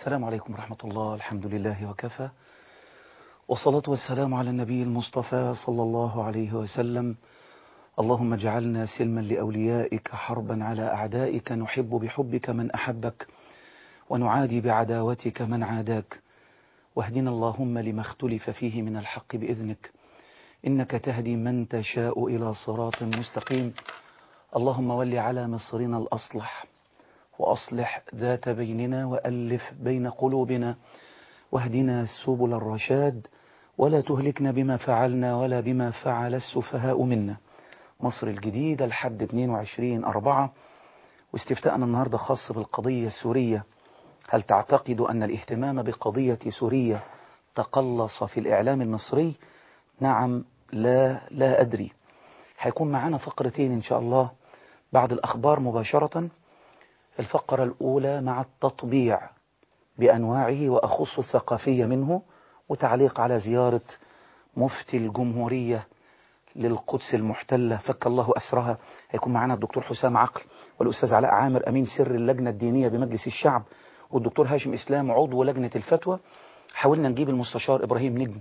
السلام عليكم ورحمة الله الحمد لله وكفى والصلاة والسلام على النبي المصطفى صلى الله عليه وسلم اللهم اجعلنا سلما لأوليائك حربا على أعدائك نحب بحبك من أحبك ونعادي بعداوتك من عاداك واهدنا اللهم لما اختلف فيه من الحق بإذنك إنك تهدي من تشاء إلى صراط مستقيم اللهم ول على مصرنا الأصلح وأصلح ذات بيننا وألف بين قلوبنا واهدنا سبل الرشاد ولا تهلكنا بما فعلنا ولا بما فعل السفهاء منا مصر الجديدة لحد 22 أربعة واستفتاءنا النهاردة خاص بالقضية السورية هل تعتقد أن الاهتمام بقضية سوريا تقلص في الإعلام المصري نعم لا لا أدري هيكون معنا فقرتين إن شاء الله بعد الأخبار مباشرة الفقرة الأولى مع التطبيع بأنواعه وأخص الثقافية منه وتعليق على زيارة مفتي الجمهورية للقدس المحتلة فك الله أسرها هيكون معنا الدكتور حسام عقل والأستاذ علاء عامر أمين سر اللجنة الدينية بمجلس الشعب والدكتور هاشم إسلام عضو لجنة الفتوى حاولنا نجيب المستشار إبراهيم نجم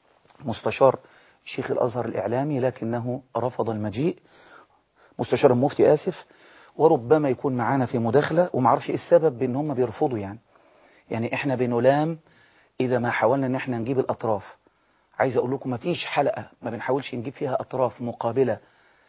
مستشار شيخ الأزهر الإعلامي لكنه رفض المجيء مستشار المفتي آسف وربما يكون معانا في مداخلة ومعرفش إيه السبب بأن هم بيرفضوا يعني يعني إحنا بنلام إذا ما حاولنا أن إحنا نجيب الأطراف عايز أقول لكم مفيش حلقة ما بنحاولش نجيب فيها أطراف مقابلة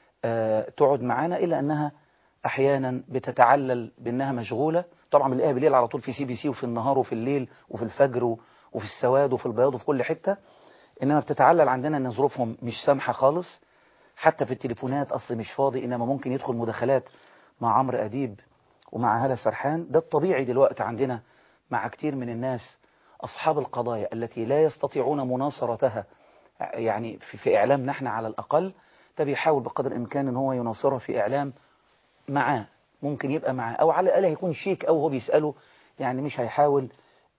آه تقعد معانا إلا أنها أحيانا بتتعلل بأنها مشغولة طبعا بنلاقيها بالليل على طول في سي بي سي وفي النهار وفي الليل وفي الفجر وفي السواد وفي البياض وفي كل حتة إنما بتتعلل عندنا أن ظروفهم مش سامحة خالص حتى في التليفونات أصل مش فاضي إنما ممكن يدخل مداخلات مع عمرو أديب ومع هلا سرحان ده الطبيعي دلوقتي عندنا مع كتير من الناس أصحاب القضايا التي لا يستطيعون مناصرتها يعني في, في إعلامنا احنا على الأقل ده بيحاول بقدر الإمكان ان هو يناصرها في إعلام معاه ممكن يبقى معاه أو على الأقل هيكون شيك أو هو بيسأله يعني مش هيحاول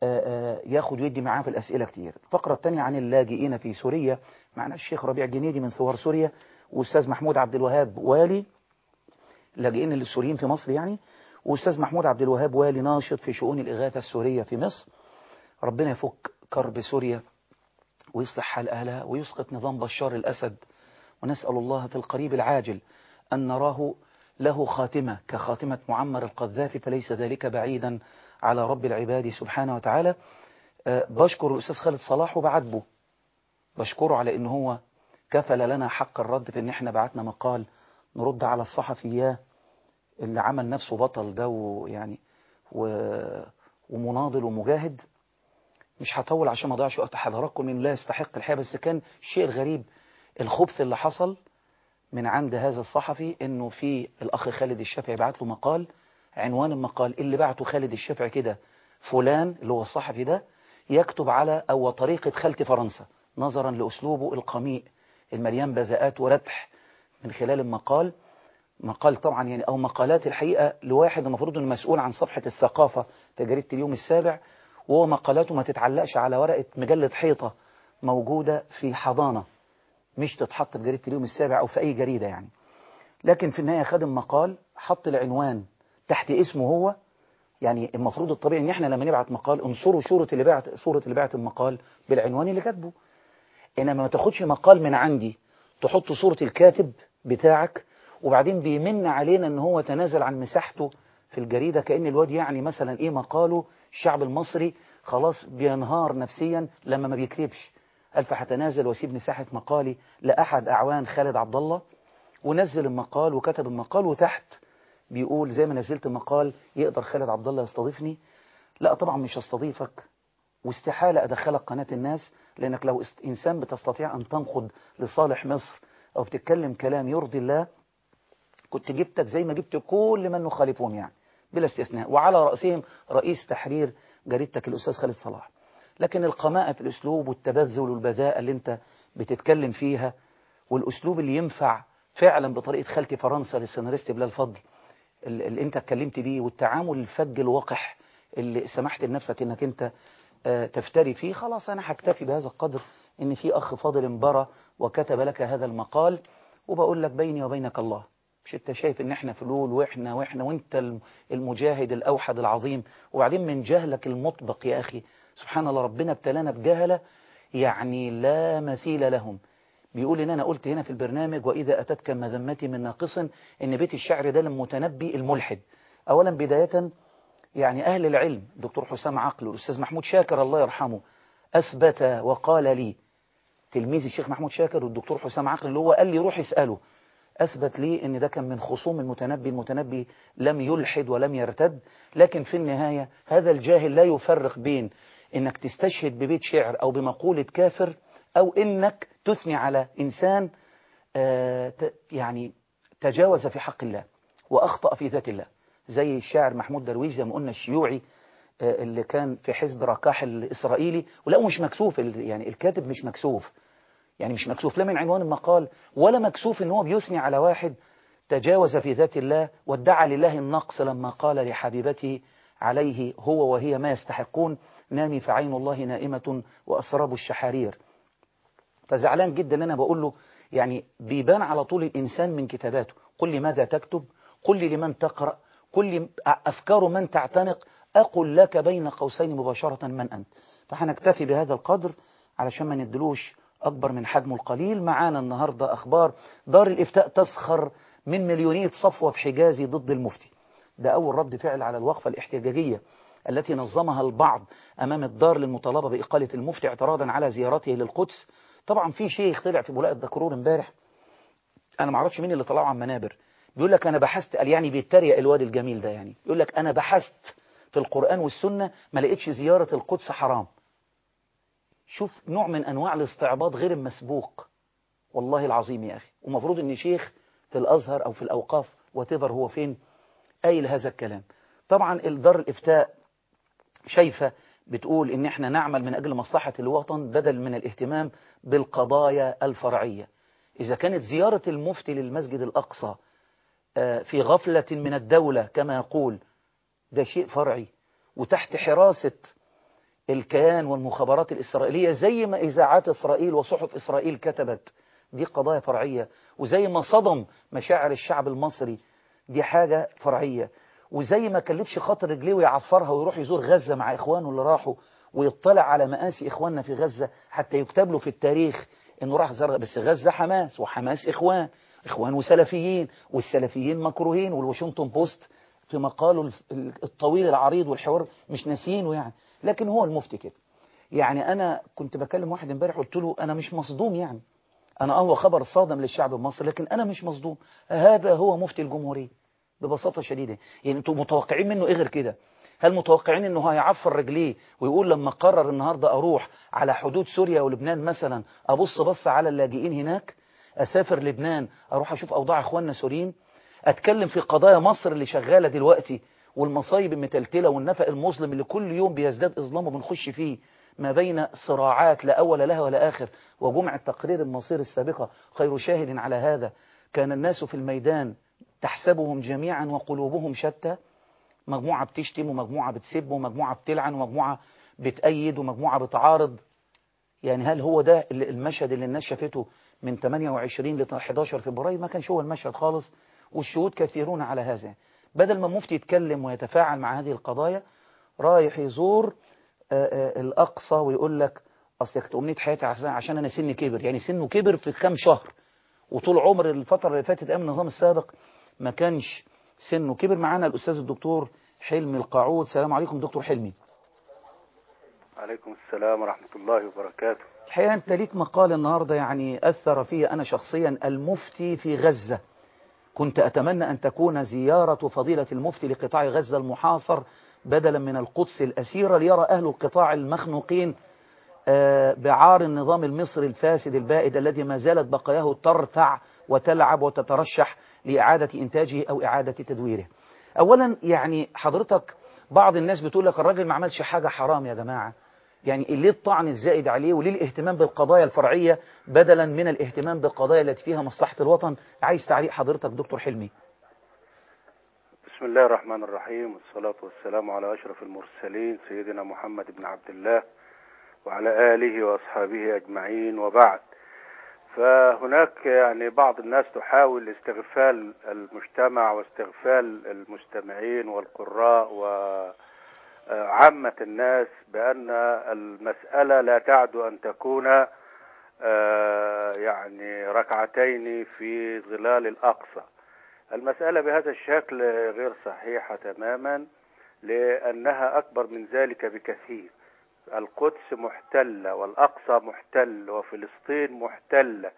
ياخد ويدي معاه في الأسئلة كتير الفقرة الثانية عن اللاجئين في سوريا معنا الشيخ ربيع جنيدي من ثوار سوريا وأستاذ محمود عبد الوهاب والي اللاجئين السوريين في مصر يعني وأستاذ محمود عبد الوهاب والي ناشط في شؤون الإغاثة السورية في مصر ربنا يفك كرب سوريا ويصلح حال أهلها ويسقط نظام بشار الأسد ونسأل الله في القريب العاجل أن نراه له خاتمة كخاتمة معمر القذافي فليس ذلك بعيدا على رب العباد سبحانه وتعالى أه بشكر الأستاذ خالد صلاح وبعاتبه بشكره على أنه هو كفل لنا حق الرد في أن احنا بعتنا مقال نرد على الصحفي اللي عمل نفسه بطل ده ويعني ومناضل ومجاهد مش هطول عشان ما اضيعش وقت حضراتكم انه لا يستحق الحقيقه بس كان الشيء الغريب الخبث اللي حصل من عند هذا الصحفي انه في الاخ خالد الشافعي بعت له مقال عنوان المقال اللي بعته خالد الشافعي كده فلان اللي هو الصحفي ده يكتب على او طريقه خالتي فرنسا نظرا لاسلوبه القميء المليان بذاءات وردح من خلال المقال مقال طبعا يعني او مقالات الحقيقه لواحد المفروض انه مسؤول عن صفحه الثقافه تجريده اليوم السابع وهو مقالاته ما تتعلقش على ورقة مجلة حيطة موجودة في حضانة مش تتحط في جريدة اليوم السابع أو في أي جريدة يعني لكن في النهاية خدم مقال حط العنوان تحت اسمه هو يعني المفروض الطبيعي ان احنا لما نبعت مقال انصروا صورة اللي بعت صورة اللي بعت المقال بالعنوان اللي كاتبه انما ما تاخدش مقال من عندي تحط صورة الكاتب بتاعك وبعدين بيمن علينا ان هو تنازل عن مساحته في الجريدة كأن الواد يعني مثلا ايه مقاله الشعب المصري خلاص بينهار نفسيا لما ما بيكتبش قال فهتنازل واسيب مساحة مقالي لأحد أعوان خالد عبد الله ونزل المقال وكتب المقال وتحت بيقول زي ما نزلت المقال يقدر خالد عبد الله يستضيفني لا طبعا مش هستضيفك واستحالة أدخلك قناة الناس لأنك لو إنسان بتستطيع أن تنقد لصالح مصر أو بتتكلم كلام يرضي الله كنت جبتك زي ما جبت كل من نخالفهم يعني بلا استثناء وعلى رأسهم رئيس تحرير جريدتك الأستاذ خالد صلاح لكن القماءة في الأسلوب والتبذل والبذاءة اللي انت بتتكلم فيها والأسلوب اللي ينفع فعلا بطريقة خالتي فرنسا للسيناريست بلال فضل اللي انت اتكلمت بيه والتعامل الفج الوقح اللي سمحت لنفسك انك انت تفتري فيه خلاص انا هكتفي بهذا القدر ان في اخ فاضل انبرى وكتب لك هذا المقال وبقول لك بيني وبينك الله مش انت شايف ان احنا فلول واحنا واحنا وانت المجاهد الاوحد العظيم وبعدين من جهلك المطبق يا اخي سبحان الله ربنا ابتلانا بجهله يعني لا مثيل لهم بيقول ان انا قلت هنا في البرنامج واذا اتتك مذمتي من ناقص ان بيت الشعر ده للمتنبي الملحد اولا بدايه يعني اهل العلم دكتور حسام عقل والاستاذ محمود شاكر الله يرحمه اثبت وقال لي تلميذ الشيخ محمود شاكر والدكتور حسام عقل اللي هو قال لي روح اساله أثبت لي أن ده كان من خصوم المتنبي المتنبي لم يلحد ولم يرتد لكن في النهاية هذا الجاهل لا يفرق بين أنك تستشهد ببيت شعر أو بمقولة كافر أو أنك تثني على إنسان يعني تجاوز في حق الله وأخطأ في ذات الله زي الشاعر محمود درويش زي ما قلنا الشيوعي اللي كان في حزب ركاح الإسرائيلي ولا مش مكسوف يعني الكاتب مش مكسوف يعني مش مكسوف لا من عنوان المقال ولا مكسوف ان هو بيثني على واحد تجاوز في ذات الله وادعى لله النقص لما قال لحبيبته عليه هو وهي ما يستحقون نامي فعين الله نائمة وأسراب الشحارير فزعلان جدا ان انا بقول له يعني بيبان على طول الإنسان من كتاباته قل لي ماذا تكتب قل لي لمن تقرأ قل لي أفكار من تعتنق أقول لك بين قوسين مباشرة من أنت فهنكتفي بهذا القدر علشان ما ندلوش أكبر من حجمه القليل معانا النهاردة أخبار دار الإفتاء تسخر من مليونية صفوة في حجازي ضد المفتي ده أول رد فعل على الوقفة الاحتجاجية التي نظمها البعض أمام الدار للمطالبة بإقالة المفتي اعتراضا على زيارته للقدس طبعا في شيخ طلع في بولاء الدكرور امبارح أنا معرفش مين اللي طلعوا عن منابر بيقول لك أنا بحثت قال يعني بيتريق الواد الجميل ده يعني يقول لك أنا بحثت في القرآن والسنة ما لقيتش زيارة القدس حرام شوف نوع من أنواع الاستعباط غير المسبوق والله العظيم يا أخي ومفروض أن شيخ في الأزهر أو في الأوقاف وتبر هو فين قايل هذا الكلام طبعا الدار الإفتاء شايفة بتقول إن إحنا نعمل من أجل مصلحة الوطن بدل من الاهتمام بالقضايا الفرعية إذا كانت زيارة المفتي للمسجد الأقصى في غفلة من الدولة كما يقول ده شيء فرعي وتحت حراسة الكيان والمخابرات الإسرائيلية زي ما إذاعات إسرائيل وصحف إسرائيل كتبت دي قضايا فرعية وزي ما صدم مشاعر الشعب المصري دي حاجة فرعية وزي ما كلفش خاطر رجليه ويعفرها ويروح يزور غزة مع إخوانه اللي راحوا ويطلع على مآسي إخواننا في غزة حتى يكتب له في التاريخ إنه راح زار بس غزة حماس وحماس إخوان إخوان وسلفيين والسلفيين مكروهين والواشنطن بوست في مقاله الطويل العريض والحوار مش ناسيينه يعني لكن هو المفتي كده يعني أنا كنت بكلم واحد امبارح قلت له أنا مش مصدوم يعني أنا هو خبر صادم للشعب المصري لكن أنا مش مصدوم هذا هو مفتي الجمهورية ببساطة شديدة يعني انتوا متوقعين منه ايه غير كده هل متوقعين انه هيعفر رجليه ويقول لما قرر النهاردة اروح على حدود سوريا ولبنان مثلا ابص بص على اللاجئين هناك اسافر لبنان اروح اشوف اوضاع اخواننا سوريين اتكلم في قضايا مصر اللي شغالة دلوقتي والمصايب المتلتلة والنفق المظلم اللي كل يوم بيزداد اظلام وبنخش فيه ما بين صراعات لا أول لها ولا آخر وجمع تقرير المصير السابقة خير شاهد على هذا كان الناس في الميدان تحسبهم جميعا وقلوبهم شتى مجموعة بتشتم ومجموعة بتسب ومجموعة بتلعن ومجموعة بتأيد ومجموعة بتعارض يعني هل هو ده المشهد اللي الناس شافته من 28 ل 11 فبراير ما كانش هو المشهد خالص والشهود كثيرون على هذا بدل ما مفتي يتكلم ويتفاعل مع هذه القضايا رايح يزور الأقصى ويقول لك أصل كانت أمنية حياتي عشان أنا سني كبر يعني سنه كبر في كام شهر وطول عمر الفترة اللي فاتت أيام النظام السابق ما كانش سنه كبر معانا الأستاذ الدكتور حلمي القاعود السلام عليكم دكتور حلمي عليكم السلام ورحمة الله وبركاته الحقيقة أنت ليك مقال النهاردة يعني أثر فيه أنا شخصيا المفتي في غزة كنت أتمنى أن تكون زيارة فضيلة المفتي لقطاع غزة المحاصر بدلا من القدس الأسيرة ليرى أهل القطاع المخنوقين بعار النظام المصري الفاسد البائد الذي ما زالت بقاياه ترتع وتلعب وتترشح لإعادة إنتاجه أو إعادة تدويره أولا يعني حضرتك بعض الناس بتقول لك الراجل ما عملش حاجة حرام يا جماعة يعني ليه الطعن الزائد عليه وليه الاهتمام بالقضايا الفرعية بدلا من الاهتمام بالقضايا التي فيها مصلحة الوطن عايز تعليق حضرتك دكتور حلمي بسم الله الرحمن الرحيم والصلاة والسلام على أشرف المرسلين سيدنا محمد بن عبد الله وعلى آله وأصحابه أجمعين وبعد فهناك يعني بعض الناس تحاول استغفال المجتمع واستغفال المستمعين والقراء وعامة الناس بأن المسألة لا تعد أن تكون آه، يعني ركعتين في ظلال الأقصى المسألة بهذا الشكل غير صحيحة تماما لأنها أكبر من ذلك بكثير القدس محتلة والأقصى محتل وفلسطين محتلة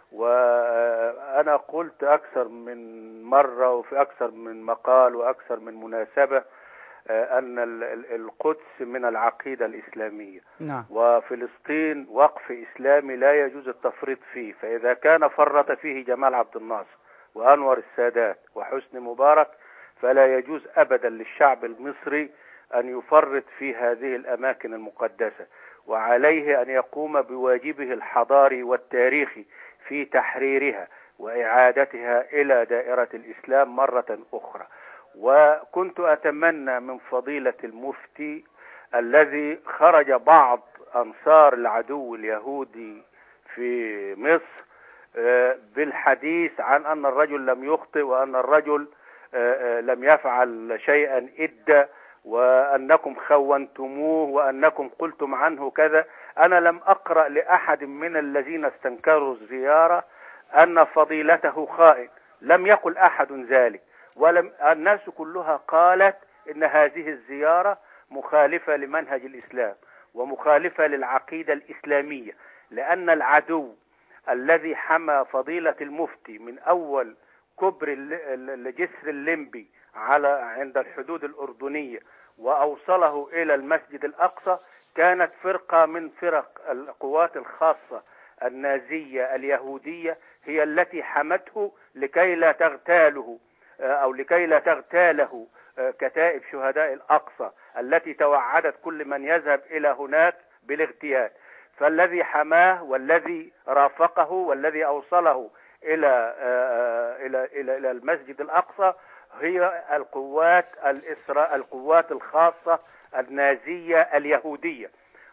وأنا قلت أكثر من مرة وفي أكثر من مقال وأكثر من مناسبة آه، أن ال- ال- القدس من العقيدة الإسلامية نعم وفلسطين وقف إسلامي لا يجوز التفريط فيه فإذا كان فرط فيه جمال عبد الناصر وأنور السادات وحسني مبارك فلا يجوز أبدا للشعب المصري أن يفرط في هذه الأماكن المقدسة وعليه أن يقوم بواجبه الحضاري والتاريخي في تحريرها وإعادتها إلى دائرة الإسلام مرة أخرى وكنت أتمنى من فضيلة المفتي الذي خرج بعض أنصار العدو اليهودي في مصر آه، بالحديث عن أن الرجل لم يخطئ وأن الرجل آه، آه، لم يفعل شيئا إدى وأنكم خونتموه وأنكم قلتم عنه كذا أنا لم أقرأ لأحد من الذين استنكروا الزيارة أن فضيلته خائن لم يقل أحد ذلك ولم الناس كلها قالت إن هذه الزيارة مخالفة لمنهج الإسلام ومخالفة للعقيدة الإسلامية لأن العدو الذي حمى فضيلة المفتي من أول كبر ال- ال- الجسر الليمبي على عند الحدود الأردنية وأوصله إلى المسجد الأقصى كانت فرقة من فرق القوات الخاصة النازية اليهودية هي التي حمته لكي لا تغتاله آه، أو لكي لا تغتاله آه، كتائب شهداء الأقصى التي توعدت كل من يذهب إلى هناك بالاغتيال فالذي حماه والذي رافقه والذي أوصله إلى آه، إلى إلى إلى المسجد الأقصى هي القوات الإسرا القوات الخاصة النازية اليهودية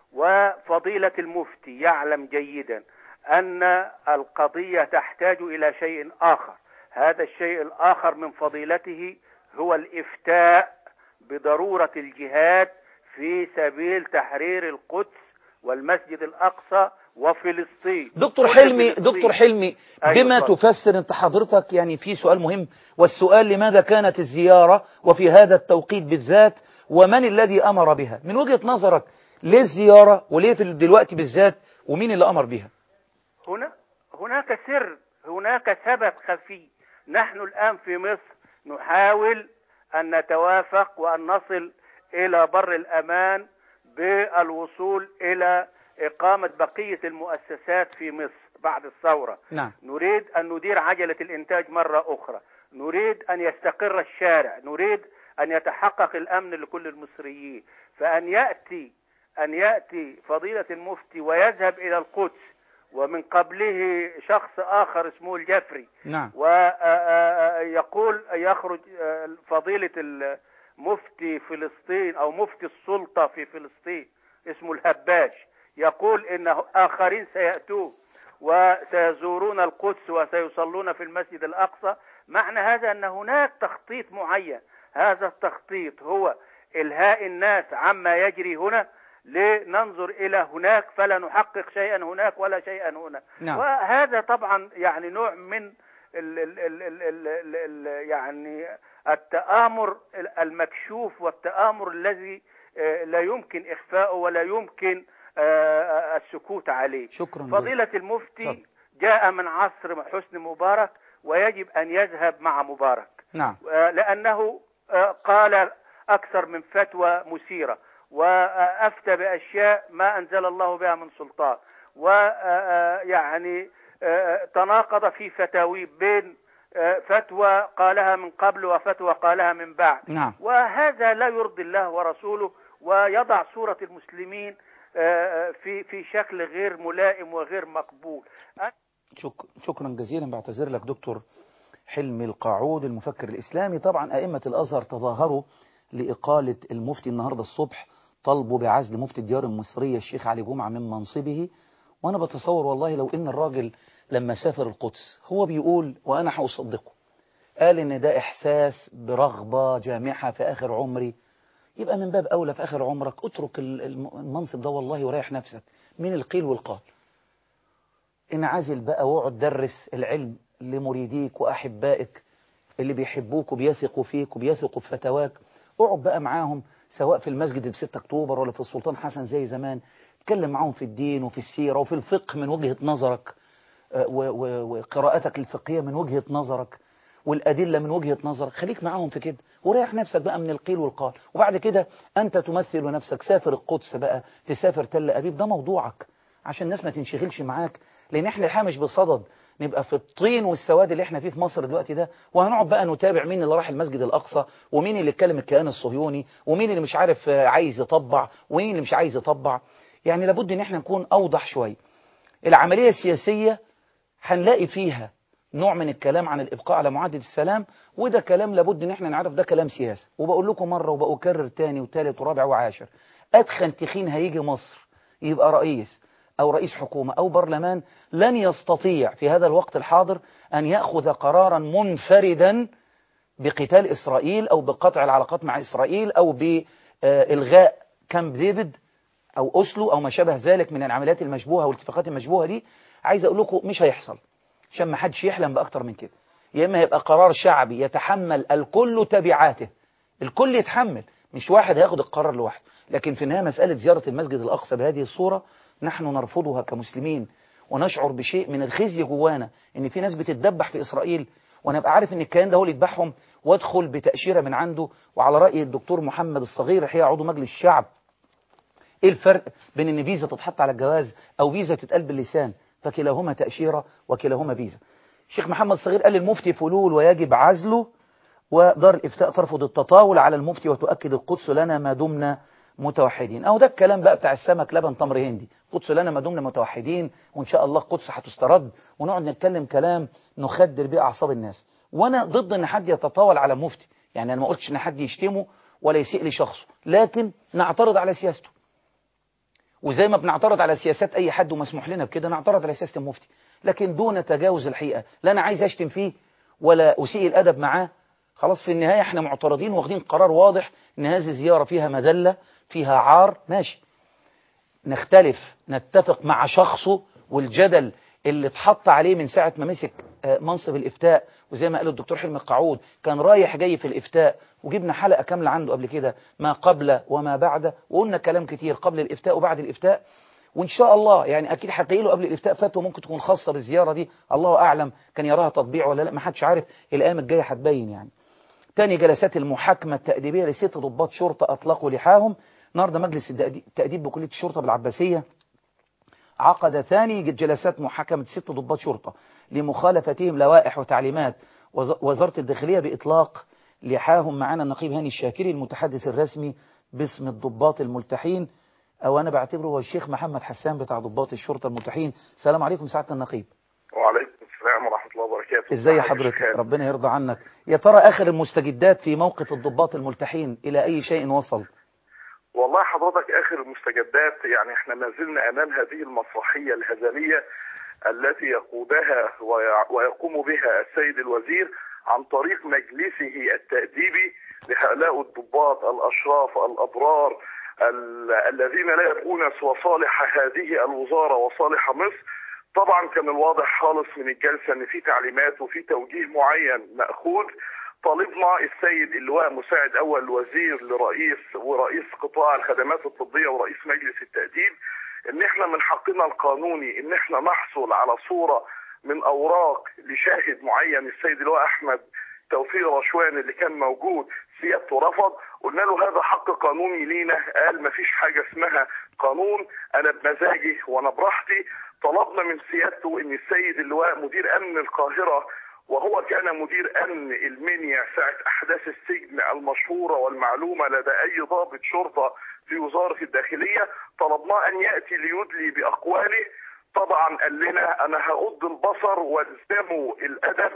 وفضيلة المفتي يعلم جيدا أن القضية تحتاج إلى شيء آخر هذا الشيء الآخر من فضيلته هو الإفتاء بضرورة الجهاد في سبيل تحرير القدس والمسجد الأقصى وفلسطين دكتور كل حلمي فلسطين. دكتور حلمي أيوة بما اتفضل. تفسر انت حضرتك يعني في سؤال مهم والسؤال لماذا كانت الزيارة وفي هذا التوقيت بالذات ومن الذي أمر بها من وجهة نظرك ليه الزيارة وليه في دلوقتي بالذات ومين اللي أمر بها هنا هناك سر هناك سبب خفي نحن الآن في مصر نحاول أن نتوافق وأن نصل إلى بر الأمان بالوصول إلى إقامة بقية المؤسسات في مصر بعد الثورة نعم نريد أن ندير عجلة الإنتاج مرة أخرى نريد أن يستقر الشارع نريد أن يتحقق الأمن لكل المصريين فأن يأتي أن يأتي فضيلة المفتي ويذهب إلى القدس ومن قبله شخص آخر اسمه الجفري نعم ويقول يخرج آه، فضيلة المفتي فلسطين أو مفتي السلطة في فلسطين اسمه الهباش يقول إن آخرين سيأتون وسيزورون القدس وسيصلون في المسجد الأقصى معنى هذا أن هناك تخطيط معين هذا التخطيط هو إلهاء الناس عما يجري هنا لننظر إلى هناك فلا نحقق شيئا هناك ولا شيئا هنا نعم. وهذا طبعا يعني نوع من ال ال ال ال ال ال ال يعني التآمر المكشوف والتآمر الذي آه، لا يمكن إخفاؤه ولا يمكن آه، السكوت عليه شكرا جزيلا. فضيلة المفتي اتفضل. جاء من عصر حسني مبارك ويجب أن يذهب مع مبارك نعم آه، لأنه آه، قال أكثر من فتوى مثيرة وأفتى بأشياء ما أنزل الله بها من سلطان ويعني تناقض في فتاوي بين آه، فتوى قالها من قبل وفتوى قالها من بعد نعم وهذا لا يرضي الله ورسوله ويضع صورة المسلمين آه، في في شكل غير ملائم وغير مقبول شك... شكرا جزيلا بعتذر لك دكتور حلمي القاعود المفكر الإسلامي طبعا أئمة الأزهر تظاهروا لإقالة المفتي النهاردة الصبح طلبوا بعزل مفتي الديار المصرية الشيخ علي جمعة من منصبه وأنا بتصور والله لو إن الراجل لما سافر القدس هو بيقول وأنا هأصدقه قال إن ده إحساس برغبة جامحة في آخر عمري يبقى من باب أولى في آخر عمرك اترك المنصب ده والله وريح نفسك من القيل والقال انعزل بقى واقعد درس العلم لمريديك وأحبائك اللي بيحبوك وبيثقوا فيك وبيثقوا في فتواك اقعد بقى معاهم سواء في المسجد في 6 أكتوبر ولا في السلطان حسن زي زمان اتكلم معاهم في الدين وفي السيرة وفي الفقه من وجهة نظرك وقراءتك الفقهية من وجهة نظرك والأدلة من وجهة نظرك خليك معاهم في كده وريح نفسك بقى من القيل والقال وبعد كده أنت تمثل نفسك سافر القدس بقى تسافر تل أبيب ده موضوعك عشان الناس ما تنشغلش معاك لأن احنا الحقيقة مش بصدد نبقى في الطين والسواد اللي احنا فيه في مصر دلوقتي ده وهنقعد بقى نتابع مين اللي راح المسجد الأقصى ومين اللي اتكلم الكيان الصهيوني ومين اللي مش عارف عايز يطبع ومين اللي مش عايز يطبع يعني لابد ان احنا نكون أوضح شوية العملية السياسية هنلاقي فيها نوع من الكلام عن الإبقاء على معاهدة السلام وده كلام لابد ان احنا نعرف ده كلام سياسي وبقول لكم مرة وبأكرر تاني وتالت ورابع وعاشر أدخن تخين هيجي مصر يبقى رئيس أو رئيس حكومة أو برلمان لن يستطيع في هذا الوقت الحاضر أن يأخذ قرارا منفردا بقتال إسرائيل أو بقطع العلاقات مع إسرائيل أو بإلغاء كامب ديفيد أو أسلو أو ما شابه ذلك من العمليات المشبوهة والاتفاقات المشبوهة دي عايز أقول لكم مش هيحصل عشان ما حدش يحلم بأكتر من كده يا إما يبقى قرار شعبي يتحمل الكل تبعاته الكل يتحمل مش واحد هياخد القرار لوحده لكن في النهاية مسألة زيارة المسجد الأقصى بهذه الصورة نحن نرفضها كمسلمين ونشعر بشيء من الخزي جوانا ان في ناس بتتدبح في إسرائيل وانا ابقى عارف ان الكيان ده هو اللي يذبحهم وادخل بتأشيرة من عنده وعلى رأي الدكتور محمد الصغير الحقيقة عضو مجلس الشعب ايه الفرق بين ان فيزا تتحط على الجواز او فيزا تتقال باللسان فكلاهما تأشيرة وكلاهما فيزا الشيخ محمد الصغير قال المفتي فلول ويجب عزله ودار الإفتاء ترفض التطاول على المفتي وتؤكد القدس لنا ما دمنا متوحدين أو ده الكلام بقى بتاع السمك لبن تمر هندي قدس لنا ما دمنا متوحدين وإن شاء الله القدس هتسترد ونقعد نتكلم كلام نخدر بيه أعصاب الناس وأنا ضد إن حد يتطاول على مفتي يعني أنا ما قلتش إن حد يشتمه ولا يسيء لشخصه لكن نعترض على سياسته وزي ما بنعترض على سياسات أي حد ومسموح لنا بكده نعترض على سياسة المفتي لكن دون تجاوز الحقيقة لا أنا عايز أشتم فيه ولا أسيء الأدب معاه خلاص في النهاية احنا معترضين واخدين قرار واضح ان هذه الزيارة فيها مذلة فيها عار ماشي نختلف نتفق مع شخصه والجدل اللي اتحط عليه من ساعة ما مسك منصب الإفتاء وزي ما قال الدكتور حلمي القعود كان رايح جاي في الإفتاء وجبنا حلقة كاملة عنده قبل كده ما قبل وما بعد وقلنا كلام كتير قبل الإفتاء وبعد الإفتاء وإن شاء الله يعني أكيد هتلاقي له قبل الإفتاء فتوى ممكن تكون خاصة بالزيارة دي الله أعلم كان يراها تطبيع ولا لا ما حدش عارف الأيام الجاية هتبين يعني تاني جلسات المحاكمة التأديبية لست ضباط شرطة أطلقوا لحاهم النهارده مجلس التأديب بكلية الشرطة بالعباسية عقد ثاني جلسات محاكمة ست ضباط شرطة لمخالفتهم لوائح وتعليمات وزارة الداخلية بإطلاق لحاهم معنا النقيب هاني الشاكري المتحدث الرسمي باسم الضباط الملتحين أو أنا بعتبره هو الشيخ محمد حسان بتاع ضباط الشرطة الملتحين السلام عليكم سعادة النقيب وعليكم السلام ورحمة الله وبركاته ازاي حضرتك ربنا يرضى عنك يا ترى آخر المستجدات في موقف الضباط الملتحين إلى أي شيء وصل والله حضرتك آخر المستجدات يعني احنا ما زلنا أمام هذه المسرحية الهزلية التي يقودها ويقوم بها السيد الوزير عن طريق مجلسه التأديبي لهؤلاء الضباط الأشراف الأبرار الذين لا يكون سوى صالح هذه الوزارة وصالح مصر طبعا كان الواضح خالص من الجلسة ان في تعليمات وفي توجيه معين مأخوذ طالبنا السيد اللواء مساعد اول الوزير لرئيس ورئيس قطاع الخدمات الطبية ورئيس مجلس التأديب ان احنا من حقنا القانوني ان احنا نحصل على صورة من اوراق لشاهد معين السيد اللواء احمد توفيق رشوان اللي كان موجود سيادته رفض قلنا له هذا حق قانوني لينا قال مفيش حاجة اسمها قانون انا بمزاجي وانا براحتي طلبنا من سيادته ان السيد اللواء مدير امن القاهرة وهو كان مدير امن المنيا ساعة احداث السجن المشهورة والمعلومة لدى اي ضابط شرطة في وزارة الداخلية طلبناه ان يأتي ليدلي باقواله طبعا قال لنا انا هغض البصر والزموا الادب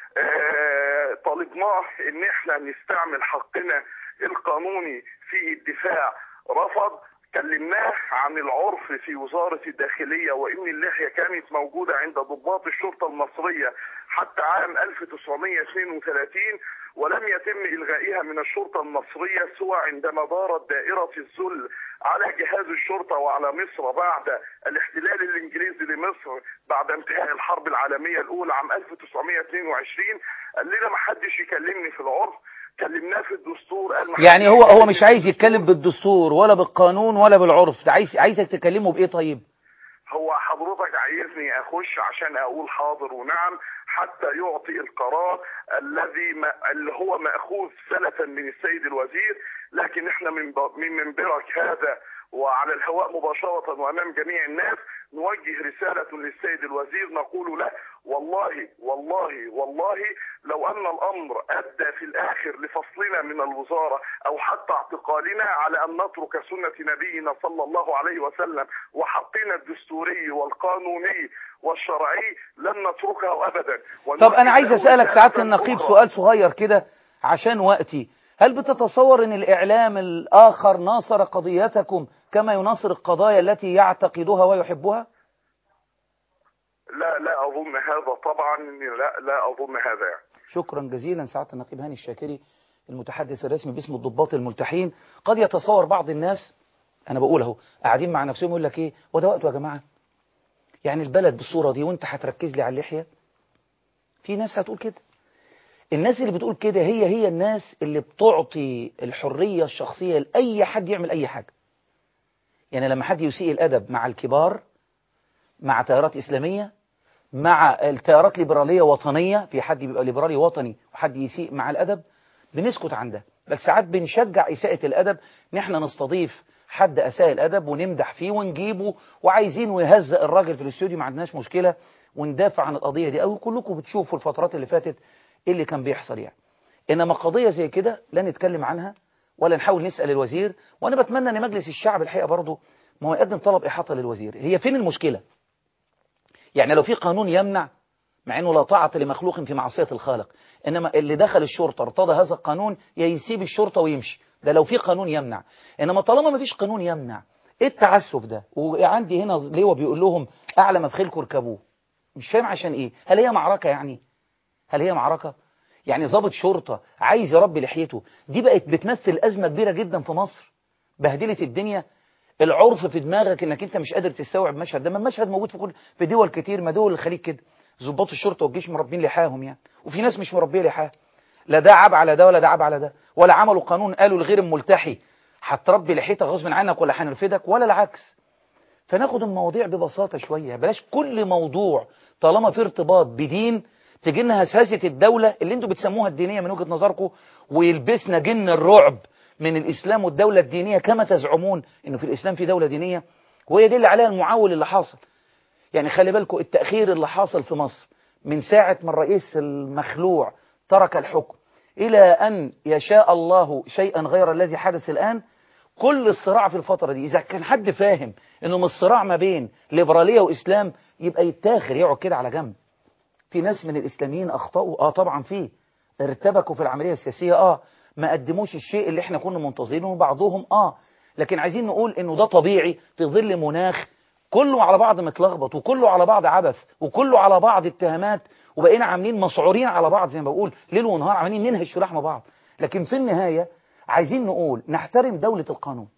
آه طالبناه ان احنا نستعمل حقنا القانوني في الدفاع رفض كلمناه عن العرف في وزارة الداخلية وإن اللحية كانت موجودة عند ضباط الشرطة المصرية حتى عام 1932 ولم يتم إلغائها من الشرطة المصرية سوى عندما دارت دائرة الذل على جهاز الشرطة وعلى مصر بعد الاحتلال الإنجليزي لمصر بعد انتهاء الحرب العالمية الأولى عام 1922 قال لنا ما حدش يكلمني في العرف كلمناه في الدستور قال ما يعني حدش هو هو يكلمني مش عايز يتكلم بالدستور ولا بالقانون ولا بالعرف ده عايز عايزك تكلمه بايه طيب هو حضرتك عايزني اخش عشان اقول حاضر ونعم حتى يعطي القرار الذي ما اللي هو ماخوذ سلفا من السيد الوزير لكن احنا من ب- من منبرك هذا وعلى الهواء مباشرة وأمام جميع الناس نوجه رسالة للسيد الوزير نقول له والله والله والله لو أن الأمر أدى في الآخر لفصلنا من الوزارة أو حتى اعتقالنا على أن نترك سنة نبينا صلى الله عليه وسلم وحقنا الدستوري والقانوني والشرعي لن نتركه أبدا طب انا عايز ونوجه اسالك له سعاده رسالة النقيب أخرى. سؤال صغير كده عشان وقتي هل بتتصور ان الاعلام الاخر ناصر قضيتكم كما يناصر القضايا التي يعتقدها ويحبها لا لا أظن هذا طبعا لا لا أظن هذا يعني. شكرا جزيلا سعاده النقيب هاني الشاكري المتحدث الرسمي باسم الضباط الملتحين قد يتصور بعض الناس انا بقول اهو قاعدين مع نفسهم يقول لك ايه وده وقته يا جماعه يعني البلد بالصوره دي وانت هتركز لي على اللحيه في ناس هتقول كده الناس اللي بتقول كده هي هي الناس اللي بتعطي الحريه الشخصيه لاي حد يعمل اي حاجه يعني لما حد يسيء الادب مع الكبار مع تيارات اسلاميه مع التيارات ليبراليه وطنيه في حد بيبقى ليبرالي وطني وحد يسيء مع الادب بنسكت عن ده بل ساعات بنشجع اساءه الادب ان احنا نستضيف حد اساء الادب ونمدح فيه ونجيبه وعايزين يهزق الراجل في الاستوديو ما عندناش مشكله وندافع عن القضيه دي او كلكم بتشوفوا الفترات اللي فاتت ايه اللي كان بيحصل يعني انما قضيه زي كده لا نتكلم عنها ولا نحاول نسال الوزير وانا بتمنى ان مجلس الشعب الحقيقه برضه ما هو يقدم طلب احاطه للوزير هي فين المشكله يعني لو في قانون يمنع مع انه لا طاعه لمخلوق في معصيه الخالق انما اللي دخل الشرطه ارتضى هذا القانون يا يسيب الشرطه ويمشي ده لو في قانون يمنع انما طالما ما فيش قانون يمنع ايه التعسف ده وعندي هنا لواء بيقول لهم اعلى مدخلكم اركبوه مش فاهم عشان ايه هل هي معركه يعني هل هي معركه يعني ضابط شرطه عايز يربي لحيته دي بقت بتمثل ازمه كبيره جدا في مصر بهدلت الدنيا العرف في دماغك انك انت مش قادر تستوعب مشهد ده ما المشهد موجود في كل في دول كتير ما دول الخليج كده ضباط الشرطه والجيش مربين لحاهم يعني وفي ناس مش مربيه لحاها لا ده عاب على ده ولا ده عاب على ده ولا عملوا قانون قالوا الغير الملتحي هتربي لحيتك غصب عنك ولا هنرفدك ولا العكس فناخد المواضيع ببساطه شويه بلاش كل موضوع طالما في ارتباط بدين تجي لنا هساسه الدوله اللي انتوا بتسموها الدينيه من وجهه نظركم ويلبسنا جن الرعب من الاسلام والدوله الدينيه كما تزعمون انه في الاسلام في دوله دينيه وهي دي اللي عليها المعول اللي حاصل يعني خلي بالكم التاخير اللي حاصل في مصر من ساعه ما الرئيس المخلوع ترك الحكم الى ان يشاء الله شيئا غير الذي حدث الان كل الصراع في الفتره دي اذا كان حد فاهم انه مش صراع ما بين ليبراليه واسلام يبقى يتاخر يقعد كده على جنب في ناس من الاسلاميين اخطاوا اه طبعا في ارتبكوا في العمليه السياسيه اه ما قدموش الشيء اللي احنا كنا منتظرينه بعضهم اه لكن عايزين نقول انه ده طبيعي في ظل مناخ كله على بعض متلخبط وكله على بعض عبث وكله على بعض اتهامات وبقينا عاملين مسعورين على بعض زي ما بقول ليل ونهار عاملين ننهش في لحم بعض لكن في النهايه عايزين نقول نحترم دوله القانون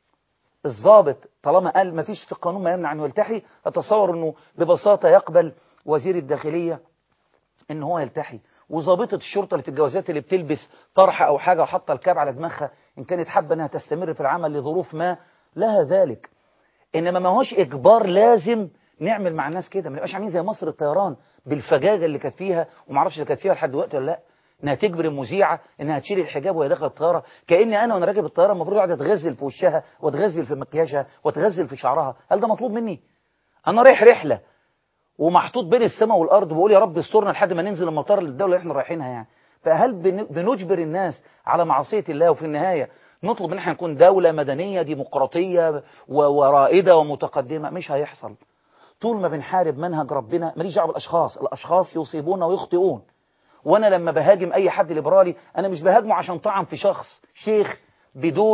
الضابط طالما قال ما فيش في القانون ما يمنع انه يلتحي اتصور انه ببساطه يقبل وزير الداخليه ان هو يلتحي وظابطه الشرطه اللي في الجوازات اللي بتلبس طرحه او حاجه وحاطه الكاب على دماغها ان كانت حابه انها تستمر في العمل لظروف ما لها ذلك انما ما هوش اجبار لازم نعمل مع الناس كده ما نبقاش عاملين زي مصر الطيران بالفجاجه اللي كانت فيها وما اعرفش اللي كانت فيها لحد دلوقتي ولا لا انها تجبر المذيعه انها تشيل الحجاب وهي داخله الطياره كاني انا وانا راكب الطياره المفروض اقعد اتغزل في وشها واتغزل في مكياجها واتغزل في شعرها هل ده مطلوب مني انا رايح رحله ومحطوط بين السماء والارض بقول يا رب استرنا لحد ما ننزل المطار للدوله اللي احنا رايحينها يعني فهل بن- بنجبر الناس على معصيه الله وفي النهايه نطلب ان احنا نكون دوله مدنيه ديمقراطيه و- ورائده ومتقدمه مش هيحصل طول ما بنحارب منهج ربنا ماليش دعوه بالاشخاص الاشخاص يصيبون ويخطئون وانا لما بهاجم اي حد ليبرالي انا مش بهاجمه عشان طعن في شخص شيخ بدون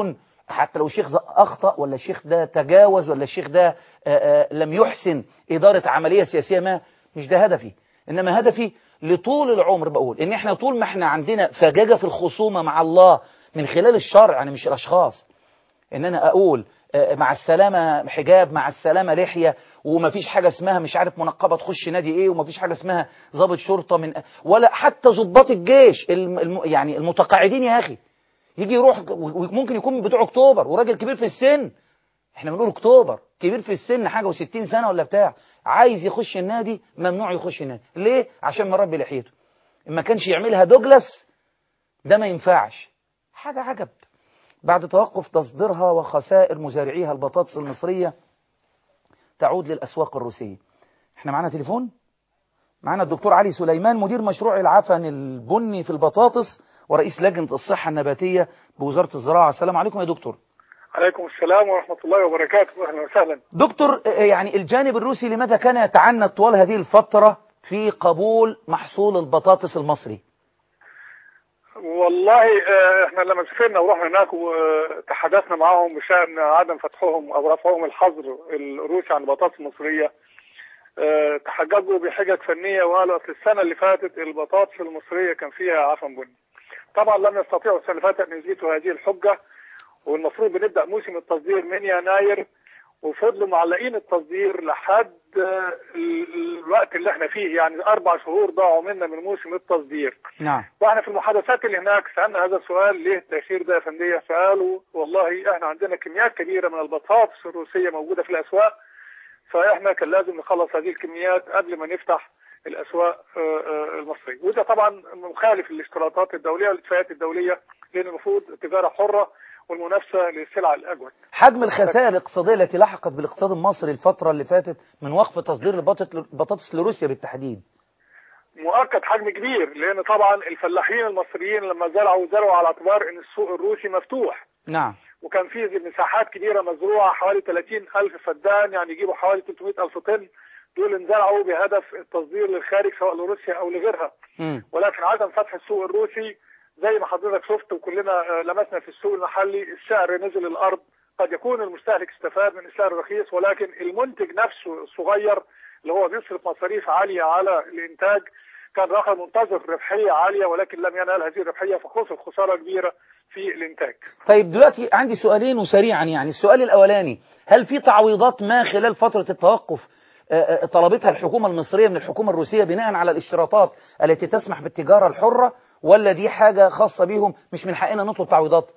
حتى لو الشيخ ده أخطأ ولا الشيخ ده تجاوز ولا الشيخ ده آآ آآ لم يحسن إدارة عملية سياسية ما مش ده هدفي إنما هدفي لطول العمر بقول إن إحنا طول ما إحنا عندنا فجاجة في الخصومة مع الله من خلال الشرع يعني مش الأشخاص إن أنا أقول آه، مع السلامة حجاب مع السلامة لحية ومفيش حاجة اسمها مش عارف منقبة تخش نادي ايه ومفيش حاجة اسمها ضابط شرطة من ولا حتى ضباط الجيش الم الم يعني المتقاعدين يا أخي يجي يروح وممكن يكون من بتوع اكتوبر وراجل كبير في السن احنا بنقول اكتوبر كبير في السن حاجة و60 سنة ولا بتاع عايز يخش النادي ممنوع يخش النادي ليه عشان مربي لحيته ما كانش يعملها دوجلاس ده ما ينفعش حاجة عجب بعد توقف تصديرها وخسائر مزارعيها البطاطس المصرية تعود للأسواق الروسية احنا معانا تليفون معانا الدكتور علي سليمان مدير مشروع العفن البني في البطاطس ورئيس لجنة الصحة النباتية بوزارة الزراعة السلام عليكم يا دكتور عليكم السلام ورحمة الله وبركاته أهلا وسهلا دكتور آه، يعني الجانب الروسي لماذا كان يتعنت طوال هذه الفترة في قبول محصول البطاطس المصري والله آه، احنا لما سافرنا ورحنا هناك وتحدثنا معاهم بشأن عدم فتحهم أو رفعهم الحظر الروسي عن البطاطس المصرية آه، تحججوا بحجج فنية وقالوا أصل السنة اللي فاتت البطاطس المصرية كان فيها عفن بني طبعا لم يستطيعوا السنة اللي فاتت أن يثبتوا هذه الحجة والمفروض بنبدأ موسم التصدير من يناير وفضلوا معلقين التصدير لحد آه، ال- الوقت اللي احنا فيه يعني أربع شهور ضاعوا منا من موسم التصدير نعم واحنا في المحادثات اللي هناك سالنا هذا السؤال ليه التاخير ده يا فنديه فقالوا والله احنا عندنا كميات كبيره من البطاطس الروسيه موجوده في الاسواق فاحنا كان لازم نخلص هذه الكميات قبل ما نفتح الاسواق آه، آه، المصريه وده طبعا مخالف للاشتراطات الدوليه والاتفاقيات الدوليه لان المفروض التجاره حره والمنافسه للسلع الاجود حجم الخسائر الاقتصادية التي لحقت بالاقتصاد المصري الفترة اللي فاتت من وقف تصدير البطاطس البطاطس لروسيا بالتحديد مؤكد حجم كبير لان طبعا الفلاحين المصريين لما زرعوا زرعوا على اعتبار ان السوق الروسي مفتوح نعم وكان في مساحات كبيرة مزروعة حوالي 30 ألف فدان يعني يجيبوا حوالي 300 ألف طن دول انزرعوا بهدف التصدير للخارج سواء لروسيا أو لغيرها مم. ولكن عدم فتح السوق الروسي زي ما حضرتك شفت وكلنا آه، لمسنا في السوق المحلي السعر نزل الأرض قد يكون المستهلك استفاد من السعر الرخيص ولكن المنتج نفسه الصغير اللي هو بيصرف مصاريف عالية على الإنتاج كان رقم منتظر ربحية عالية ولكن لم ينال هذه الربحية فخسر خسارة كبيرة في الإنتاج طيب دلوقتي عندي سؤالين وسريعا يعني السؤال الأولاني هل في تعويضات ما خلال فترة التوقف آه، آه، طلبتها الحكومة المصرية من الحكومة الروسية بناء على الاشتراطات التي تسمح بالتجارة الحرة ولا دي حاجة خاصة بيهم مش من حقنا نطلب تعويضات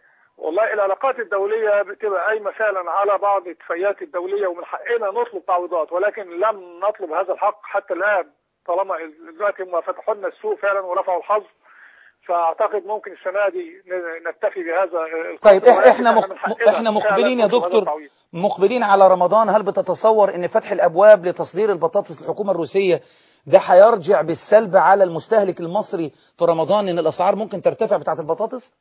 والله العلاقات الدولية بتبقى قايمة فعلا على بعض الاتفاقيات الدولية ومن حقنا نطلب تعويضات ولكن لم نطلب هذا الحق حتى الآن طالما دلوقتي هم فتحوا لنا السوق فعلا ورفعوا الحظر فأعتقد ممكن السنة دي ن- نكتفي بهذا القدر. طيب إح- ولكن احنا مق- من حقنا احنا مقبلين يا فعلاً نطلب هذا دكتور التعويض. مقبلين على رمضان هل بتتصور ان فتح الابواب لتصدير البطاطس للحكومة الروسية ده هيرجع بالسلب على المستهلك المصري في رمضان ان الاسعار ممكن ترتفع بتاعت البطاطس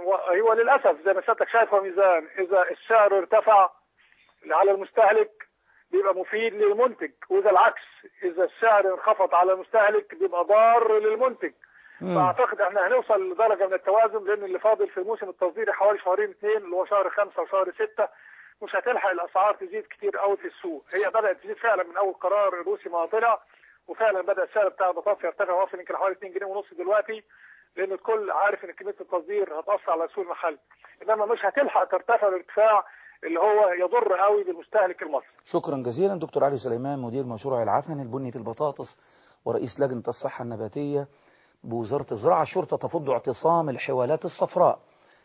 هو للأسف زي ما سيادتك شايف هو ميزان إذا السعر ارتفع على المستهلك بيبقى مفيد للمنتج وإذا العكس إذا السعر انخفض على المستهلك بيبقى ضار للمنتج مم. فأعتقد احنا هنوصل لدرجة من التوازن لأن اللي فاضل في موسم التصدير حوالي شهرين اثنين اللي هو شهر خمسة وشهر ستة مش هتلحق الأسعار تزيد كتير قوي في السوق هي بدأت تزيد فعلا من أول قرار الروسي ما طلع وفعلا بدأ السعر بتاع البطاطس يرتفع واصل يمكن حوالي 2 جنيه ونص دلوقتي لان الكل عارف ان كميه التصدير هتاثر على السوق المحلي انما مش هتلحق ترتفع الارتفاع اللي هو يضر قوي بالمستهلك المصري شكرا جزيلا دكتور علي سليمان مدير مشروع العفن البني في البطاطس ورئيس لجنة الصحة النباتية بوزارة الزراعة الشرطة تفض اعتصام الحوالات الصفراء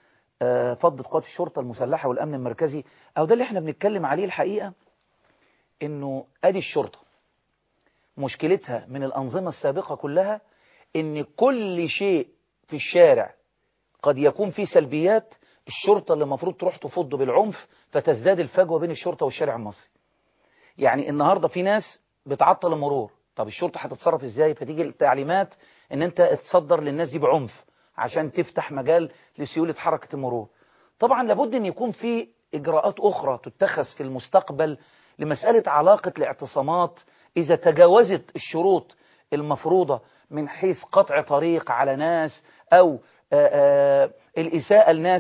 آه، فضت قوات الشرطة المسلحة والأمن المركزي أو ده اللي احنا بنتكلم عليه الحقيقة إنه أدي الشرطة مشكلتها من الأنظمة السابقة كلها إن كل شيء في الشارع قد يكون فيه سلبيات الشرطة اللي المفروض تروح تفض بالعنف فتزداد الفجوة بين الشرطة والشارع المصري يعني النهاردة في ناس بتعطل المرور طب الشرطة هتتصرف ازاي فتيجي التعليمات ان انت تصدر للناس دي بعنف عشان تفتح مجال لسيولة حركة المرور طبعا لابد ان يكون في اجراءات اخرى تتخذ في المستقبل لمسألة علاقة الاعتصامات اذا تجاوزت الشروط المفروضة من حيث قطع طريق على ناس او آآ آآ الاساءة لناس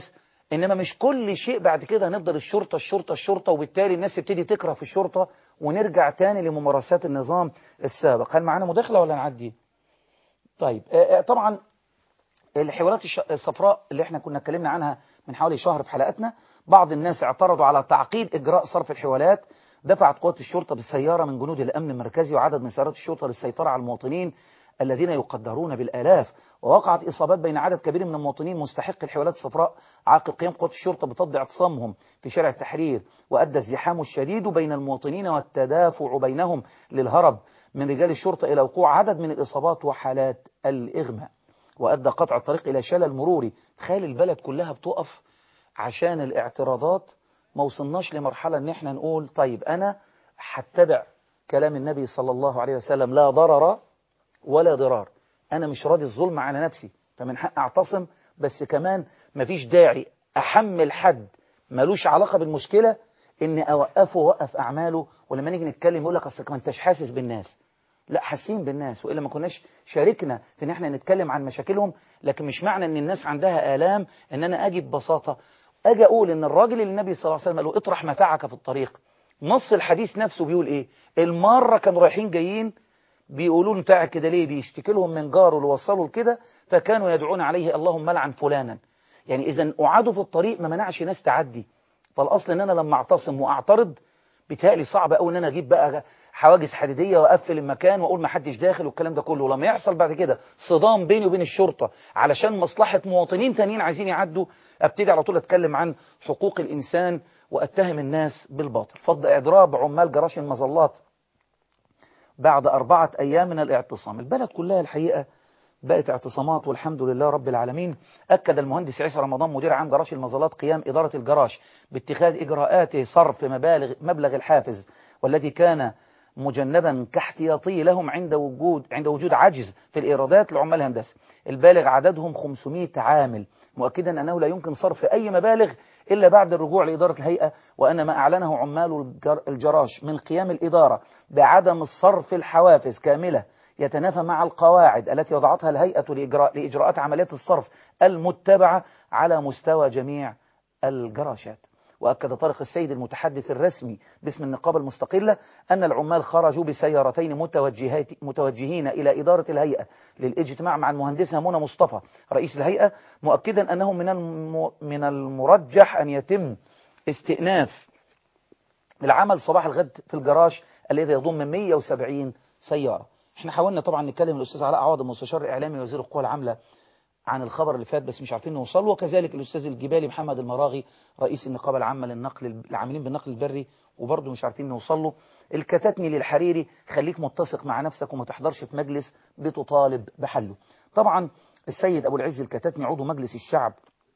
انما مش كل شيء بعد كده هنفضل الشرطه الشرطه الشرطه وبالتالي الناس تبتدي تكره في الشرطه ونرجع تاني لممارسات النظام السابق هل معانا مداخله ولا نعدي طيب آه، آه، طبعا الحوارات الش- الصفراء اللي احنا كنا اتكلمنا عنها من حوالي شهر في حلقتنا بعض الناس اعترضوا على تعقيد اجراء صرف الحوالات دفعت قوات الشرطه بالسياره من جنود الامن المركزي وعدد من سيارات الشرطه للسيطره على المواطنين الذين يقدرون بالالاف ووقعت اصابات بين عدد كبير من المواطنين مستحق الحوالات الصفراء عقب قيام قوات الشرطه بفض اعتصامهم في شارع التحرير وادى الزحام الشديد بين المواطنين والتدافع بينهم للهرب من رجال الشرطه الى وقوع عدد من الاصابات وحالات الاغماء وأدى قطع الطريق إلى شلل مروري تخيل البلد كلها بتقف عشان الاعتراضات ما وصلناش لمرحلة ان احنا نقول طيب انا هتبع كلام النبي صلى الله عليه وسلم لا ضرر ولا ضرار انا مش راضي الظلم على نفسي فمن حق اعتصم بس كمان مفيش داعي احمل حد ملوش علاقة بالمشكلة ان اوقفه ووقف اعماله ولما نيجي نتكلم يقول لك اصلك ما انتش حاسس بالناس لا حاسين بالناس والا ما كناش شاركنا في ان احنا نتكلم عن مشاكلهم لكن مش معنى ان الناس عندها الام ان انا اجي ببساطه اجي اقول ان الراجل اللي النبي صلى الله عليه وسلم قال له اطرح متاعك في الطريق نص الحديث نفسه بيقول ايه المره كانوا رايحين جايين بيقولوا له بتاعك كده ليه بيشتكي لهم من جاره اللي وصلوا لكده فكانوا يدعون عليه اللهم لعن فلانا يعني اذا قعدوا في الطريق ما منعش ناس تعدي فالاصل ان انا لما اعتصم واعترض بيتهيألي صعب قوي ان انا اجيب بقى حواجز حديديه واقفل المكان واقول ما حدش داخل والكلام ده كله ولما يحصل بعد كده صدام بيني وبين الشرطه علشان مصلحه مواطنين تانيين عايزين يعدوا ابتدي على طول اتكلم عن حقوق الانسان واتهم الناس بالباطل فض اضراب عمال جراش المظلات بعد أربعة أيام من الاعتصام البلد كلها الحقيقة بقت اعتصامات والحمد لله رب العالمين أكد المهندس عيسى رمضان مدير عام جراش المظلات قيام إدارة الجراش باتخاذ إجراءات صرف مبالغ مبلغ الحافز والذي كان مجنبا كاحتياطي لهم عند وجود عند وجود عجز في الإيرادات لعمال الهندسة البالغ عددهم 500 عامل مؤكدا أنه لا يمكن صرف أي مبالغ إلا بعد الرجوع لإدارة الهيئة وأن ما أعلنه عمال الجر- الجراش من قيام الإدارة بعدم الصرف الحوافز كاملة يتنافى مع القواعد التي وضعتها الهيئة لإجراء لإجراءات عمليات الصرف المتبعة على مستوى جميع الجراشات وأكد طارق السيد المتحدث الرسمي باسم النقابة المستقلة أن العمال خرجوا بسيارتين متوجهات متوجهين إلى إدارة الهيئة للاجتماع مع المهندسة منى مصطفى رئيس الهيئة مؤكدا أنه من الم- من المرجح أن يتم استئناف العمل صباح الغد في الجراج الذي يضم 170 سيارة احنا حاولنا طبعا نتكلم الأستاذ علاء عوض المستشار الإعلامي وزير القوى العاملة عن الخبر اللي فات بس مش عارفين نوصل له وكذلك الأستاذ الجبالي محمد المراغي رئيس النقابة العامة للنقل العاملين بالنقل البري وبرضه مش عارفين نوصل له الكتاتني للحريري خليك متسق مع نفسك وما تحضرش في مجلس بتطالب بحله طبعا السيد أبو العز الكتاتني عضو مجلس الشعب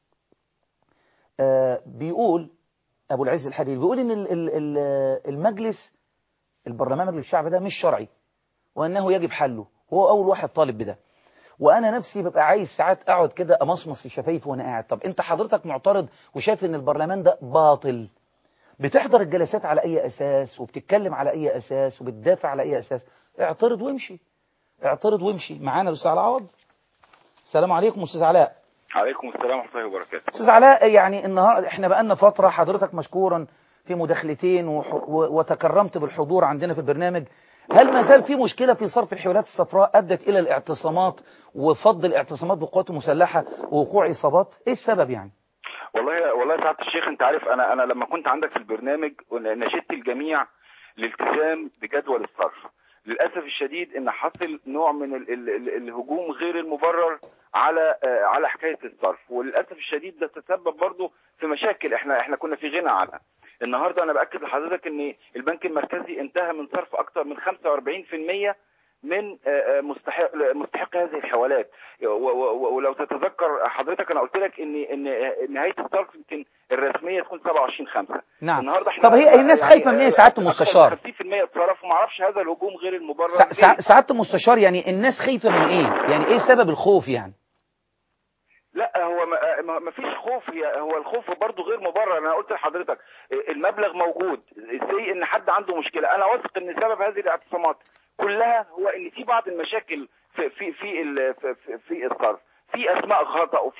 آه بيقول أبو العز الحريري بيقول إن ال- ال- ال- المجلس البرلمان مجلس الشعب ده مش شرعي وأنه يجب حله هو أول واحد طالب بده وانا نفسي ببقى عايز ساعات اقعد كده امصمص في شفايفي وانا قاعد طب انت حضرتك معترض وشايف ان البرلمان ده باطل بتحضر الجلسات على اي اساس وبتتكلم على اي اساس وبتدافع على اي اساس اعترض وامشي اعترض وامشي معانا الاستاذ علاء عوض السلام عليكم استاذ علاء عليكم السلام ورحمة الله وبركاته استاذ علاء يعني النهارده احنا بقالنا فتره حضرتك مشكورا في مداخلتين وح- و- وتكرمت بالحضور عندنا في البرنامج هل ما زال في مشكله في صرف الحوالات الصفراء ادت الى الاعتصامات وفض الاعتصامات بالقوات المسلحه ووقوع اصابات ايه السبب يعني والله والله يا سعادة الشيخ انت عارف انا انا لما كنت عندك في البرنامج نشدت الجميع للالتزام بجدول الصرف للاسف الشديد ان حصل نوع من ال ال ال الهجوم غير المبرر على آه، على حكايه الصرف وللاسف الشديد ده تسبب برضه في مشاكل احنا احنا كنا في غنى عنها النهارده انا باكد لحضرتك ان البنك المركزي انتهى من صرف اكثر من 45% من آه، آه، مستحق مستحق هذه الحوالات و- و- و- ولو تتذكر حضرتك انا قلت لك ان ان نهايه الصرف يمكن الرسميه تكون 27 5 نعم النهارده احنا طب هي الناس خايفه من ايه سعاده المستشار 50% اتصرف وما اعرفش هذا الهجوم غير المبرر سع- ليه؟ سع- سعاده المستشار يعني الناس خايفه من ايه يعني ايه سبب الخوف يعني لا هو ما- ما ما فيش خوف هي- هو الخوف برضه غير مبرر انا قلت لحضرتك المبلغ موجود ازاي ان حد عنده مشكله انا واثق ان سبب هذه الاعتصامات كلها هو ان في بعض المشاكل في في في ال- في, في, في الصرف في اسماء خطا وفي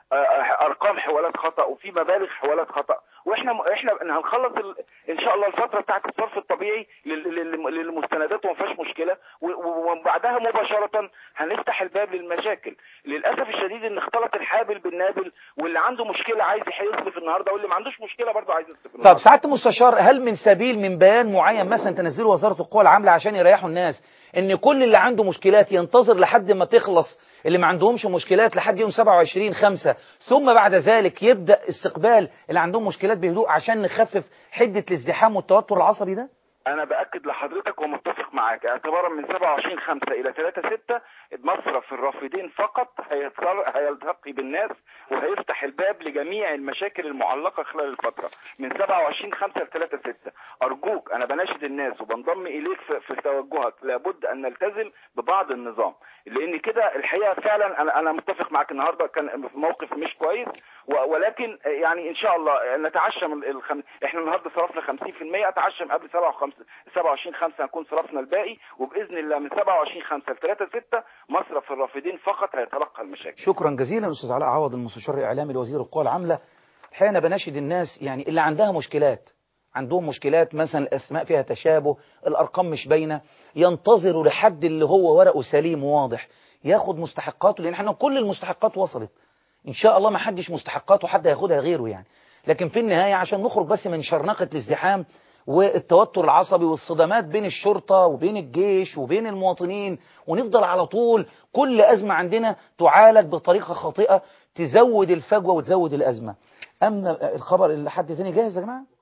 آه، ارقام حوالات خطا وفي مبالغ حوالات خطا واحنا احنا هنخلص ال... ان شاء الله الفتره بتاعت الصرف الطبيعي لل... لل... للمستندات وما فيهاش مشكله و... و- وبعدها مباشره هنفتح الباب للمشاكل للاسف الشديد ان اختلط الحابل بالنابل واللي عنده مشكله عايز يصرف النهارده واللي ما عندوش مشكله برضه عايز يصرف طب النهارده سعاده المستشار هل من سبيل من بيان معين مثلا تنزله وزاره القوى العامله عشان يريحوا الناس ان كل اللي عنده مشكلات ينتظر لحد ما تخلص اللي ما عندهمش مشكلات لحد يوم 27 5 ثم بعد ذلك يبدا استقبال اللي عندهم مشكلات بهدوء عشان نخفف حده الازدحام والتوتر العصبي ده انا باكد لحضرتك ومتفق معاك اعتبارا من 27 5 الى 3 6 مصرف الرافدين فقط هيتصل- هيلتقي بالناس وهيفتح الباب لجميع المشاكل المعلقه خلال الفتره من 27 5 ل 3 6 ارجوك انا بناشد الناس وبنضم اليك في, في توجهك لابد ان نلتزم ببعض النظام لان كده الحقيقه فعلا انا انا متفق معاك النهارده كان في موقف مش كويس و- ولكن يعني ان شاء الله نتعشم الخم... احنا النهارده صرفنا 50% اتعشم قبل 27 5 هنكون صرفنا الباقي وباذن الله من 27 5 ل 3 6 مصرف الرافدين فقط هيتلقى المشاكل شكرا جزيلا استاذ علاء عوض المستشار الاعلامي لوزير القوى العامله الحقيقه انا بناشد الناس يعني اللي عندها مشكلات عندهم مشكلات مثلا الاسماء فيها تشابه الارقام مش باينه ينتظروا لحد اللي هو ورقه سليم وواضح ياخد مستحقاته لان احنا كل المستحقات وصلت ان شاء الله ما حدش مستحقاته حد هياخدها غيره يعني لكن في النهايه عشان نخرج بس من شرنقه الازدحام والتوتر العصبي والصدامات بين الشرطه وبين الجيش وبين المواطنين ونفضل على طول كل ازمه عندنا تعالج بطريقه خاطئه تزود الفجوه وتزود الازمه اما الخبر اللي حد تاني جاهز يا جماعه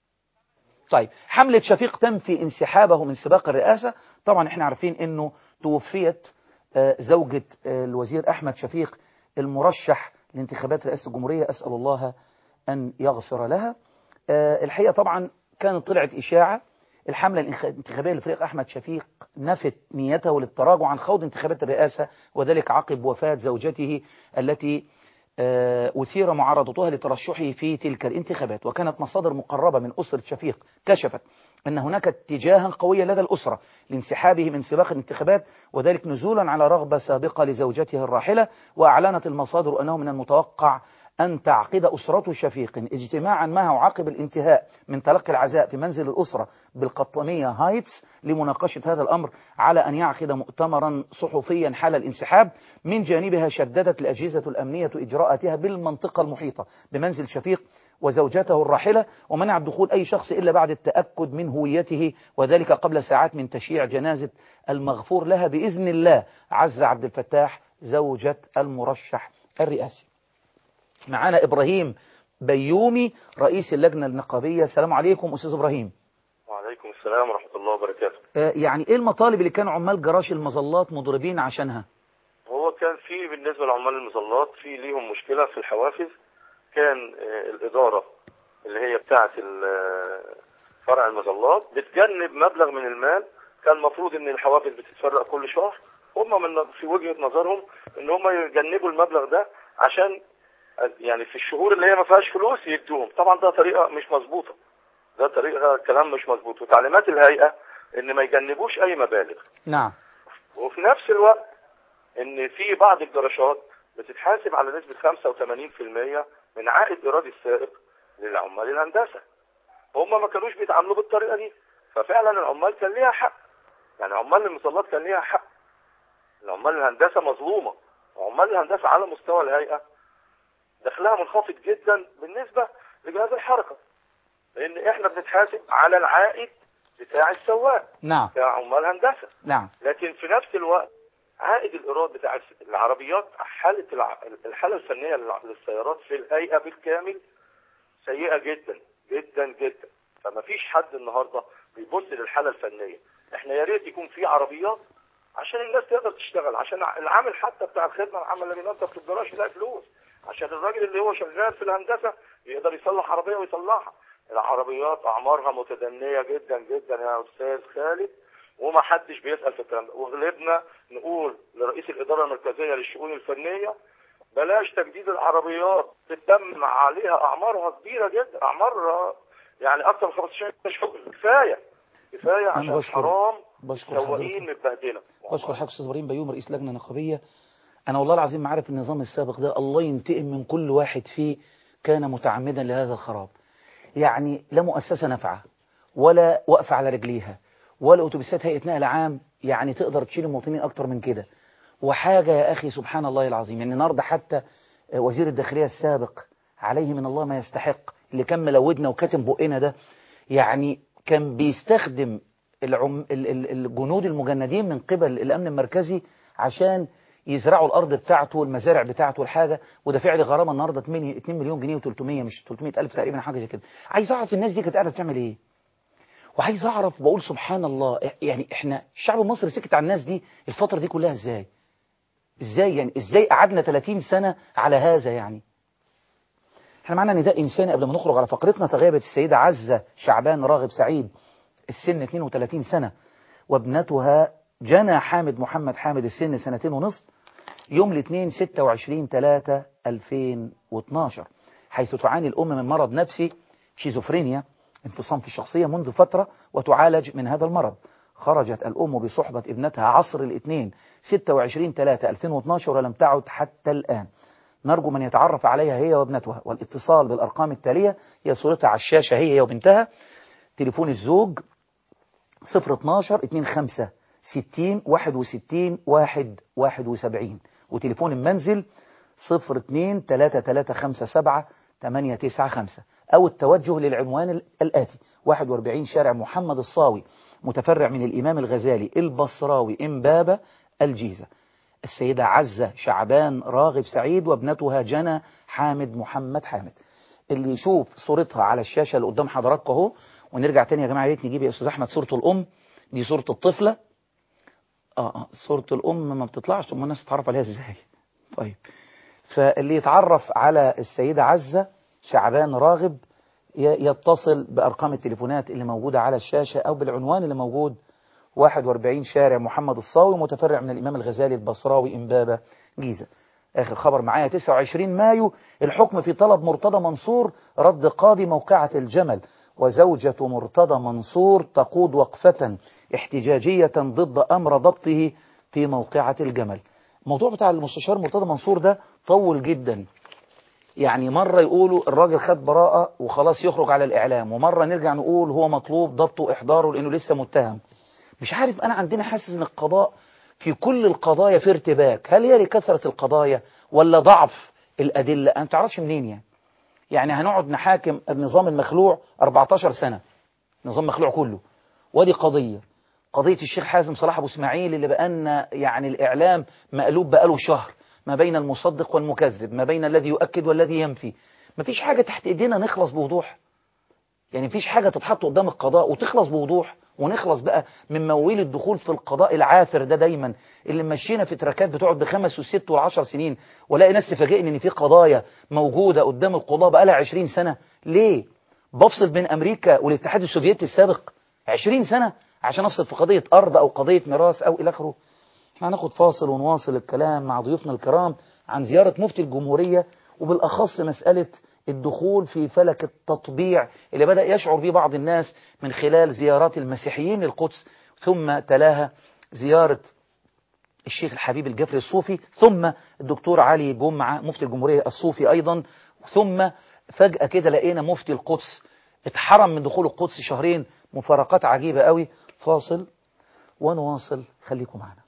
طيب حملة شفيق تنفي انسحابه من سباق الرئاسة طبعا احنا عارفين انه توفيت آه، زوجة آه، الوزير احمد شفيق المرشح لانتخابات رئاسة الجمهورية اسأل الله ان يغفر لها آه، الحقيقة طبعا كانت طلعت اشاعة الحملة الانخ- الانتخابية لفريق احمد شفيق نفت نيته للتراجع عن خوض انتخابات الرئاسة وذلك عقب وفاة زوجته التي آه، أثير معارضتها لترشحه في تلك الانتخابات وكانت مصادر مقربة من أسرة شفيق كشفت أن هناك اتجاها قويا لدى الأسرة لانسحابه من سباق الانتخابات وذلك نزولا على رغبة سابقة لزوجته الراحلة وأعلنت المصادر أنه من المتوقع أن تعقد أسرة شفيق اجتماعا معه عقب الانتهاء من تلقي العزاء في منزل الأسرة بالقطامية هايتس لمناقشة هذا الأمر على أن يعقد مؤتمرا صحفيا حال الانسحاب من جانبها شددت الأجهزة الأمنية إجراءاتها بالمنطقة المحيطة بمنزل شفيق وزوجته الراحلة ومنع دخول أي شخص إلا بعد التأكد من هويته وذلك قبل ساعات من تشييع جنازة المغفور لها بإذن الله عز عبد الفتاح زوجة المرشح الرئاسي معانا إبراهيم بيومي رئيس اللجنة النقابية السلام عليكم أستاذ إبراهيم وعليكم السلام ورحمة الله وبركاته آه، يعني إيه المطالب اللي كانوا عمال جراش المظلات مضربين عشانها هو كان في بالنسبة لعمال المظلات في ليهم مشكلة في الحوافز كان آه، الإدارة اللي هي بتاعة ال- آه، فرع المظلات بتجنب مبلغ من المال كان المفروض ان الحوافز بتتفرق كل شهر هم من في وجهة نظرهم ان هم يجنبوا المبلغ ده عشان آه، يعني في الشهور اللي هي ما فيهاش فلوس يدوهم طبعا ده طريقة مش مظبوطة ده طريقة كلام مش مظبوط وتعليمات الهيئة ان ما يجنبوش اي مبالغ نعم وفي نفس الوقت ان في بعض الجراشات بتتحاسب على نسبة 85% من عائد ايرادي السائق للعمال الهندسة هم ما كانوش بيتعاملوا بالطريقة دي ففعلا العمال كان ليها حق يعني عمال المظلات كان ليها حق العمال الهندسة مظلومة وعمال الهندسة على مستوى الهيئة دخلها منخفض جدا بالنسبة لجهاز الحركة لان احنا بنتحاسب على العائد بتاع السواق نعم كعمال هندسة نعم لكن في نفس الوقت عائد الايراد بتاع العربيات حاله الع- الحاله الفنيه للع- للسيارات في الهيئه بالكامل سيئه جدا جدا جدا فما فيش حد النهارده بيبص للحاله الفنيه احنا يا ريت يكون في عربيات عشان الناس تقدر تشتغل عشان العامل حتى بتاع الخدمه العامه اللي بينظف في الجراج يلاقي فلوس عشان الراجل اللي هو شغال في الهندسه يقدر يصلح عربيه ويصلحها العربيات اعمارها متدنيه جدا جدا يا استاذ خالد وما حدش بيسال في الكلام ده وغلبنا نقول لرئيس الاداره المركزيه للشؤون الفنيه بلاش تجديد العربيات تتم عليها اعمارها كبيره جدا اعمار يعني اكثر من 15 شهر كفايه كفايه عشان بشكر- حرام بشكر سواقين حضرتك متبهدله بشكر حضرتك استاذ ابراهيم بيوم رئيس لجنه نقابيه أنا والله العظيم ما عارف النظام السابق ده الله ينتقم من كل واحد فيه كان متعمدا لهذا الخراب يعني لا مؤسسة نافعة ولا واقفة على رجليها ولا أتوبيسات هيئة نقل عام يعني تقدر تشيل المواطنين أكتر من كده وحاجة يا أخي سبحان الله العظيم يعني النهاردة حتى وزير الداخلية السابق عليه من الله ما يستحق اللي كان ملودنا وكاتم بقنا ده يعني كان بيستخدم العم... ال- ال- الجنود المجندين من قبل الأمن المركزي عشان يزرعوا الأرض بتاعته والمزارع بتاعته والحاجة ودافع لي غرامة النهاردة 2 مليون جنيه و300 مش 300 ألف تقريبا حاجة زي كده عايز أعرف الناس دي كانت قاعدة بتعمل إيه وعايز أعرف بقول سبحان الله يعني إحنا الشعب المصري سكت على الناس دي الفترة دي كلها إزاي إزاي يعني إزاي قعدنا 30 سنة على هذا يعني احنا معنا نداء إنساني قبل ما نخرج على فقرتنا تغيبت السيدة عزة شعبان راغب سعيد السن 32 سنة وابنتها جنى حامد محمد حامد السن سنتين ونصف يوم الاثنين 26 3 2012 حيث تعاني الأم من مرض نفسي شيزوفرينيا انفصام في الشخصية منذ فترة وتعالج من هذا المرض خرجت الأم بصحبة ابنتها عصر الاثنين 26 3 2012 ولم تعد حتى الآن نرجو من يتعرف عليها هي وابنتها والاتصال بالأرقام التالية هي صورتها على الشاشة هي وبنتها تليفون الزوج 012 25 60 61 1 71 وتليفون المنزل 02 3357 895 أو التوجه للعنوان الآتي 41 شارع محمد الصاوي متفرع من الإمام الغزالي البصراوي إمبابة الجيزة السيدة عزة شعبان راغب سعيد وابنتها جنى حامد محمد حامد اللي يشوف صورتها على الشاشة اللي قدام حضراتكم اهو ونرجع تاني يا جماعة يا ريت نجيب يا أستاذ أحمد صورة الأم دي صورة الطفلة آه, آه صورة الأم ما بتطلعش ثم الناس تتعرف عليها إزاي طيب فاللي يتعرف على السيدة عزة شعبان راغب يتصل بأرقام التليفونات اللي موجودة على الشاشة أو بالعنوان اللي موجود 41 شارع محمد الصاوي متفرع من الإمام الغزالي البصراوي إمبابة جيزة آخر خبر معايا 29 مايو الحكم في طلب مرتضى منصور رد قاضي موقعة الجمل وزوجة مرتضى منصور تقود وقفة احتجاجية ضد أمر ضبطه في موقعة الجمل الموضوع بتاع المستشار مرتضى منصور ده طول جدا يعني مرة يقولوا الراجل خد براءة وخلاص يخرج على الإعلام ومرة نرجع نقول هو مطلوب ضبطه وإحضاره لأنه لسه متهم مش عارف أنا عندنا حاسس إن القضاء في كل القضايا في ارتباك هل هي لكثرة القضايا ولا ضعف الأدلة أنا تعرفش منين يعني يعني هنقعد نحاكم النظام المخلوع 14 سنة نظام مخلوع كله ودي قضية قضية الشيخ حازم صلاح أبو اسماعيل اللي بقالنا يعني الإعلام مقلوب بقاله شهر ما بين المصدق والمكذب ما بين الذي يؤكد والذي ينفي ما فيش حاجة تحت إيدينا نخلص بوضوح يعني فيش حاجة تتحط قدام القضاء وتخلص بوضوح ونخلص بقى من مويل الدخول في القضاء العاثر ده دايما اللي مشينا في تراكات بتقعد بخمس وست والعشر سنين ولاقي ناس تفاجئني ان في قضايا موجودة قدام القضاء بقى لها 20 سنة ليه بفصل بين امريكا والاتحاد السوفيتي السابق 20 سنة عشان افصل في قضية ارض او قضية ميراث او الى اخره احنا هناخد فاصل ونواصل الكلام مع ضيوفنا الكرام عن زيارة مفتي الجمهورية وبالاخص مسألة الدخول في فلك التطبيع اللي بدأ يشعر به بعض الناس من خلال زيارات المسيحيين للقدس ثم تلاها زيارة الشيخ الحبيب الجفري الصوفي ثم الدكتور علي جمعة مفتي الجمهورية الصوفي أيضا ثم فجأة كده لقينا مفتي القدس اتحرم من دخول القدس شهرين مفارقات عجيبة قوي فاصل ونواصل خليكم معنا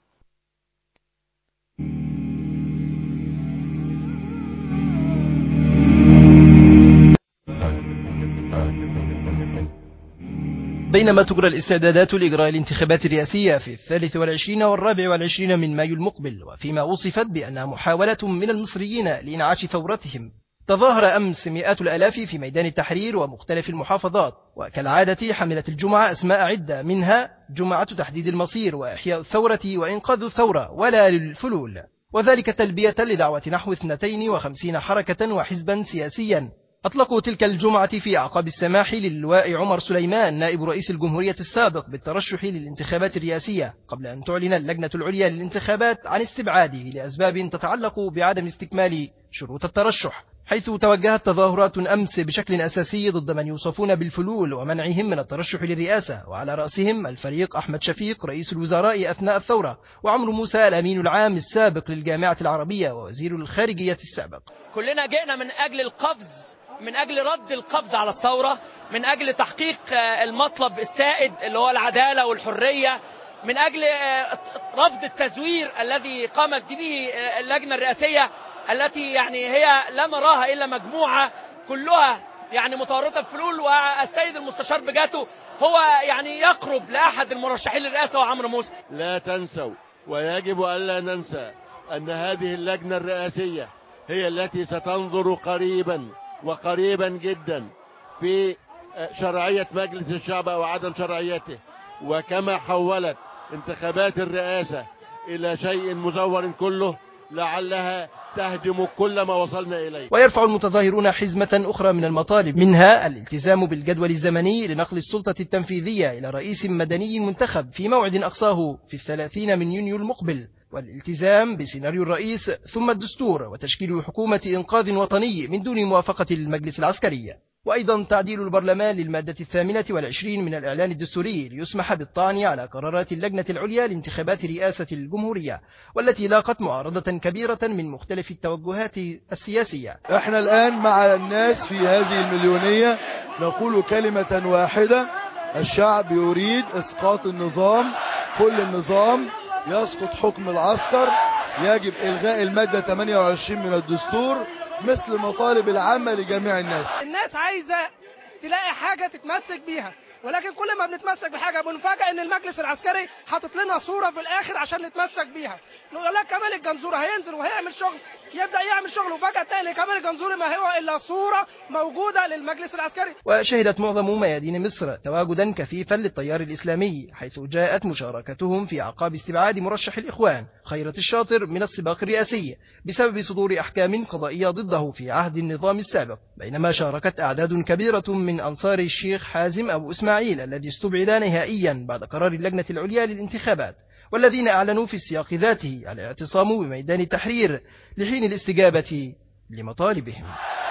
بينما تجرى الاستعدادات لإجراء الانتخابات الرئاسية في الثالث والعشرين والرابع والعشرين من مايو المقبل وفيما وصفت بأنها محاولة من المصريين لإنعاش ثورتهم تظاهر أمس مئات الألاف في ميدان التحرير ومختلف المحافظات وكالعادة حملت الجمعة أسماء عدة منها جمعة تحديد المصير وإحياء الثورة وإنقاذ الثورة ولا للفلول وذلك تلبية لدعوة نحو 52 حركة وحزبا سياسيا أطلقوا تلك الجمعة في أعقاب السماح للواء عمر سليمان نائب رئيس الجمهورية السابق بالترشح للانتخابات الرئاسية قبل أن تعلن اللجنة العليا للانتخابات عن استبعاده لأسباب تتعلق بعدم استكمال شروط الترشح حيث توجهت تظاهرات أمس بشكل أساسي ضد من يوصفون بالفلول ومنعهم من الترشح للرئاسة وعلى رأسهم الفريق أحمد شفيق رئيس الوزراء أثناء الثورة وعمرو موسى الأمين العام السابق للجامعة العربية ووزير الخارجية السابق كلنا جئنا من أجل القفز من أجل رد القفز على الثورة من أجل تحقيق آه، المطلب السائد اللي هو العدالة والحرية من أجل آه، رفض التزوير الذي قامت به آه، اللجنة الرئاسية التي يعني هي لا نراها إلا مجموعة كلها يعني متورطة بفلول والسيد المستشار بجاته هو يعني يقرب لأحد المرشحين للرئاسة وعمرو موسى لا تنسوا ويجب ألا ننسى أن هذه اللجنة الرئاسية هي التي ستنظر قريبا وقريبا جدا في شرعية مجلس الشعب أو عدم شرعيته وكما حولت انتخابات الرئاسة إلى شيء مزور كله لعلها تهدم كل ما وصلنا إليه ويرفع المتظاهرون حزمة أخرى من المطالب منها الالتزام بالجدول الزمني لنقل السلطة التنفيذية إلى رئيس مدني منتخب في موعد أقصاه في الثلاثين من يونيو المقبل والالتزام بسيناريو الرئيس ثم الدستور وتشكيل حكومة إنقاذ وطني من دون موافقة المجلس العسكري وأيضا تعديل البرلمان للمادة الثامنة والعشرين من الإعلان الدستوري ليسمح بالطعن على قرارات اللجنة العليا لانتخابات رئاسة الجمهورية والتي لاقت معارضة كبيرة من مختلف التوجهات السياسية احنا الآن مع الناس في هذه المليونية نقول كلمة واحدة الشعب يريد اسقاط النظام كل النظام يسقط حكم العسكر يجب الغاء المادة 28 من الدستور مثل المطالب العامة لجميع الناس الناس عايزة تلاقي حاجة تتمسك بيها ولكن كل ما بنتمسك بحاجة بنفاجئ ان المجلس العسكري حاطط لنا صورة في الاخر عشان نتمسك بيها نقول لك كمال الجنزورة هينزل وهيعمل شغل يبدأ يعمل شغل وفجأة تلاقي كمال الجنزوري ما هو الا صورة موجودة للمجلس العسكري وشهدت معظم ميادين مصر تواجدا كثيفا للتيار الإسلامي حيث جاءت مشاركتهم في أعقاب استبعاد مرشح الإخوان خيرة الشاطر من السباق الرئاسي بسبب صدور أحكام قضائية ضده في عهد النظام السابق بينما شاركت أعداد كبيرة من أنصار الشيخ حازم أبو إسماعيل الذي استبعد نهائيا بعد قرار اللجنة العليا للانتخابات والذين أعلنوا في السياق ذاته الاعتصام بميدان التحرير لحين الاستجابة لمطالبهم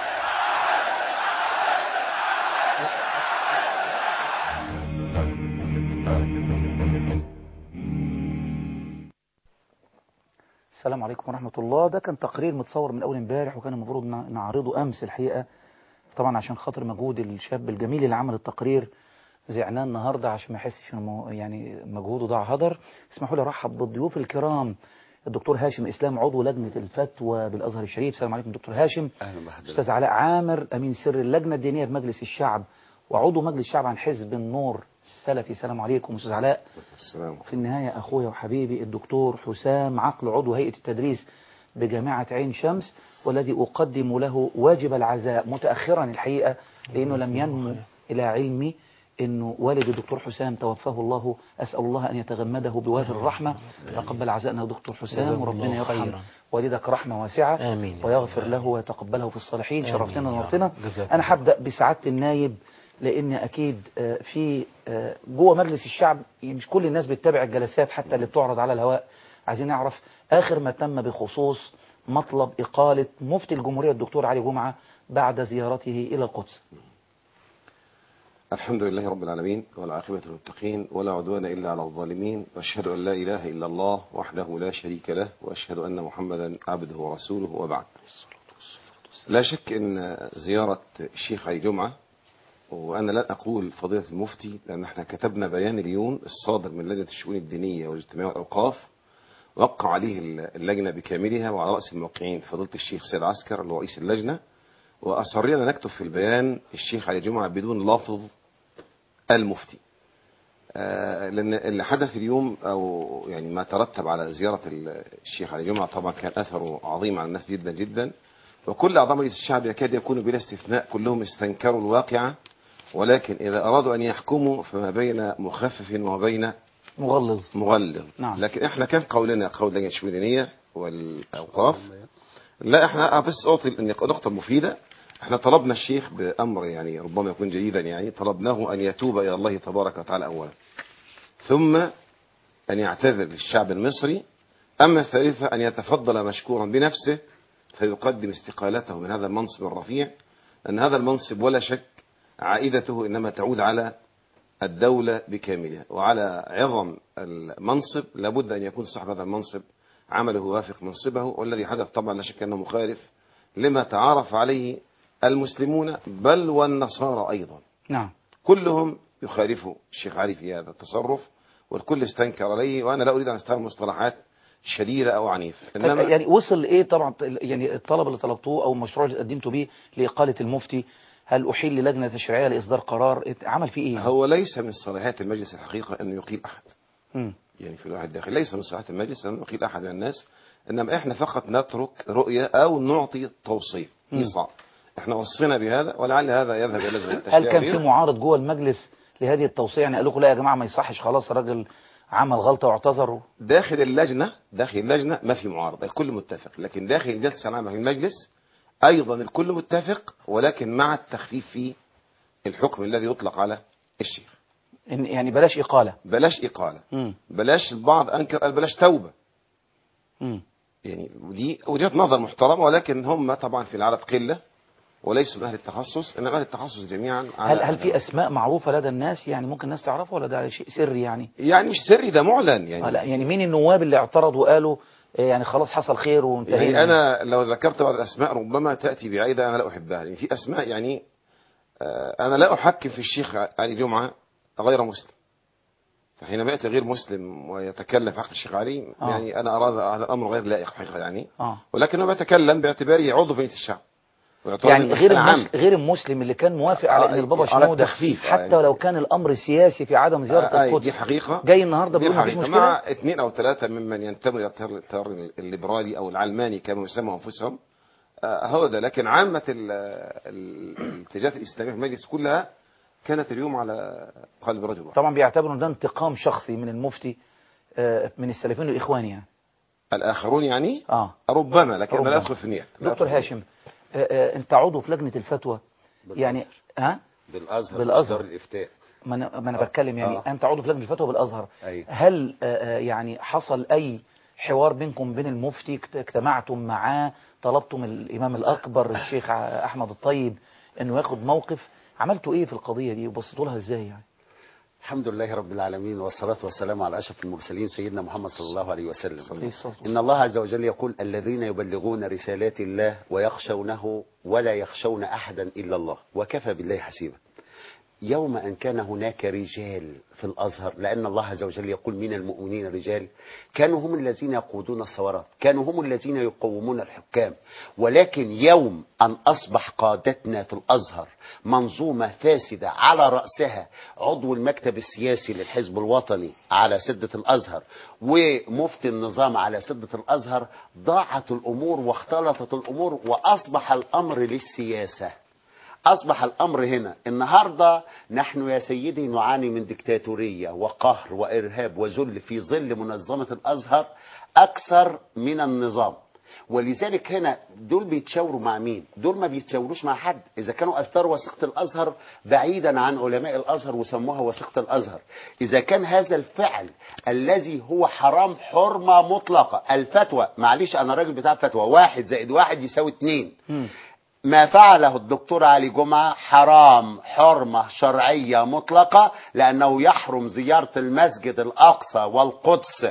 السلام عليكم ورحمة الله ده كان تقرير متصور من أول امبارح وكان المفروض ن- نعرضه أمس الحقيقة طبعا عشان خاطر مجهود الشاب الجميل اللي عمل التقرير زعناه النهاردة عشان ما يحسش انه يعني مجهوده ضاع هدر اسمحوا لي ارحب بالضيوف الكرام الدكتور هاشم اسلام عضو لجنة الفتوى بالازهر الشريف السلام عليكم دكتور هاشم اهلا بحضرتك استاذ علاء عامر امين سر اللجنة الدينية بمجلس الشعب وعضو مجلس الشعب عن حزب النور السلفي السلام عليكم استاذ علاء السلام في النهاية أخويا وحبيبي الدكتور حسام عقل عضو هيئة التدريس بجامعة عين شمس والذي أقدم له واجب العزاء متأخرا الحقيقة لأنه لم ينمو إلى علمي أنه والد الدكتور حسام توفاه الله أسأل الله أن يتغمده بوافر الرحمة تقبل عزائنا دكتور جزاكم حسام الله وربنا يرحم خيرا. والدك رحمة واسعة آمين. ويغفر له ويتقبله في الصالحين آمين شرفتنا يا رب. ونورتنا جزاكم أنا هبدأ بسعادة النايب لان اكيد آه، في آه، جوه مجلس الشعب مش كل الناس بتتابع الجلسات حتى اللي بتعرض على الهواء عايزين نعرف اخر ما تم بخصوص مطلب اقاله مفتي الجمهوريه الدكتور علي جمعه بعد زيارته الى القدس الحمد لله رب العالمين والعاقبة للمتقين ولا عدوان إلا على الظالمين وأشهد أن لا إله إلا الله وحده لا شريك له وأشهد أن محمدا عبده ورسوله وبعد لا شك أن زيارة الشيخ علي جمعة وأنا لن أقول فضيلة المفتي لأن احنا كتبنا بيان اليوم الصادر من لجنة الشؤون الدينية والاجتماعية والأوقاف وقع عليه اللجنة بكاملها وعلى رأس الموقعين فضيلة الشيخ سيد عسكر اللي هو رئيس اللجنة وأصرنا نكتب في البيان الشيخ علي جمعة بدون لفظ المفتي آه، لأن اللي حدث اليوم أو يعني ما ترتب على زيارة الشيخ علي جمعة طبعا كان أثره عظيم على الناس جدا جدا وكل أعضاء مجلس الشعب يكاد يكونوا بلا استثناء كلهم استنكروا الواقعة ولكن إذا أرادوا أن يحكموا فما بين مخفف وما بين مغلظ مغلظ نعم. لكن احنا كان قولنا قول لجنة الشؤون الدينية والأوقاف لا احنا بس أعطي نقطة مفيدة احنا طلبنا الشيخ بأمر يعني ربما يكون جديدا يعني طلبناه أن يتوب إلى الله تبارك وتعالى أولا ثم أن يعتذر للشعب المصري أما الثالثة أن يتفضل مشكورا بنفسه فيقدم استقالته من هذا المنصب الرفيع أن هذا المنصب ولا شك عائدته إنما تعود على الدولة بكاملها وعلى عظم المنصب لابد أن يكون صاحب هذا المنصب عمله يوافق منصبه والذي حدث طبعا لا شك أنه مخالف لما تعارف عليه المسلمون بل والنصارى أيضا نعم كلهم يخالفوا الشيخ علي في هذا التصرف والكل استنكر عليه وأنا لا أريد أن أستعمل مصطلحات شديدة أو عنيفة طيب يعني وصل ايه طبعا يعني الطلب اللي طلبتوه او المشروع اللي قدمتوا بيه لاقاله المفتي هل احيل للجنه تشريعيه لاصدار قرار عمل فيه ايه؟ هو ليس من صلاحيات المجلس الحقيقة أنه يقيل أحد مم. يعني في الواحد داخل ليس من صلاحيات المجلس أن يقيل أحد من الناس إنما إحنا فقط نترك رؤية أو نعطي توصية مم. إيصاء إحنا وصينا بهذا ولعل هذا يذهب إلى لجنة هل التشريع كان في وغيره. معارض جوه المجلس لهذه التوصيه يعني قال لكم لا يا جماعه ما يصحش خلاص الراجل عمل غلطه واعتذر داخل اللجنة داخل اللجنة ما في معارضة الكل متفق لكن داخل الجلسة العامة في المجلس أيضا الكل متفق ولكن مع التخفيف في الحكم الذي يطلق على الشيخ إن يعني بلاش اقاله بلاش إقالة مم. بلاش البعض أنكر قال بلاش توبة مم. يعني ودي وجهة نظر محترمة ولكن هم طبعا في العدد قلة وليسوا من أهل التخصص إنما أهل التخصص جميعا على هل هل في اسماء معروفه لدى الناس يعني ممكن الناس تعرفها ولا ده شيء سري يعني؟ يعني مش سري ده معلن آه يعني لا يعني مين النواب اللي اعترضوا وقالوا آه، يعني خلاص حصل خير وانتهينا يعني أنا لو ذكرت بعض الأسماء ربما تأتي بعيدة أنا لا أحبها لأن في أسماء يعني آه، أنا لا أحكم في الشيخ علي جمعة غير مسلم فحينما يأتي غير مسلم ويتكلم في حق الشيخ علي آه. يعني أنا أرى هذا الأمر غير لائق حقيقة يعني اه ولكنه بيتكلم باعتباره عضو في مجلس الشعب واعتبار يعني غير المسألة المس... غير المسلم اللي كان موافق على آه، ان البابا على شنودة التخفيف، آه، حتى يعني. لو كان الامر سياسي في عدم زياره آه، القدس دي حقيقة جاي النهارده دي بيقول مفيش حقيقة مشكله مع اثنين أو ثلاثة ممن ينتموا إلى التيار التيار الليبرالي أو العلماني كما يسموا أنفسهم آه، هو ده لكن عامة ال- ال- الاتجاهات الإسلامية في المجلس كلها كانت اليوم على قلب رجل واحد طبعا بيعتبروا ان ده انتقام شخصي من المفتي آه، من السلفيين والاخوان يعني الآخرون يعني اه ربما لكن أنا ربما. لا أدخل في النيات لا دكتور أدخل في هاشم آه، آه، انت عضو في لجنه الفتوى يعني ها بالازهر بالأزهر. بالازهر الافتاء ما انا ما انا بتكلم يعني آه. انت عضو في لجنه الفتوى بالازهر أيوة. هل آه، آه، يعني حصل اي حوار بينكم بين المفتي اجت- اجتمعتم معاه طلبتم الامام الاكبر الشيخ ع- احمد الطيب انه ياخد موقف عملتوا ايه في القضيه دي وبصيتوا لها ازاي يعني الحمد لله رب العالمين والصلاة والسلام على أشرف المرسلين سيدنا محمد صلى الله عليه وسلم إن الله عز وجل يقول الذين يبلغون رسالات الله ويخشونه ولا يخشون أحدا إلا الله وكفى بالله حسيبا يوم أن كان هناك رجال في الأزهر لأن الله عز وجل يقول من المؤمنين رجال كانوا هم الذين يقودون الثورات كانوا هم الذين يقومون الحكام ولكن يوم أن أصبح قادتنا في الأزهر منظومة فاسدة على رأسها عضو المكتب السياسي للحزب الوطني على سدة الأزهر ومفتي النظام على سدة الأزهر ضاعت الأمور واختلطت الأمور وأصبح الأمر للسياسة أصبح الأمر هنا النهاردة نحن يا سيدي نعاني من دكتاتورية وقهر وإرهاب وذل في ظل منظمة الأزهر أكثر من النظام ولذلك هنا دول بيتشاوروا مع مين دول ما بيتشاوروش مع حد إذا كانوا أثاروا وثيقة الأزهر بعيدا عن علماء الأزهر وسموها وثيقة الأزهر إذا كان هذا الفعل الذي هو حرام حرمة مطلقة الفتوى معلش أنا راجل بتاع فتوى واحد زائد واحد يساوي اتنين ما فعله الدكتور علي جمعة حرام حرمة شرعية مطلقة لأنه يحرم زيارة المسجد الأقصى والقدس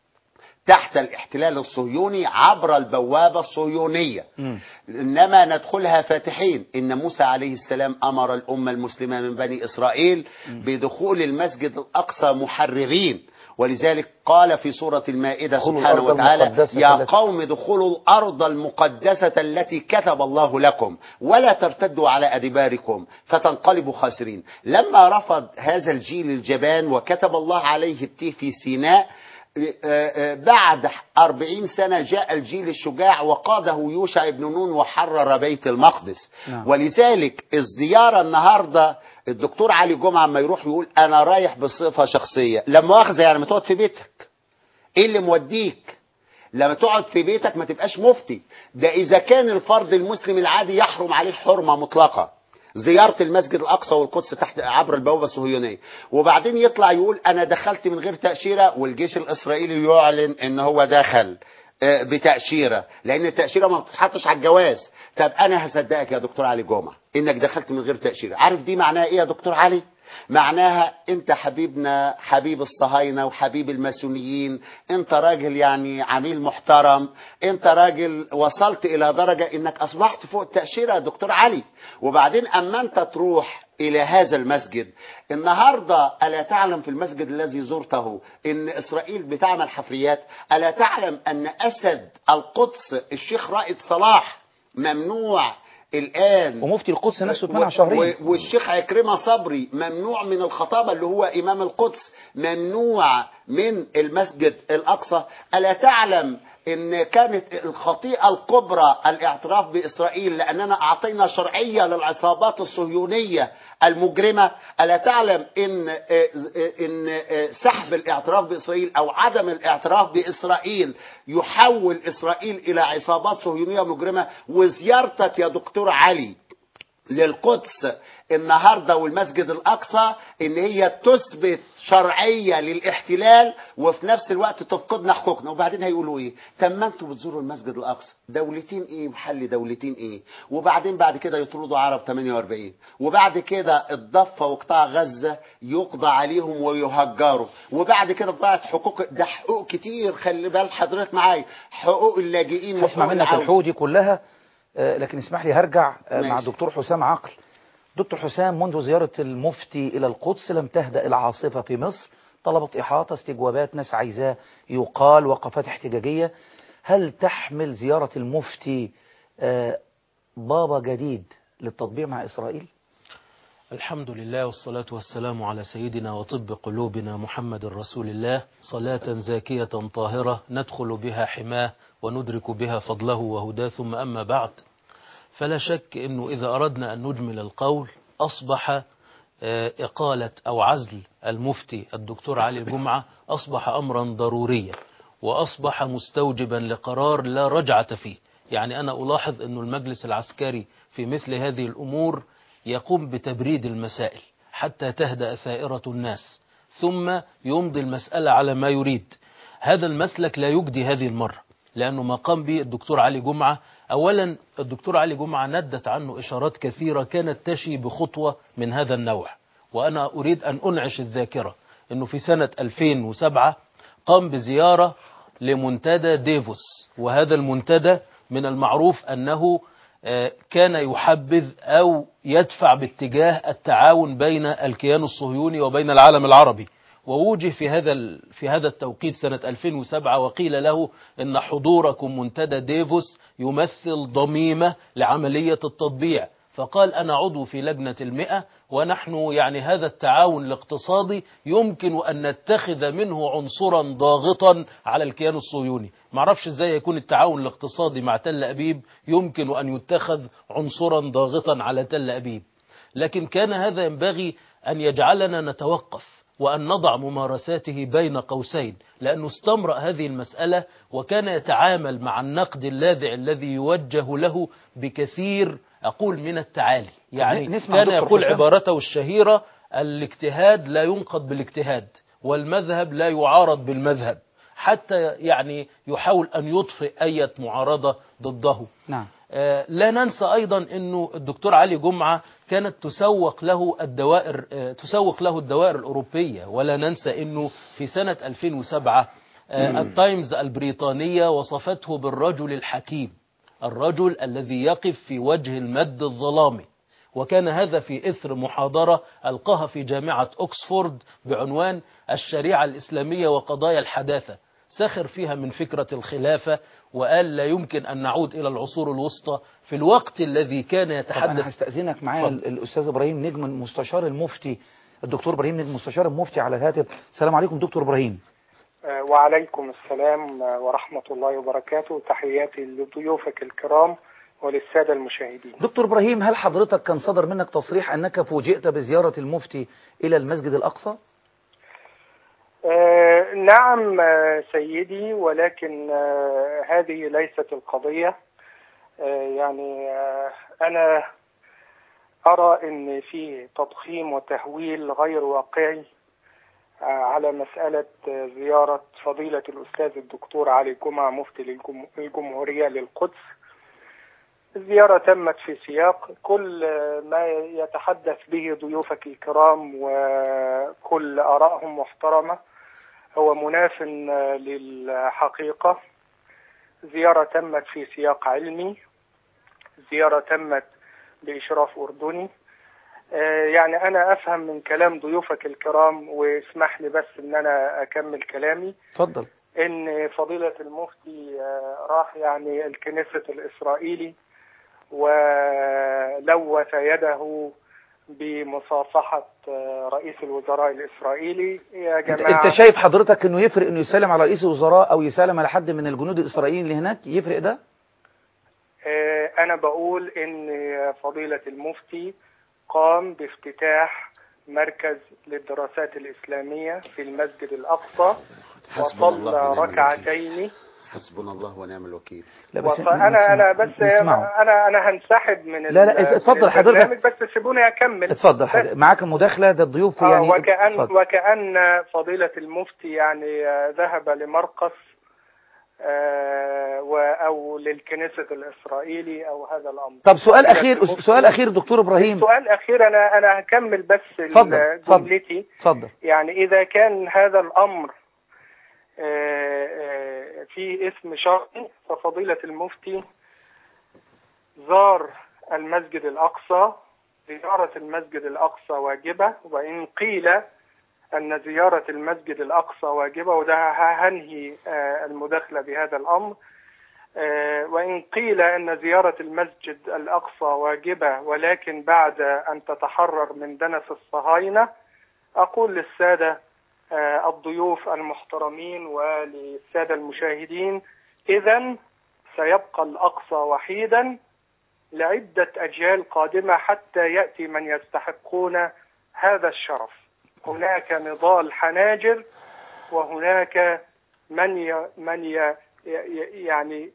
تحت الاحتلال الصهيوني عبر البوابة الصهيونية إنما ندخلها فاتحين إن موسى عليه السلام أمر الأمة المسلمة من بني إسرائيل بدخول المسجد الأقصى محررين ولذلك قال في سورة المائدة ادخلوا سبحانه الأرض وتعالى المقدسة يا التي- قوم ادخلوا الأرض المقدسة التي كتب الله لكم ولا ترتدوا على أدباركم فتنقلبوا خاسرين لما رفض هذا الجيل الجبان وكتب الله عليه التيه في سيناء آه، آه، بعد أربعين سنة جاء الجيل الشجاع وقاده يوشع بن نون وحرر بيت المقدس نعم. ولذلك الزيارة النهاردة الدكتور علي جمعة ما يروح يقول أنا رايح بصفة شخصية لما أخذ يعني ما تقعد في بيتك إيه اللي موديك لما تقعد في بيتك ما تبقاش مفتي ده إذا كان الفرد المسلم العادي يحرم عليه حرمة مطلقة زيارة المسجد الأقصى والقدس تحت عبر البوابة الصهيونية وبعدين يطلع يقول أنا دخلت من غير تأشيرة والجيش الإسرائيلي يعلن إن هو دخل آه، بتأشيرة لأن التأشيرة ما بتتحطش على الجواز طب أنا هصدقك يا دكتور علي جمعة إنك دخلت من غير تأشيرة عارف دي معناها إيه يا دكتور علي معناها انت حبيبنا حبيب الصهاينة وحبيب الماسونيين انت راجل يعني عميل محترم انت راجل وصلت الى درجة انك اصبحت فوق التأشيرة يا دكتور علي وبعدين اما انت تروح الى هذا المسجد النهاردة الا تعلم في المسجد الذي زرته ان اسرائيل بتعمل حفريات الا تعلم ان اسد القدس الشيخ رائد صلاح ممنوع الان ومفتي القدس نفسه اتمنع شهرين و- والشيخ عكرمة صبري ممنوع من الخطابة اللي هو إمام القدس ممنوع من المسجد الأقصى ألا تعلم إن كانت الخطيئة الكبرى الاعتراف بإسرائيل لأننا أعطينا شرعية للعصابات الصهيونية المجرمة ألا تعلم إن إن سحب الاعتراف بإسرائيل أو عدم الاعتراف بإسرائيل يحول إسرائيل إلى عصابات صهيونية مجرمة وزيارتك يا دكتور علي للقدس النهارده والمسجد الاقصى ان هي تثبت شرعيه للاحتلال وفي نفس الوقت تفقدنا حقوقنا وبعدين هيقولوا ايه؟ طب ما انتوا بتزوروا المسجد الاقصى دولتين ايه محل دولتين ايه؟ وبعدين بعد كده يطردوا عرب 48 وبعد كده الضفه وقطاع غزه يقضى عليهم ويهجروا وبعد كده ضاعت حقوق ده حقوق كتير خلي بال حضرتك معايا حقوق اللاجئين هسمع وحقوق منك العودة. الحقوق دي كلها آه، لكن اسمح لي هرجع آه، مع ماشي. الدكتور حسام عقل دكتور حسام منذ زيارة المفتي إلى القدس لم تهدأ العاصفة في مصر طلبت إحاطة استجوابات ناس عايزاه يقال وقفات احتجاجية هل تحمل زيارة المفتي آه، بابا جديد للتطبيع مع إسرائيل؟ الحمد لله والصلاة والسلام على سيدنا وطب قلوبنا محمد رسول الله صلاة زاكية طاهرة ندخل بها حماه وندرك بها فضله وهداه ثم أما بعد فلا شك أنه إذا أردنا أن نجمل القول أصبح آه، إقالة أو عزل المفتي الدكتور علي الجمعة أصبح أمرا ضروريا وأصبح مستوجبا لقرار لا رجعة فيه يعني أنا ألاحظ أن المجلس العسكري في مثل هذه الأمور يقوم بتبريد المسائل حتى تهدأ ثائرة الناس ثم يمضي المسألة على ما يريد هذا المسلك لا يجدي هذه المرة لأنه ما قام به الدكتور علي جمعة أولا الدكتور علي جمعة ندت عنه إشارات كثيرة كانت تشي بخطوة من هذا النوع وأنا أريد أن أنعش الذاكرة أنه في سنة 2007 قام بزيارة لمنتدى ديفوس وهذا المنتدى من المعروف أنه آه، كان يحبذ أو يدفع باتجاه التعاون بين الكيان الصهيوني وبين العالم العربي ووجه في هذا ال- في هذا التوقيت سنة 2007 وقيل له إن حضوركم منتدى ديفوس يمثل ضميمة لعملية التطبيع فقال أنا عضو في لجنة المئة ونحن يعني هذا التعاون الاقتصادي يمكن أن نتخذ منه عنصرا ضاغطا على الكيان الصهيوني معرفش ازاي يكون التعاون الاقتصادي مع تل أبيب يمكن أن يتخذ عنصرا ضاغطا على تل أبيب لكن كان هذا ينبغي أن يجعلنا نتوقف وأن نضع ممارساته بين قوسين لأنه استمرأ هذه المسألة وكان يتعامل مع النقد اللاذع الذي يوجه له بكثير أقول من التعالي يعني نسمع كان دكتور يقول حسام. عبارته الشهيرة الاجتهاد لا ينقض بالاجتهاد والمذهب لا يعارض بالمذهب حتى يعني يحاول أن يطفئ أي معارضة ضده نعم آه، لا ننسى أيضا أنه الدكتور علي جمعة كانت تسوق له الدوائر آه، تسوق له الدوائر الأوروبية ولا ننسى أنه في سنة 2007 آه، التايمز البريطانية وصفته بالرجل الحكيم الرجل الذي يقف في وجه المد الظلامي وكان هذا في إثر محاضرة ألقاها في جامعة أكسفورد بعنوان الشريعة الإسلامية وقضايا الحداثة سخر فيها من فكرة الخلافة وقال لا يمكن أن نعود إلى العصور الوسطى في الوقت الذي كان طب أنا يتحدث هستأذنك معايا اتفضل. الأستاذ إبراهيم نجم مستشار المفتي الدكتور إبراهيم نجم مستشار المفتي على الهاتف السلام عليكم دكتور إبراهيم آه، وعليكم السلام آه، ورحمة الله وبركاته تحياتي لضيوفك الكرام وللسادة المشاهدين دكتور إبراهيم هل حضرتك كان صدر منك تصريح أنك فوجئت بزيارة المفتي إلى المسجد الأقصى؟ آه، نعم آه، سيدي ولكن آه، هذه ليست القضية آه، يعني آه، أنا أرى أن في تضخيم وتهويل غير واقعي آه، على مسألة آه، زيارة فضيلة الأستاذ الدكتور علي جمعة مفتي للجم- الجمهورية للقدس الزيارة تمت في سياق كل آه، ما يتحدث به ضيوفك الكرام وكل آرائهم محترمة هو مناف آه، للحقيقة زيارة تمت في سياق علمي زيارة تمت بإشراف أردني آه، يعني أنا أفهم من كلام ضيوفك الكرام واسمح لي بس إن أنا أكمل كلامي اتفضل إن فضيلة المفتي آه، راح يعني الكنيسة الإسرائيلي ولوث يده بمصافحة آه، رئيس الوزراء الإسرائيلي يا انت, جماعة انت شايف حضرتك انه يفرق انه يسلم على رئيس الوزراء او يسلم على حد من الجنود الاسرائيليين اللي هناك يفرق ده آه، أنا بقول إن فضيلة المفتي قام بافتتاح مركز للدراسات الإسلامية في المسجد الأقصى حسبنا الله وصلى ونعم ركعتين حسبنا الله ونعم الوكيل لا بس فأنا أنا بس نسمعه. أنا أنا هنسحب من لا، لا، ال- اتفضل من حضرتك. البرنامج، بس سيبوني أكمل اتفضل بس. حضرتك. معاك مداخله ده الضيوف آه يعني وكأن اتفضل. وكأن فضيلة المفتي يعني آه، ذهب لمرقص آه، و- أو للكنيسة الإسرائيلي أو هذا الأمر طب سؤال فضيلة اخير المفتي- سؤال اخير دكتور ابراهيم سؤال أخير أنا أنا هكمل بس ال- اتفضل، اتفضل. جملتي اتفضل يعني إذا كان هذا الأمر آه، آه، في اسم شرعي ففضيلة المفتي زار المسجد الأقصى زيارة المسجد الأقصى واجبة وإن قيل أن زيارة المسجد الأقصى واجبة وده هنهي آه، المداخلة بهذا الأمر آه، وإن قيل أن زيارة المسجد الأقصى واجبة ولكن بعد أن تتحرر من دنس الصهاينة أقول للسادة آه، الضيوف المحترمين وللسادة المشاهدين إذا سيبقى الأقصى وحيدا لعدة أجيال قادمة حتى يأتي من يستحقون هذا الشرف هناك نضال حناجر وهناك من ي... من ي... ي- يعني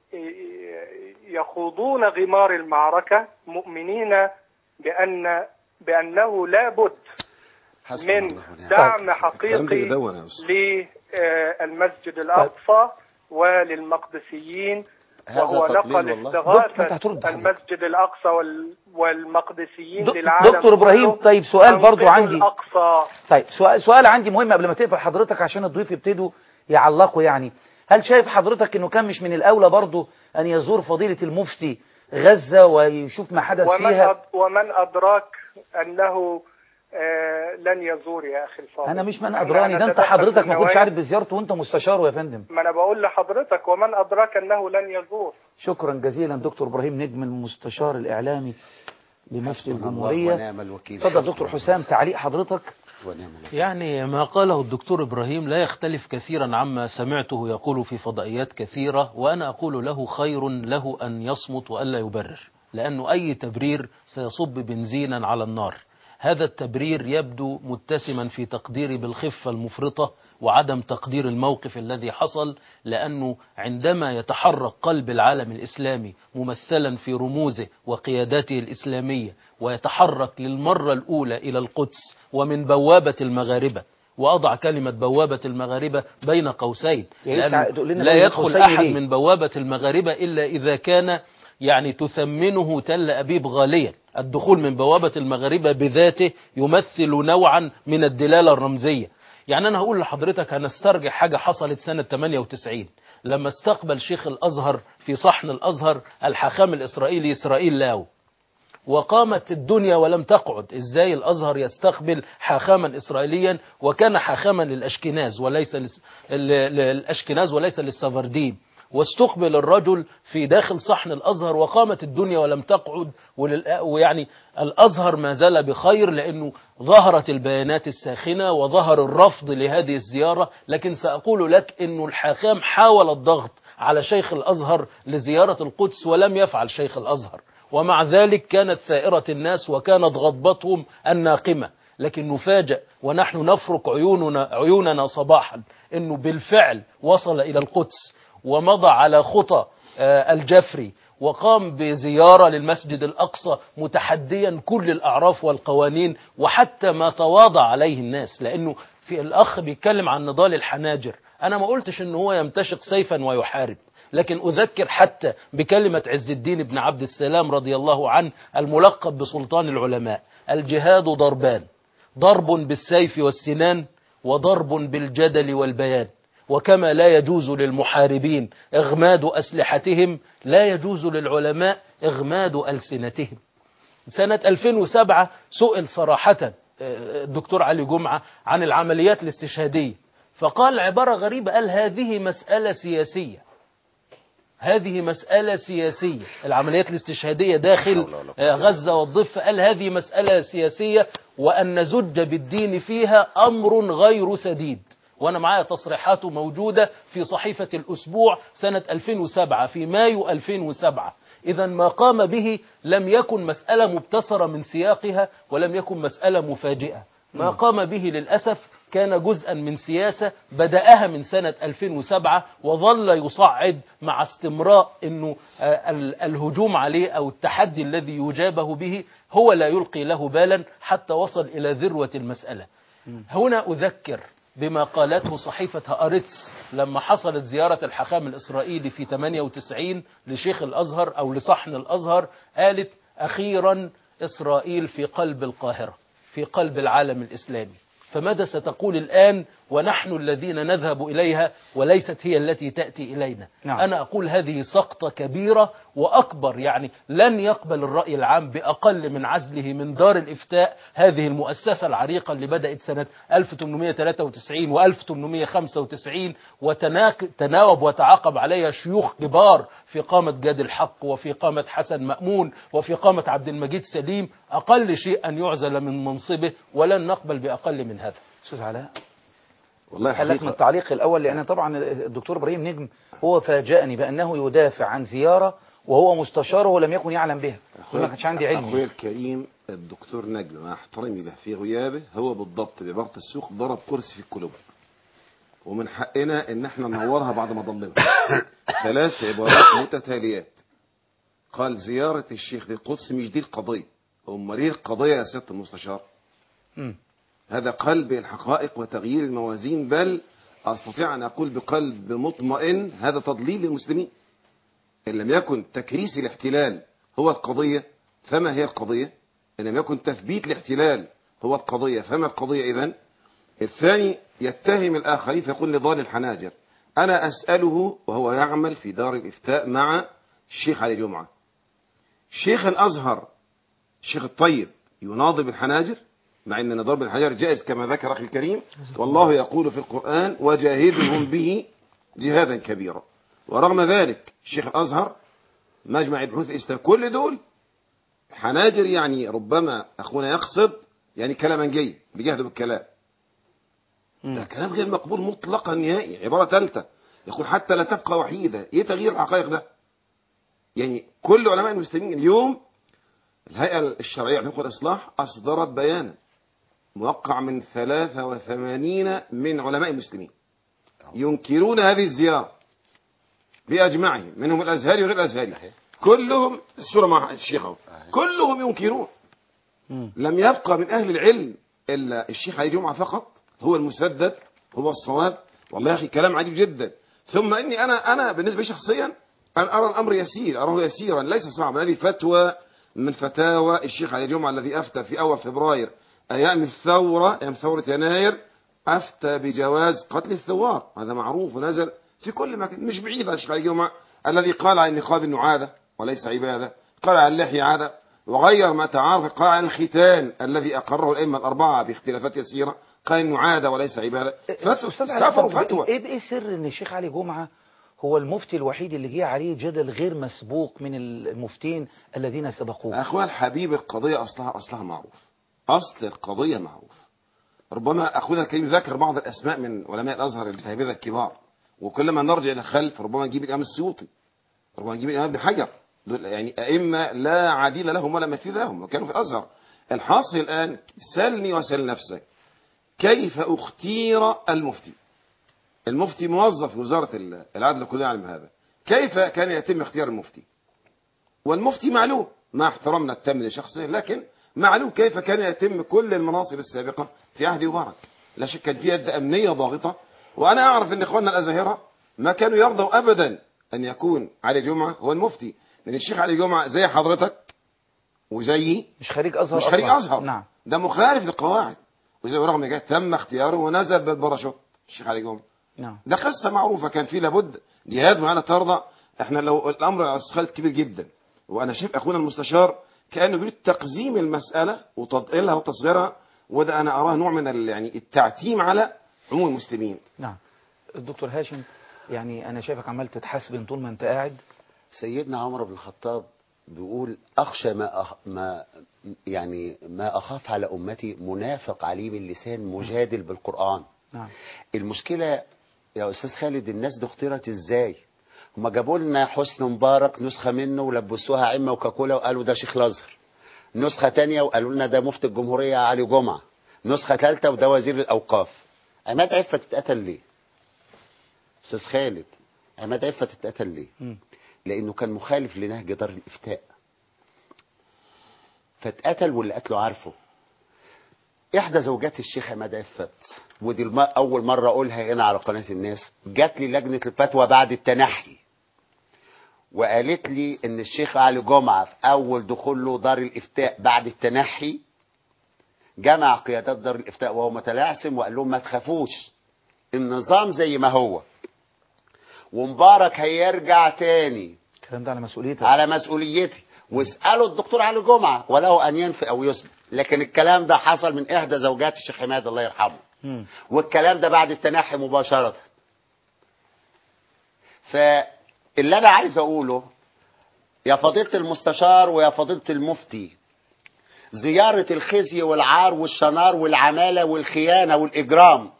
يخوضون غمار المعركة مؤمنين بأن بأنه لا بد حسبنا من الله ونعم دعم الكلام ده حقيقي يدون يا أستاذ. للمسجد الأقصى وللمقدسيين هذا وهو تضليل نقل والله. دكتور، ما انت استغاثة هترد حضرتك. المسجد الأقصى وال- والمقدسيين دك- للعالم دكتور إبراهيم، كله. طيب سؤال برضو أنقذوا عندي. الأقصى طيب سؤال سؤال عندي مهم قبل ما تقفل حضرتك عشان الضيوف يبتدوا يعلقوا يعني هل شايف حضرتك انه كان مش من الاولى برضه ان يزور فضيله المفتي غزه ويشوف ما حدث ومن, فيها أد... ومن أدراك أنه آه لن يزور يا أخي الفاضل انا مش من إحنا ادراني ده انت هنتدخل حضرتك في ما كنتش النوايا. عارف بزيارته وانت مستشاره يا فندم ما أنا بقول لحضرتك ومن أدراك أنه لن يزور شكرا جزيلا دكتور ابراهيم نجم المستشار الاعلامي لمفتي حسبنا الله الجمهوريه ونعم الوكيل اتفضل دكتور حسام تعليق حضرتك ونعم الوكيل يعني ما قاله الدكتور إبراهيم لا يختلف كثيرا عما سمعته يقول في فضائيات كثيرة وأنا أقول له خير له أن يصمت وألا يبرر لأنه أي تبرير سيصب بنزينا على النار هذا التبرير يبدو متسما في تقديري بالخفة المفرطة وعدم تقدير الموقف الذي حصل لأنه عندما يتحرك قلب العالم الإسلامي ممثلا في رموزه وقياداته الإسلامية ويتحرك للمرة الأولى إلى القدس ومن بوابة المغاربة وأضع كلمة بوابة المغاربة بين قوسين يا ريت لأنه تقول لنا لا بين يدخل قوسين أحد ليه؟ من بوابة المغاربة إلا إذا كان يعني تثمنه تل أبيب غاليا الدخول من بوابة المغاربة بذاته يمثل نوعا من الدلالة الرمزية يعني أنا هقول لحضرتك هنسترجع حاجة حصلت سنة 98 لما استقبل شيخ الأزهر في صحن الأزهر الحاخام الإسرائيلي إسرائيل لاو وقامت الدنيا ولم تقعد ازاي الازهر يستقبل حاخاما اسرائيليا وكان حاخاما للاشكناز وليس لس- ل- للاشكناز وليس للسفرديم واستقبل الرجل في داخل صحن الازهر وقامت الدنيا ولم تقعد ولل- ويعني الازهر ما زال بخير لانه ظهرت البيانات الساخنه وظهر الرفض لهذه الزياره لكن ساقول لك انه الحاخام حاول الضغط على شيخ الازهر لزياره القدس ولم يفعل شيخ الازهر ومع ذلك كانت ثائرة الناس وكانت غضبتهم الناقمة لكن نفاجأ ونحن نفرك عيوننا, عيوننا صباحا أنه بالفعل وصل إلى القدس ومضى على خطى آه، الجفري وقام بزيارة للمسجد الأقصى متحديا كل الأعراف والقوانين وحتى ما تواضع عليه الناس لأنه في الأخ بيتكلم عن نضال الحناجر أنا ما قلتش إن هو يمتشق سيفا ويحارب لكن أذكر حتى بكلمة عز الدين بن عبد السلام رضي الله عنه الملقب بسلطان العلماء الجهاد ضربان ضرب بالسيف والسنان وضرب بالجدل والبيان وكما لا يجوز للمحاربين إغماد أسلحتهم لا يجوز للعلماء إغماد ألسنتهم سنة 2007 سئل صراحة الدكتور علي جمعة عن العمليات الاستشهادية فقال عبارة غريبة قال هذه مسألة سياسية هذه مسألة سياسية العمليات الاستشهادية داخل غزة والضفة قال هذه مسألة سياسية وأن نزج بالدين فيها أمر غير سديد وأنا معايا تصريحاته موجودة في صحيفة الأسبوع سنة 2007 في مايو 2007 إذا ما قام به لم يكن مسألة مبتصرة من سياقها ولم يكن مسألة مفاجئة ما قام به للأسف كان جزءا من سياسة بدأها من سنة 2007 وظل يصعد مع استمراء أنه الهجوم عليه أو التحدي الذي يجابه به هو لا يلقي له بالا حتى وصل إلى ذروة المسألة هنا أذكر بما قالته صحيفة هآرتس لما حصلت زيارة الحاخام الإسرائيلي في 98 لشيخ الأزهر أو لصحن الأزهر قالت أخيرا إسرائيل في قلب القاهرة في قلب العالم الإسلامي فماذا ستقول الآن ونحن الذين نذهب إليها وليست هي التي تأتي إلينا نعم. أنا أقول هذه سقطة كبيرة وأكبر يعني لن يقبل الرأي العام بأقل من عزله من دار الإفتاء هذه المؤسسة العريقة اللي بدأت سنة 1893 و1895 وتناوب وتعاقب عليها شيوخ كبار في قامة جاد الحق وفي قامة حسن مأمون وفي قامة عبد المجيد سليم أقل شيء أن يعزل من منصبه ولن نقبل بأقل من هذا أستاذ علاء والله هل لك من حقيقة التعليق الأول لأن طبعا الدكتور إبراهيم نجم هو فاجأني بأنه يدافع عن زيارة وهو مستشار ولم يكن يعلم بها ما كانش عندي علم أخوي الكريم الدكتور نجم مع احترامي له في غيابه هو بالضبط بعبارة السوق ضرب كرسي في القلوب ومن حقنا ان احنا ننورها بعد ما ضلمنا ثلاث عبارات متتاليات قال زيارة الشيخ للقدس مش دي القضية امال ايه القضية يا سيادة المستشار مم. هذا قلب الحقائق وتغيير الموازين بل أستطيع أن أقول بقلب مطمئن هذا تضليل للمسلمين إن لم يكن تكريس الاحتلال هو القضية فما هي القضية إن لم يكن تثبيت الاحتلال هو القضية فما القضية إذن الثاني يتهم الآخرين فيقول نضال الحناجر أنا أسأله وهو يعمل في دار الإفتاء مع الشيخ علي جمعة شيخ الأزهر الشيخ الطيب يناضل بالحناجر مع ان ضرب الحجر جائز كما ذكر اخي الكريم والله يقول في القرآن وجاهدهم به جهادا كبيرا ورغم ذلك الشيخ الازهر مجمع البحوث الاسلام كل دول حناجر يعني ربما اخونا يقصد يعني كلاما جيد بيجهدوا بالكلام ده كلام غير مقبول مطلقا نهائي عبارة ثالثة يقول حتى لا تبقى وحيدة ايه تغيير الحقائق ده يعني كل علماء المسلمين اليوم الهيئة الشرعية لحقوق الإصلاح أصدرت بيانا موقع من 83 من علماء المسلمين ينكرون هذه الزيارة بأجمعهم منهم الأزهري وغير الأزهري كلهم السورة مع الشيخ أهو. كلهم ينكرون لم يبقى من أهل العلم إلا الشيخ علي جمعة فقط هو المسدد هو الصواب والله يا أخي كلام عجيب جدا ثم إني أنا أنا بالنسبة لي شخصيا أنا أرى الأمر يسير أراه يسيرا ليس صعبا هذه فتوى من فتاوى الشيخ علي جمعة الذي أفتى في أول فبراير أيام الثورة أيام ثورة يناير أفتى بجواز قتل الثوار هذا معروف ونزل في كل مكان مش بعيد عن الشيخ علي جمعة الذي قال عن النقاب أنه عادة وليس عبادة قال عن اللحية عادة وغير ما تعارف قال عن الختان الذي أقره الأئمة الأربعة باختلافات يسيرة قال أنه عادة وليس عبادة فتوى أستاذ سفر علاء، فتوى ايه ايه سر ان الشيخ علي جمعة هو المفتي الوحيد اللي جه عليه جدل غير مسبوق من المفتين الذين سبقوه أخوان الحبيب القضية أصلها أصلها معروف أصل القضية معروف ربما أخونا الكريم ذكر بعض الأسماء من علماء الأزهر الفاهمين الكبار وكلما نرجع إلى الخلف ربما نجيب الإمام السيوطي ربما نجيب الإمام ابن حجر دول يعني أئمة لا عديل لهم ولا مثيل لهم وكانوا في الأزهر الحاصل الآن سلني وسل نفسك كيف اختير المفتي المفتي موظف في وزارة العدل كلنا يعلم هذا كيف كان يتم اختيار المفتي والمفتي معلوم مع احترامنا التام لشخصه لكن معلوم كيف كان يتم كل المناصب السابقة في عهد مبارك لا شك كان في يد أمنية ضاغطة وأنا أعرف أن إخواننا الأزاهرة ما كانوا يرضوا أبدا أن يكون علي جمعة هو المفتي لأن الشيخ علي جمعة زي حضرتك وزيي مش خريج أزهر مش خريج أصلاً. أزهر نعم ده مخالف للقواعد وزي رغم ذلك تم اختياره ونزل بالباراشوت الشيخ علي جمعة نعم ده قصة معروفة كان في لابد جهاد معانا ترضى احنا لو الامر يا استاذ خالد كبير جدا وانا شايف اخونا المستشار كانه بيريد تقزيم المسألة وتضئيلها وتصغيرها وده انا اراه نوع من ال- يعني التعتيم على عموم المسلمين نعم الدكتور هاشم يعني أنا شايفك عمال تتحسبن طول ما أنت قاعد سيدنا عمر بن الخطاب بيقول أخشى ما أخ... ما يعني ما أخاف على أمتي منافق عليم اللسان مجادل بالقرآن نعم المشكلة يا أستاذ خالد الناس دي اختيرت إزاي هما جابوا لنا حسن مبارك نسخة منه ولبسوها عمة وكاكولا وقالوا ده شيخ الأزهر نسخة تانية وقالوا لنا ده مفتي الجمهورية علي جمعة نسخة ثالثة وده وزير الأوقاف عماد عفة تتقتل ليه أستاذ خالد عماد عفة تتقتل ليه مم. لانه كان مخالف لنهج دار الافتاء فاتقتل واللي قتله عارفه احدى زوجات الشيخ عماد عفت ودي الم... اول مره اقولها هنا على قناه الناس جات لي لجنه الفتوى بعد التنحي وقالت لي ان الشيخ علي جمعه في اول دخول له دار الافتاء بعد التنحي جمع قيادات دار الافتاء وهو متلعثم وقال لهم ما تخافوش النظام زي ما هو ومبارك هيرجع تاني الكلام ده على مسؤوليتك على مسؤوليتي واسالوا الدكتور علي جمعه وله ان ينفي او يثبت لكن الكلام ده حصل من احدى زوجات الشيخ حماد الله يرحمه مم. والكلام ده بعد التنحي مباشره فاللي انا عايز اقوله يا فضيله المستشار ويا فضيله المفتي زياره الخزي والعار والشنار والعماله والخيانه والاجرام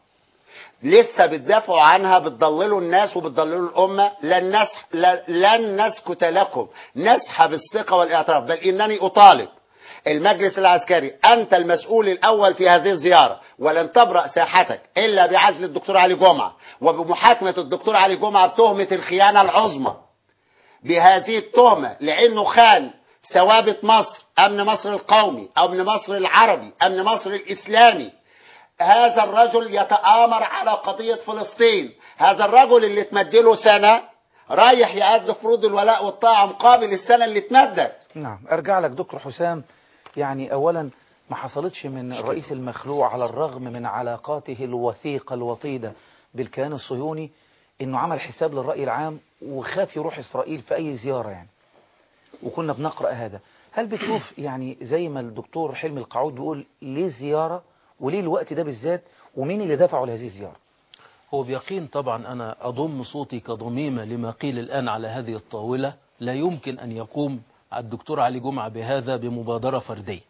لسه بتدافعوا عنها بتضللوا الناس وبتضللوا الأمة لن, نسح ل- لن نسكت لكم نسحب الثقة والاعتراف بل إنني أطالب المجلس العسكري أنت المسؤول الأول في هذه الزيارة ولن تبرأ ساحتك إلا بعزل الدكتور علي جمعة وبمحاكمة الدكتور علي جمعة بتهمة الخيانة العظمى بهذه التهمة لأنه خان ثوابت مصر أمن مصر القومي أمن مصر العربي أمن مصر الإسلامي هذا الرجل يتآمر على قضية فلسطين هذا الرجل اللي اتمدله سنة رايح يأدي فروض الولاء والطاعة مقابل السنة اللي اتمدت نعم ارجع لك دكتور حسام يعني اولا ما حصلتش من الرئيس المخلوع على الرغم من علاقاته الوثيقة الوطيدة بالكيان الصهيوني انه عمل حساب للرأي العام وخاف يروح اسرائيل في اي زيارة يعني وكنا بنقرأ هذا هل بتشوف يعني زي ما الدكتور حلمي القعود بيقول ليه الزيارة وليه الوقت ده بالذات ومين اللي دفعوا لهذه الزيارة هو بيقين طبعا أنا أضم صوتي كضميمة لما قيل الآن على هذه الطاولة لا يمكن أن يقوم الدكتور علي جمعة بهذا بمبادرة فردية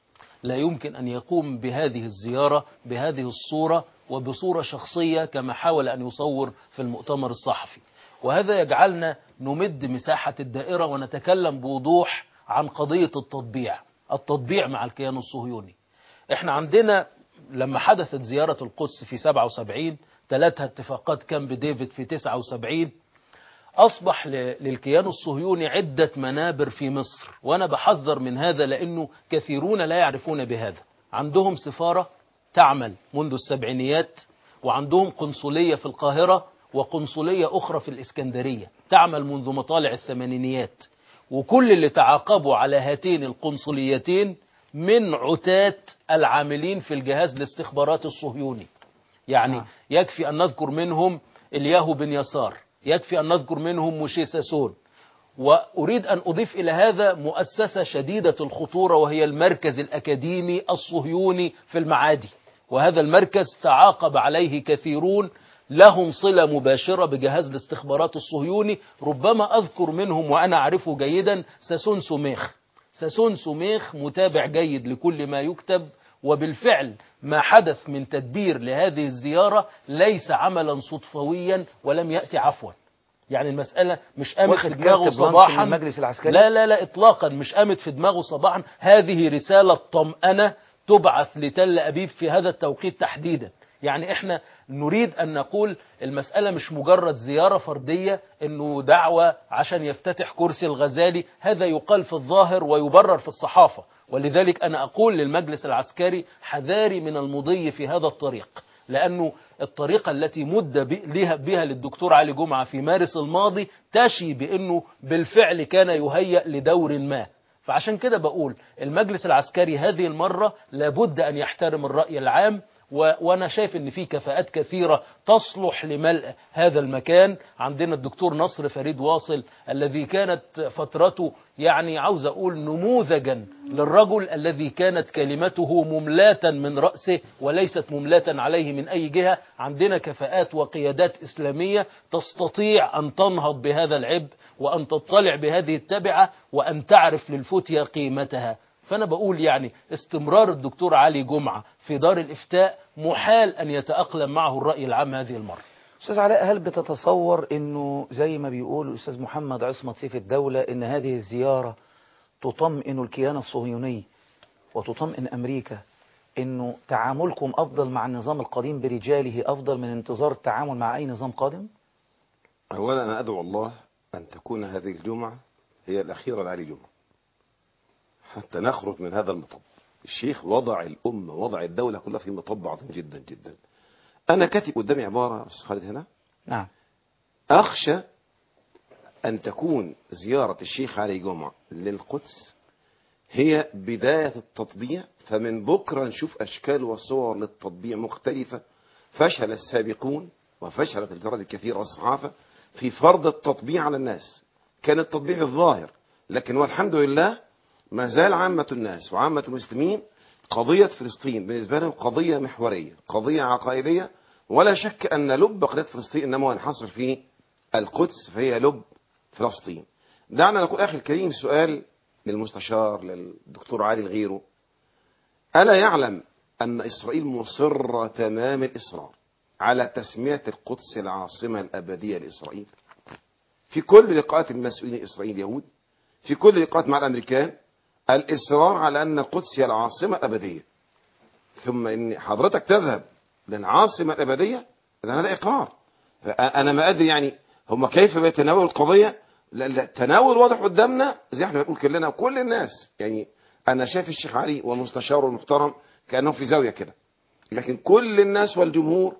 لا يمكن أن يقوم بهذه الزيارة بهذه الصورة وبصورة شخصية كما حاول أن يصور في المؤتمر الصحفي وهذا يجعلنا نمد مساحة الدائرة ونتكلم بوضوح عن قضية التطبيع التطبيع مع الكيان الصهيوني احنا عندنا لما حدثت زيارة القدس في 77 ثلاثة اتفاقات كامب ديفيد في 79 أصبح ل- للكيان الصهيوني عدة منابر في مصر وأنا بحذر من هذا لأنه كثيرون لا يعرفون بهذا عندهم سفارة تعمل منذ السبعينيات وعندهم قنصلية في القاهرة وقنصلية أخرى في الإسكندرية تعمل منذ مطالع الثمانينيات وكل اللي تعاقبوا على هاتين القنصليتين من عتاة العاملين في الجهاز الاستخبارات الصهيوني يعني يكفي أن نذكر منهم الياهو بن يسار يكفي أن نذكر منهم موشي ساسون وأريد أن أضيف إلى هذا مؤسسة شديدة الخطورة وهي المركز الأكاديمي الصهيوني في المعادي وهذا المركز تعاقب عليه كثيرون لهم صلة مباشرة بجهاز الاستخبارات الصهيوني ربما أذكر منهم وأنا أعرفه جيدا ساسون سوميخ ساسون سوميخ متابع جيد لكل ما يكتب وبالفعل ما حدث من تدبير لهذه الزيارة ليس عملا صدفويا ولم يأتي عفوا يعني المسألة مش قامت واخد في دماغه كارت بلانش صباحا من المجلس العسكري؟ لا لا لا إطلاقا مش قامت في دماغه صباحا هذه رسالة طمأنة تبعث لتل أبيب في هذا التوقيت تحديدا يعني احنا نريد أن نقول المسألة مش مجرد زيارة فردية انه دعوة عشان يفتتح كرسي الغزالي هذا يقال في الظاهر ويبرر في الصحافة ولذلك أنا أقول للمجلس العسكري حذاري من المضي في هذا الطريق لأنه الطريقة التي مد ب- لها- بها للدكتور علي جمعة في مارس الماضي تشي بأنه بالفعل كان يهيأ لدور ما فعشان كده بقول المجلس العسكري هذه المرة لابد أن يحترم الرأي العام و... وأنا شايف أن في كفاءات كثيرة تصلح لملء هذا المكان عندنا الدكتور نصر فريد واصل الذي كانت فترته يعني عاوز أقول نموذجا للرجل الذي كانت كلمته مملاة من رأسه وليست مملاة عليه من أي جهة عندنا كفاءات وقيادات إسلامية تستطيع أن تنهض بهذا العبء وأن تطلع بهذه التبعة وأن تعرف للفتية قيمتها فأنا بقول يعني استمرار الدكتور علي جمعة في دار الإفتاء محال أن يتأقلم معه الرأي العام هذه المرة أستاذ علاء هل بتتصور أنه زي ما بيقول الأستاذ محمد عصمت سيف الدولة أن هذه الزيارة تطمئن الكيان الصهيوني وتطمئن أمريكا أنه تعاملكم أفضل مع النظام القديم برجاله أفضل من انتظار التعامل مع أي نظام قادم؟ أولا أنا أدعو الله أن تكون هذه الجمعة هي الأخيرة لعلي جمعة حتى نخرج من هذا المطب الشيخ وضع الأمة وضع الدولة كلها في مطب عظيم جدا جدا أنا كاتب قدامي عبارة أستاذ خالد هنا نعم أخشى أن تكون زيارة الشيخ علي جمعة للقدس هي بداية التطبيع فمن بكرة نشوف أشكال وصور للتطبيع مختلفة فشل السابقون وفشلت الجرائد الكثيرة والصحافة في فرض التطبيع على الناس كان التطبيع الظاهر لكن والحمد لله ما زال عامة الناس وعامة المسلمين قضية فلسطين بالنسبة لهم قضية محورية قضية عقائدية ولا شك أن لب قضية فلسطين إنما ينحصر في القدس فهي لب فلسطين دعنا نقول أخي الكريم سؤال للمستشار للدكتور علي غيره ألا يعلم أن إسرائيل مصرة تمام الإصرار على تسمية القدس العاصمة الأبدية لإسرائيل في كل لقاءات المسؤولين الإسرائيليين اليهود في كل لقاءات مع الأمريكان الإصرار على أن القدس هي العاصمة الأبدية ثم إن حضرتك تذهب للعاصمة الأبدية إذا هذا إقرار أنا ما أدري يعني هم كيف بيتناولوا القضية لا لا التناول واضح قدامنا زي احنا بنقول كلنا وكل الناس يعني أنا شايف الشيخ علي والمستشار المحترم كأنهم في زاوية كده لكن كل الناس والجمهور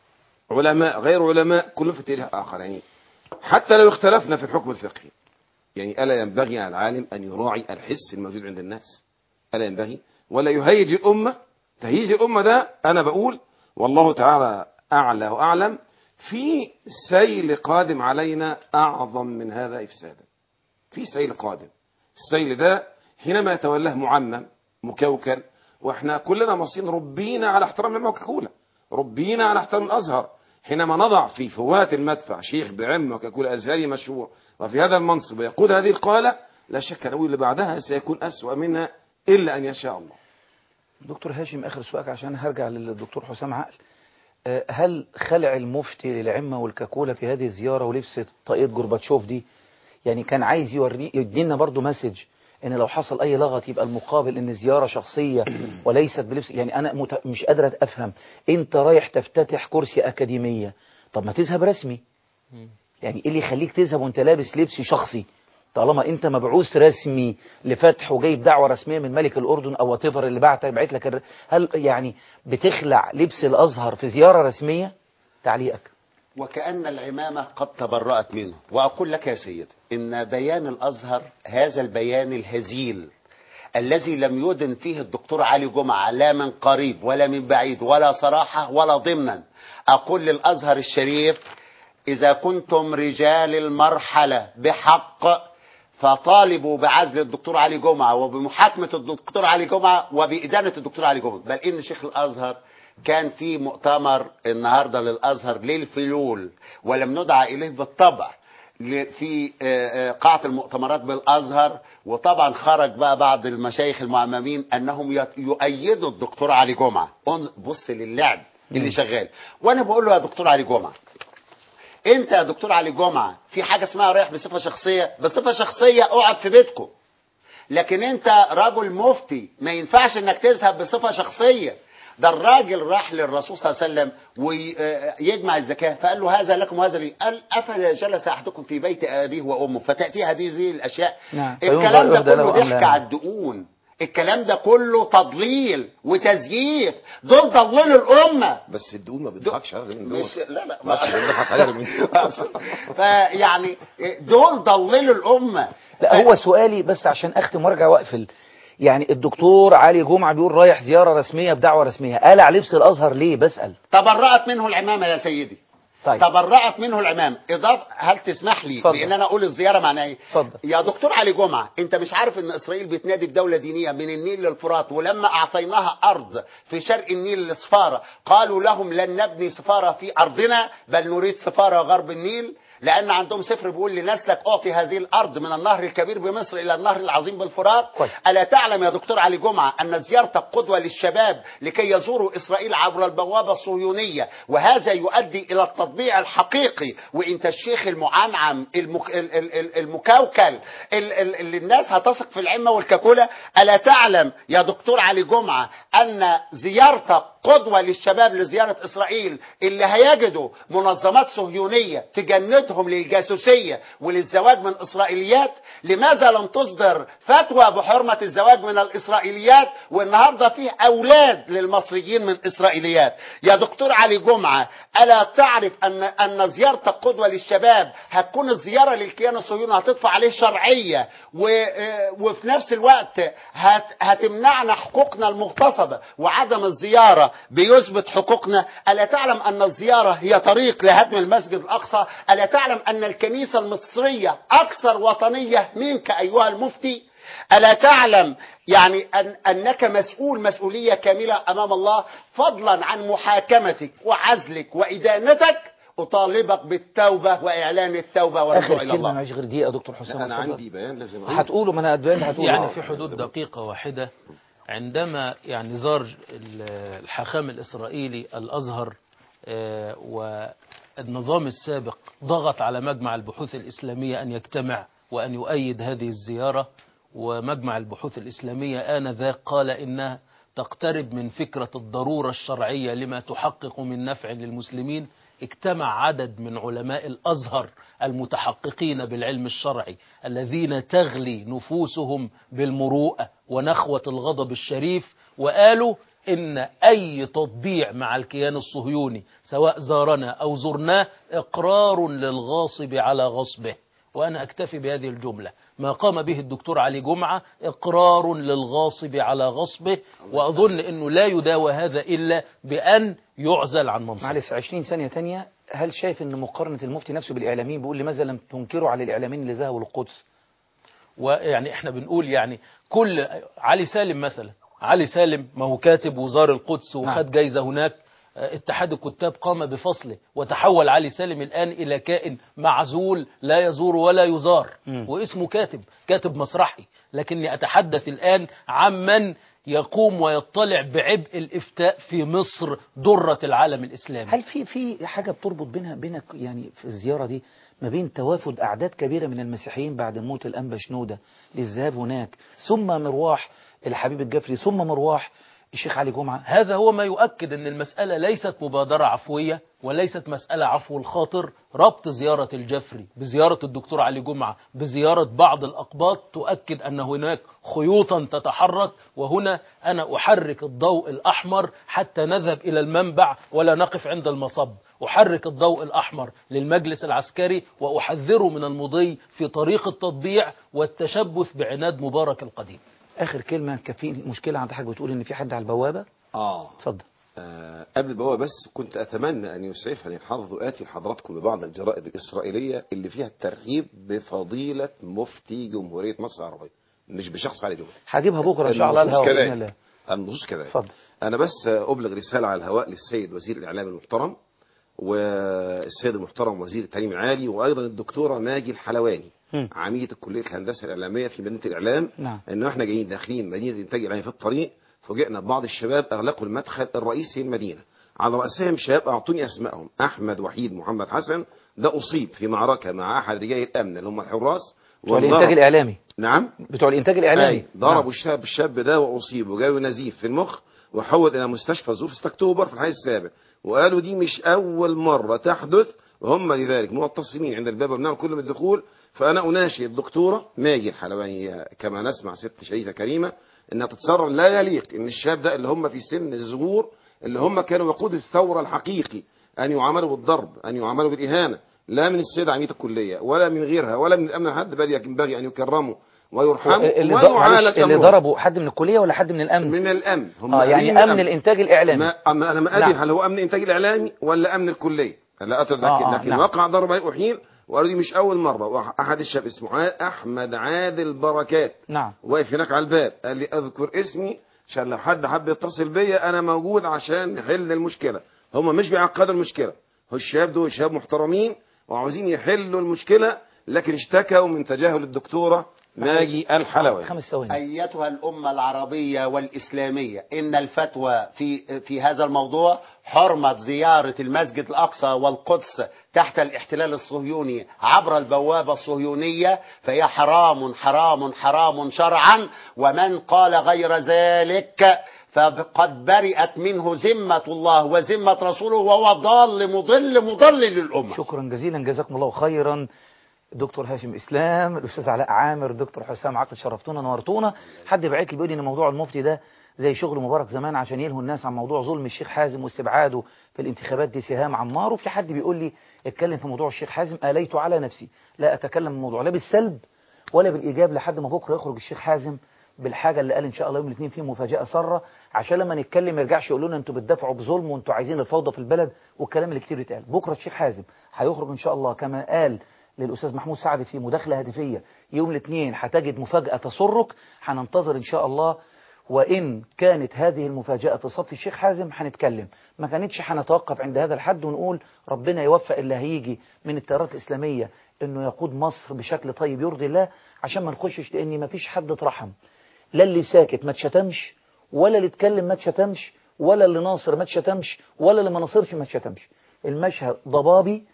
علماء غير علماء كلهم في اتجاه آخر يعني حتى لو اختلفنا في الحكم الفقهي يعني ألا ينبغي على العالم أن يراعي الحس الموجود عند الناس ألا ينبغي ولا يهيج الأمة تهيج الأمة ده أنا بقول والله تعالى أعلى وأعلم في سيل قادم علينا أعظم من هذا إفسادا في سيل قادم السيل ده حينما يتولاه معمم مكوكل واحنا كلنا مصين ربينا على احترام الموككولة ربينا على احترام الأزهر حينما نضع في فوات المدفع شيخ بعم وككول أزهري مشهور وفي هذا المنصب يقود هذه القالة لا شك أن اللي بعدها سيكون أسوأ منها إلا أن يشاء الله دكتور هاشم آخر سؤال عشان هرجع للدكتور حسام عقل آه، هل خلع المفتي للعمة والكاكولا في هذه الزيارة ولبسة طاقية جورباتشوف دي يعني كان عايز يوري يدينا برضو مسج ان لو حصل اي لغط يبقى المقابل ان زيارة شخصية وليست بلبس يعني انا مت... مش قادر افهم انت رايح تفتتح كرسي اكاديمية طب ما تذهب رسمي يعني ايه اللي يخليك تذهب وانت لابس لبس شخصي طالما انت مبعوث رسمي لفتح وجايب دعوة رسمية من ملك الاردن او واتيفر اللي بعت بعت لك الر... هل يعني بتخلع لبس الازهر في زيارة رسمية تعليقك وكأن العمامة قد تبرأت منه وأقول لك يا سيد إن بيان الأزهر هذا البيان الهزيل الذي لم يدن فيه الدكتور علي جمعة لا من قريب ولا من بعيد ولا صراحة ولا ضمنا أقول للأزهر الشريف إذا كنتم رجال المرحلة بحق فطالبوا بعزل الدكتور علي جمعة وبمحاكمة الدكتور علي جمعة وبإدانة الدكتور علي جمعة بل إن شيخ الأزهر كان في مؤتمر النهارده للازهر للفلول ولم ندعى اليه بالطبع ل- في آه، آه، قاعة المؤتمرات بالازهر وطبعا خرج بقى بعض المشايخ المعممين انهم يت- يؤيدوا الدكتور علي جمعة انظ- بص للعب اللي شغال وانا بقول له يا دكتور علي جمعة انت يا دكتور علي جمعة في حاجة اسمها رايح بصفة شخصية بصفة شخصية اقعد في بيتكم لكن انت رجل مفتي ما ينفعش انك تذهب بصفة شخصية ده الراجل راح للرسول صلى الله عليه وسلم ويجمع الزكاة فقال له هذا لكم وهذا لي قال أفلا جلس أحدكم في بيت أبيه وأمه فتأتي هذه زي الأشياء نعم الكلام ده فينظر إهدى له كله أم لا؟ ضحك على الدقون الكلام ده كله تضليل وتزييف دول ضللوا الامه بس الدول ما بيضحكش على من دول مش لا لا ما حدش بيضحك على من دول فيعني دول ضللوا الامه لا هو سؤالي بس عشان اختم وارجع واقفل يعني الدكتور علي جمعة بيقول رايح زيارة رسمية بدعوة رسمية قلع لبس الازهر ليه بسأل تبرأت منه العمامه يا سيدي طيب. تبرأت منه العمام إضافة هل تسمح لي اتفضل. بأن أنا أقول الزيارة معناها إيه؟ اتفضل. يا دكتور علي جمعة أنت مش عارف أن إسرائيل بتنادي بدولة دينية من النيل للفرات ولما أعطيناها أرض في شرق النيل لسفارة قالوا لهم لن نبني سفارة في أرضنا بل نريد سفارة غرب النيل لأن عندهم سفر بيقول لنسلك أعطي هذه الأرض من النهر الكبير بمصر إلى النهر العظيم بالفرات ألا تعلم يا دكتور علي جمعة أن زيارتك قدوة للشباب لكي يزوروا إسرائيل عبر البوابة الصهيونية وهذا يؤدي إلى التطبيع الحقيقي وإنت الشيخ المعنعم المك... ال- ال- ال- المكوكل ال- ال- اللي الناس هتثق في العمة والكاكولة ألا تعلم يا دكتور علي جمعة أن زيارتك قدوة للشباب لزيارة إسرائيل اللي هيجدوا منظمات صهيونية تجندهم للجاسوسية وللزواج من إسرائيليات لماذا لم تصدر فتوى بحرمة الزواج من الإسرائيليات والنهاردة فيه أولاد للمصريين من إسرائيليات يا دكتور علي جمعة ألا تعرف أن أن زيارتك قدوة للشباب هتكون الزيارة للكيان الصهيوني هتدفع عليه شرعية و... آه، وفي نفس الوقت هت... هتمنعنا حقوقنا المغتصبة وعدم الزيارة بيثبت حقوقنا ألا تعلم أن الزيارة هي طريق لهدم المسجد الأقصى ألا تعلم أن الكنيسة المصرية أكثر وطنية منك أيها المفتي ألا تعلم يعني أن أنك مسؤول مسؤولية كاملة أمام الله فضلا عن محاكمتك وعزلك وإدانتك أطالبك بالتوبة وإعلان التوبة والرجوع اخر إلى كلمة الله معيش غير دقيقة يا دكتور حسام لا، أنا اتفضل. عندي بيان لازم أقوله. هتقوله ما انا البيان هتقوله يعني آه. في حدود دقيقة واحدة عندما يعني زار ال- الحاخام الإسرائيلي الأزهر آه، والنظام السابق ضغط على مجمع البحوث الإسلامية أن يجتمع وأن يؤيد هذه الزيارة ومجمع البحوث الإسلامية آنذاك قال إنها تقترب من فكرة الضرورة الشرعية لما تحقق من نفع للمسلمين اجتمع عدد من علماء الأزهر المتحققين بالعلم الشرعي الذين تغلي نفوسهم بالمروءة ونخوة الغضب الشريف وقالوا إن أي تطبيع مع الكيان الصهيوني سواء زارنا أو زرناه إقرار للغاصب على غصبه وأنا أكتفي بهذه الجملة ما قام به الدكتور علي جمعة إقرار للغاصب على غصبه وأظن أنه لا يداوى هذا إلا بأن يعزل عن منصبه معلش 20 ثانية تانية هل شايف ان مقارنة المفتي نفسه بالإعلاميين بيقول لماذا لم تنكروا على الإعلاميين اللي ذهبوا للقدس ويعني احنا بنقول يعني كل علي سالم مثلا علي سالم ما هو كاتب وزار القدس وخد جايزة هناك اه، اتحاد الكتاب قام بفصله وتحول علي سالم الآن إلى كائن معزول لا يزور ولا يزار واسمه كاتب كاتب مسرحي لكني أتحدث الآن عمن يقوم ويطلع بعبء الإفتاء في مصر درة العالم الإسلامي هل في في حاجة بتربط بينها بينك يعني في الزيارة دي ما بين توافد أعداد كبيرة من المسيحيين بعد موت الأنبا شنودة للذهاب هناك ثم مروح الحبيب الجفري ثم مروح الشيخ علي جمعة هذا هو ما يؤكد أن المسألة ليست مبادرة عفوية وليست مسألة عفو الخاطر ربط زيارة الجفري بزيارة الدكتور علي جمعة بزيارة بعض الأقباط تؤكد أن هناك خيوطا تتحرك وهنا أنا أحرك الضوء الأحمر حتى نذهب إلى المنبع ولا نقف عند المصب أحرك الضوء الأحمر للمجلس العسكري وأحذره من المضي في طريق التطبيع والتشبث بعناد مبارك القديم آخر كلمة كان في مشكلة عند حاجة بتقول إن في حد على البوابة اه اتفضل آه قبل البوابة بس كنت أتمنى أن يسعفني الحظ وآتي لحضراتكم ببعض الجرائد الإسرائيلية اللي فيها الترغيب بفضيلة مفتي جمهورية مصر العربية مش بشخص علي جمعة هجيبها بكرة إن شاء الله النصوص الهواء بإذن كذلك. الله النصوص كذلك اتفضل أنا بس أبلغ رسالة على الهواء للسيد وزير الإعلام المحترم والسيد المحترم وزير التعليم العالي وأيضا الدكتورة ماجي الحلواني مم. عميدة كلية الهندسة الإعلامية في مدينة الإعلام نعم إنه إحنا جايين داخلين مدينة الإنتاج الإعلامي في الطريق فوجئنا ببعض الشباب أغلقوا المدخل الرئيسي للمدينة على رأسهم شباب أعطوني أسمائهم أحمد وحيد محمد حسن ده أصيب في معركة مع أحد رجال الأمن اللي هم الحراس بتوع وانضرب- الإنتاج الإعلامي نعم بتوع الإنتاج الإعلامي أي ضربوا الشاب الشاب ده وأصيب وجاله نزيف في المخ وحول إلى مستشفى ظروف 6 أكتوبر في الحي السابع وقالوا دي مش أول مرة تحدث وهم لذلك معتصمين عند الباب ومنعوا كل من الدخول فأنا أناشد الدكتورة ماجي الحلواني كما نسمع ست شريفة كريمة انها تتصرف لا يليق ان الشباب ده اللي هم في سن الظهور اللي هم كانوا وقود الثوره الحقيقي ان يعاملوا بالضرب ان يعاملوا بالاهانه لا من السيد عميد الكليه ولا من غيرها ولا من الامن حد بل ينبغي ان يكرموا ويرحموا اللي, ض- ويعالج معلش، اللي أمرهم. ضربوا حد من الكليه ولا حد من الامن من الامن هم اه يعني قايلين امن الانتاج الاعلامي ما أما انا ما ادري نعم. هل هو امن الانتاج الاعلامي ولا امن الكليه لا اتذكر آه، آه، لكن نعم. وقع ضرب عليه احيل وقالوا دي مش اول مره واحد- احد الشباب اسمه ع- احمد عادل بركات نعم واقف هناك على الباب قال لي اذكر اسمي عشان لو حد حب يتصل بيا انا موجود عشان نحل المشكله هم مش بيعقدوا المشكله هو الشباب دول شباب محترمين وعاوزين يحلوا المشكله لكن اشتكوا من تجاهل الدكتوره ماجي الحلوي خمس ثواني أيتها الأمة العربية والإسلامية إن الفتوى في في هذا الموضوع حرمة زيارة المسجد الأقصى والقدس تحت الاحتلال الصهيوني عبر البوابة الصهيونية فهي حرام حرام حرام شرعا ومن قال غير ذلك فقد برئت منه ذمة الله وذمة رسوله وهو ضال مضل مضل للأمة شكرا جزيلا جزاكم الله خيرا دكتور هاشم اسلام الاستاذ علاء عامر دكتور حسام عقل شرفتونا نورتونا حد بعت لي بيقول لي ان موضوع المفتي ده زي شغل مبارك زمان عشان يلهوا الناس عن موضوع ظلم الشيخ حازم واستبعاده في الانتخابات دي سهام عمار وفي حد بيقول لي اتكلم في موضوع الشيخ حازم اليت على نفسي لا اتكلم في الموضوع لا بالسلب ولا بالايجاب لحد ما بكره يخرج الشيخ حازم بالحاجه اللي قال ان شاء الله يوم الاثنين فيه مفاجاه ساره عشان لما نتكلم ما يرجعش يقول لنا انتوا بتدافعوا بظلم وانتوا عايزين الفوضى في البلد والكلام اللي كتير اتقال بكره الشيخ حازم هيخرج ان شاء الله كما قال للاستاذ محمود سعد في مداخله هاتفيه يوم الاثنين هتجد مفاجاه تسرك هننتظر ان شاء الله وإن كانت هذه المفاجأة في صف الشيخ حازم هنتكلم ما كانتش هنتوقف عند هذا الحد ونقول ربنا يوفق اللي هيجي من التيارات الإسلامية إنه يقود مصر بشكل طيب يرضي الله عشان ما نخشش لأن ما فيش حد اترحم لا اللي ساكت ما اتشتمش ولا اللي اتكلم ما اتشتمش ولا اللي ناصر ما اتشتمش ولا اللي ما ناصرش ما اتشتمش المشهد ضبابي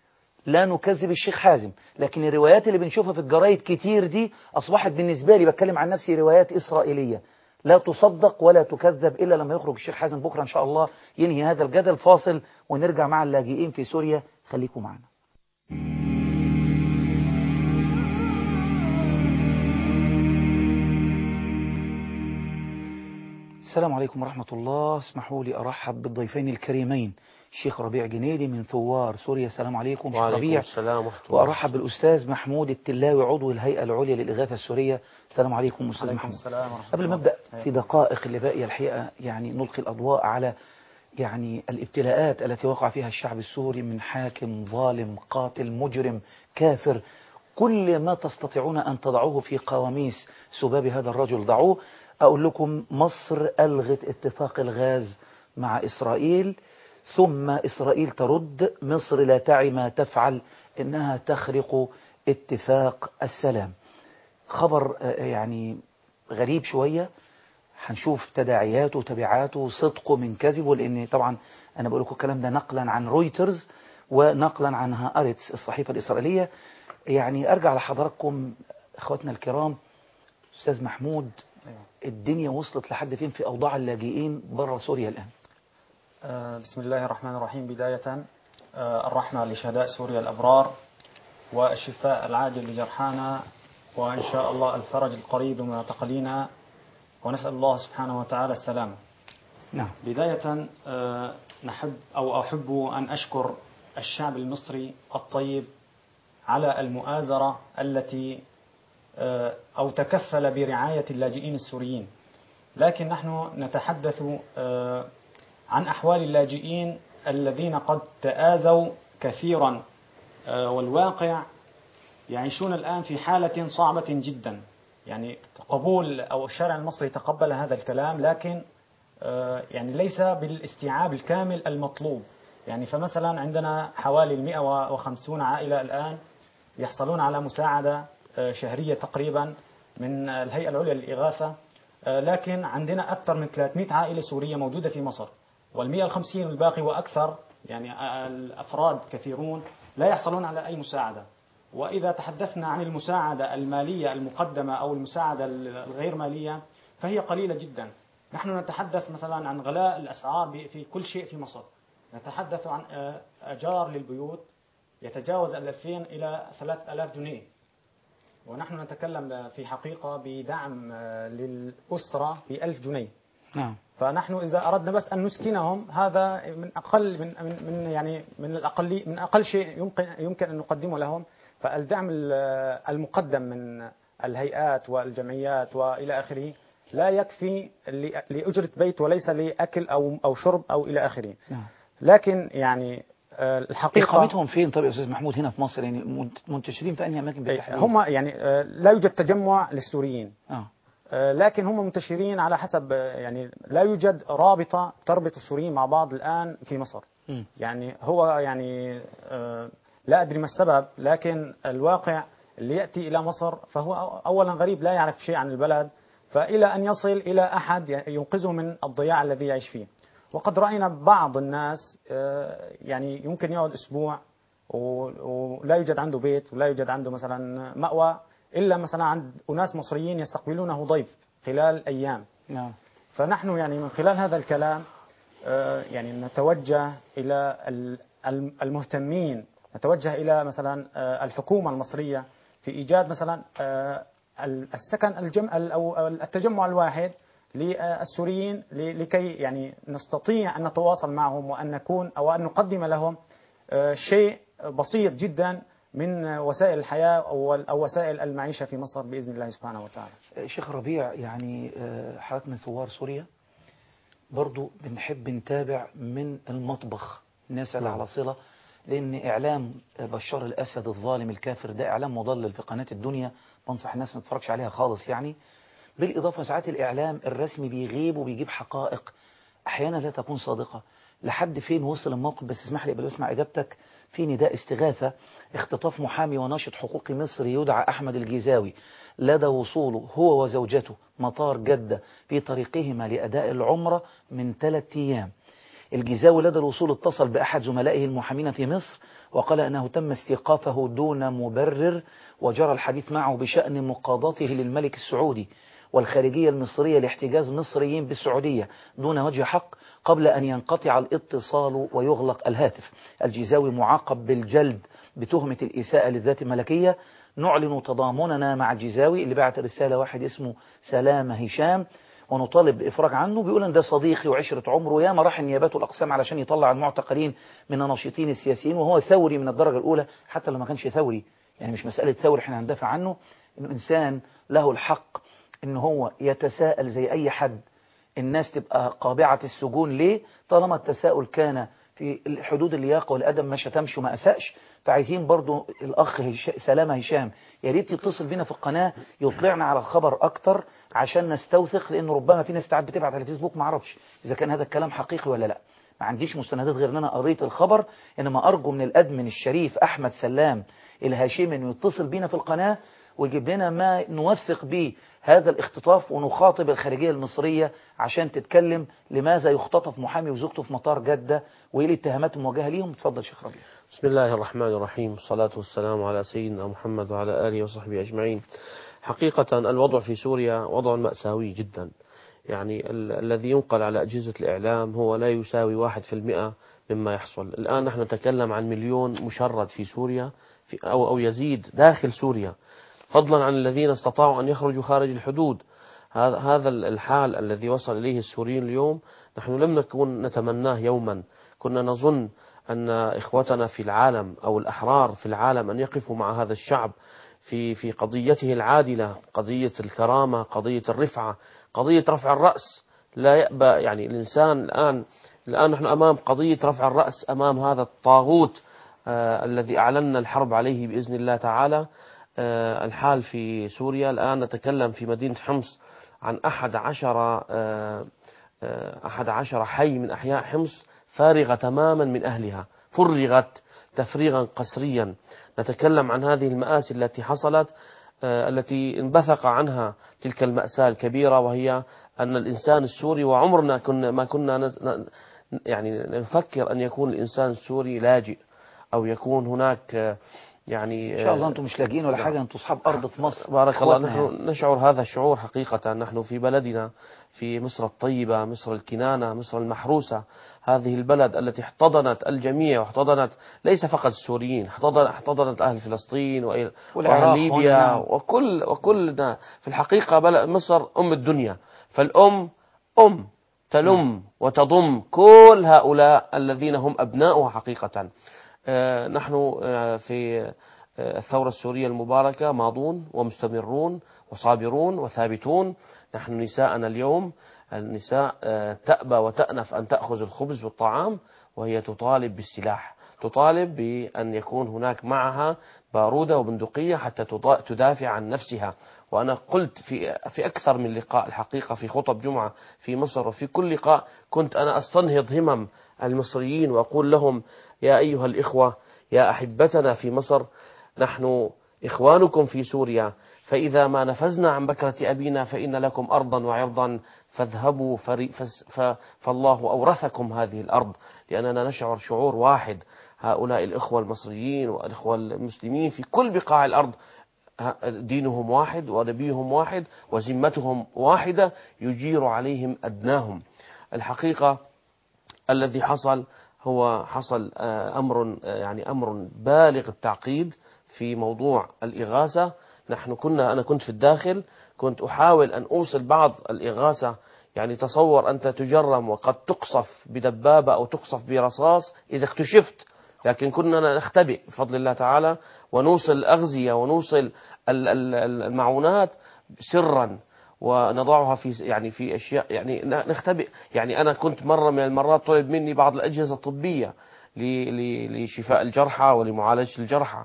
لا نكذب الشيخ حازم لكن الروايات اللي بنشوفها في الجرايد كتير دي أصبحت بالنسبة لي بتكلم عن نفسي روايات إسرائيلية لا تصدق ولا تكذب إلا لما يخرج الشيخ حازم بكرة إن شاء الله ينهي هذا الجدل فاصل ونرجع مع اللاجئين في سوريا خليكم معنا السلام عليكم ورحمة الله اسمحوا لي أرحب بالضيفين الكريمين الشيخ ربيع جنيدي من ثوار سوريا السلام عليكم شيخ وعليكم ربيع السلام ورحمة الله وأرحب بالأستاذ محمود التلاوي عضو الهيئة العليا للإغاثة السورية السلام عليكم أستاذ عليكم محمود السلام ورحمة قبل ما الله. أبدأ في دقائق اللي باقية الحقيقة يعني نلقي الأضواء على يعني الابتلاءات التي وقع فيها الشعب السوري من حاكم ظالم قاتل مجرم كافر كل ما تستطيعون أن تضعوه في قواميس سباب هذا الرجل ضعوه أقول لكم مصر ألغت اتفاق الغاز مع إسرائيل ثم إسرائيل ترد مصر لا تعي ما تفعل إنها تخرق اتفاق السلام خبر آه، يعني غريب شوية هنشوف تداعياته وتبعاته صدقه من كذبه لأن طبعا أنا بقول لكم الكلام ده نقلا عن رويترز ونقلا عن هآرتس الصحيفة الإسرائيلية يعني أرجع لحضراتكم إخواتنا الكرام أستاذ محمود الدنيا وصلت لحد فين في أوضاع اللاجئين بره سوريا الآن آه، بسم الله الرحمن الرحيم بداية آه، الرحمة لشهداء سوريا الأبرار والشفاء العاجل لجرحانا وإن شاء الله الفرج القريب لمعتقلينا ونسأل الله سبحانه وتعالى السلامة نعم بداية آه، نحب أو أحب أن أشكر الشعب المصري الطيب على المؤازرة التي آه، أو تكفل برعاية اللاجئين السوريين لكن نحن نتحدث آه، عن أحوال اللاجئين الذين قد تآزوا كثيرا آه، والواقع يعيشون الآن في حالة صعبة جدا يعني قبول أو الشارع المصري تقبل هذا الكلام لكن آه، يعني ليس بالاستيعاب الكامل المطلوب يعني فمثلا عندنا حوالي 150 عائلة الآن يحصلون على مساعدة آه، شهرية تقريبا من الهيئة العليا للإغاثة آه، لكن عندنا أكثر من 300 عائلة سورية موجودة في مصر وال150 الباقي وأكثر يعني آه، الأفراد كثيرون لا يحصلون على أي مساعدة وإذا تحدثنا عن المساعدة المالية المقدمة أو المساعدة الغير مالية فهي قليلة جدا نحن نتحدث مثلا عن غلاء الأسعار ب- في كل شيء في مصر نتحدث عن آه، أجار للبيوت يتجاوز ال 2000 إلى 3000 جنيه ونحن نتكلم في حقيقة بدعم آه، للأسرة بألف جنيه نعم فنحن إذا أردنا بس أن نسكنهم هذا من أقل من من, من يعني من الأقل من أقل شيء يمكن يمكن أن نقدمه لهم فالدعم ال- المقدم من الهيئات والجمعيات وإلى آخره لا يكفي ل- لأجرة بيت وليس لأكل أو أو شرب أو إلى آخره نعم لكن يعني آه، الحقيقة إقامتهم فين طب يا أستاذ محمود هنا في مصر يعني منت- منتشرين في أنهي أماكن بالتحديد هم يعني آه، لا يوجد تجمع للسوريين آه. آه، لكن هم منتشرين على حسب آه، يعني لا يوجد رابطة تربط السوريين مع بعض الآن في مصر مم. يعني هو يعني آه، لا أدري ما السبب لكن الواقع اللي يأتي إلى مصر فهو أو- أولا غريب لا يعرف شيء عن البلد فإلى أن يصل إلى أحد ي- ينقذه من الضياع الذي يعيش فيه وقد رأينا بعض الناس آه، يعني يمكن يقعد أسبوع و- ولا يوجد عنده بيت ولا يوجد عنده مثلا مأوى إلا مثلا عند أناس مصريين يستقبلونه ضيف خلال أيام نعم فنحن يعني من خلال هذا الكلام آه، يعني نتوجه إلى ال- الم- المهتمين نتوجه إلى مثلا آه، الحكومة المصرية في إيجاد مثلا آه، ال- السكن الجم ال- أو التجمع الواحد للسوريين ل- لكي يعني نستطيع أن نتواصل معهم وأن نكون أو أن نقدم لهم آه، شيء بسيط جدا من وسائل الحياة أو أو وسائل المعيشة في مصر بإذن الله سبحانه وتعالى شيخ ربيع يعني آه، حضرتك من ثوار سوريا برضو بنحب نتابع من المطبخ الناس اللي نعم. على صلة لأن إعلام بشار الأسد الظالم الكافر ده إعلام مضلل في قناة الدنيا بنصح الناس ما تتفرجش عليها خالص يعني بالإضافة ساعات الإعلام الرسمي بيغيب وبيجيب حقائق أحيانا لا تكون صادقة لحد فين وصل الموقف بس اسمح لي قبل ما اسمع إجابتك في نداء استغاثة اختطاف محامي وناشط حقوقي مصري يدعى أحمد الجيزاوي لدى وصوله هو وزوجته مطار جدة في طريقهما لأداء العمرة من ثلاثة أيام الجيزاوي لدى الوصول اتصل بأحد زملائه المحامين في مصر وقال أنه تم استيقافه دون مبرر وجرى الحديث معه بشأن مقاضاته للملك السعودي والخارجية المصرية لاحتجاز مصريين بالسعودية دون وجه حق قبل أن ينقطع الاتصال ويغلق الهاتف الجيزاوي معاقب بالجلد بتهمة الإساءة للذات الملكية نعلن تضامننا مع الجيزاوي اللي بعت رسالة واحد اسمه سلامة هشام ونطالب بإفراج عنه بيقول ان ده صديقي وعشرة عمره ياما راح النيابات والأقسام علشان يطلع المعتقلين من الناشطين السياسيين وهو ثوري من الدرجة الأولى حتى لو ما كانش ثوري يعني مش مسألة ثوري احنا هندافع عنه انه إنسان له الحق ان هو يتساءل زي أي حد الناس تبقى قابعة السجون ليه طالما التساؤل كان في حدود اللياقة والأدب ما شتمش وما أسأش فعايزين برضو الأخ هش... سلامة هشام يا ريت يتصل بينا في القناة يطلعنا على الخبر أكتر عشان نستوثق لأن ربما في ناس تعب بتبعت على الفيسبوك ما اعرفش إذا كان هذا الكلام حقيقي ولا لا ما عنديش مستندات غير ان انا قريت الخبر انما ارجو من الادمن الشريف احمد سلام الهاشمي انه يتصل بينا في القناه ويجيب لنا ما نوثق به هذا الاختطاف ونخاطب الخارجيه المصريه عشان تتكلم لماذا يختطف محامي وزوجته في مطار جده وايه الاتهامات الموجهه ليهم اتفضل شيخ ربيع بسم الله الرحمن الرحيم الصلاة والسلام على سيدنا محمد وعلى آله وصحبه أجمعين حقيقة الوضع في سوريا وضع مأساوي جدا يعني ال الذي ينقل على أجهزة الإعلام هو لا يساوي واحد في المئة مما يحصل الآن نحن نتكلم عن مليون مشرد في سوريا في أو, أو يزيد داخل سوريا فضلا عن الذين استطاعوا أن يخرجوا خارج الحدود هذا هذا الحال الذي وصل إليه السوريين اليوم نحن لم نكن نتمناه يوما كنا نظن أن إخوتنا في العالم أو الأحرار في العالم أن يقفوا مع هذا الشعب في في قضيته العادلة قضية الكرامة قضية الرفعة قضية رفع الرأس لا يأبى يعني الإنسان الآن الآن نحن أمام قضية رفع الرأس أمام هذا الطاغوت آه الذي أعلنا الحرب عليه بإذن الله تعالى آه الحال في سوريا الآن نتكلم في مدينة حمص عن أحد عشر آه أحد عشر حي من أحياء حمص فارغة تماما من أهلها فرغت تفريغا قسريا نتكلم عن هذه المآسي التي حصلت التي انبثق عنها تلك المأساة الكبيرة وهي أن الإنسان السوري وعمرنا كنا ما كنا يعني نفكر أن يكون الإنسان السوري لاجئ أو يكون هناك يعني ان شاء الله انتم مش لاقيين ولا نعم. حاجه انتم اصحاب ارض في مصر بارك الله إخواتنا يعني. نحن نشعر هذا الشعور حقيقة نحن في بلدنا في مصر الطيبة مصر الكنانة مصر المحروسة هذه البلد التي احتضنت الجميع واحتضنت ليس فقط السوريين احتضن احتضنت أهل فلسطين وأهل والعراق وأهل ليبيا نعم. وكل وكلنا في الحقيقة بلد مصر أم الدنيا فالأم أم تلم وتضم كل هؤلاء الذين هم أبناؤها حقيقة آه، نحن آه، في آه، الثورة السورية المباركة ماضون ومستمرون وصابرون وثابتون نحن نساءنا اليوم النساء آه، تأبى وتأنف أن تأخذ الخبز والطعام وهي تطالب بالسلاح تطالب بأن يكون هناك معها بارودة وبندقية حتى تضا- تدافع عن نفسها وأنا قلت في في أكثر من لقاء الحقيقة في خطب جمعة في مصر وفي كل لقاء كنت أنا أستنهض همم المصريين وأقول لهم يا أيها الإخوة يا أحبتنا في مصر نحن إخوانكم في سوريا فإذا ما نفذنا عن بكرة أبينا فإن لكم أرضا وعرضا فاذهبوا فري فس- ف- فالله أورثكم هذه الأرض لأننا نشعر شعور واحد هؤلاء الإخوة المصريين والإخوة المسلمين في كل بقاع الأرض ه- دينهم واحد ونبيهم واحد وذمتهم واحدة يجير عليهم أدناهم الحقيقة الذي حصل هو حصل آه، أمر آه، يعني أمر بالغ التعقيد في موضوع الإغاثة نحن كنا أنا كنت في الداخل كنت أحاول أن أوصل بعض الإغاثة يعني تصور أنت تجرم وقد تقصف بدبابة أو تقصف برصاص إذا اكتشفت لكن كنا نختبئ بفضل الله تعالى ونوصل الأغذية ونوصل ال- ال- المعونات سرا ونضعها في يعني في اشياء يعني ن- نختبئ يعني انا كنت مره من المرات طلب مني بعض الاجهزه الطبيه ل- ل- لشفاء الجرحى ولمعالجه الجرحى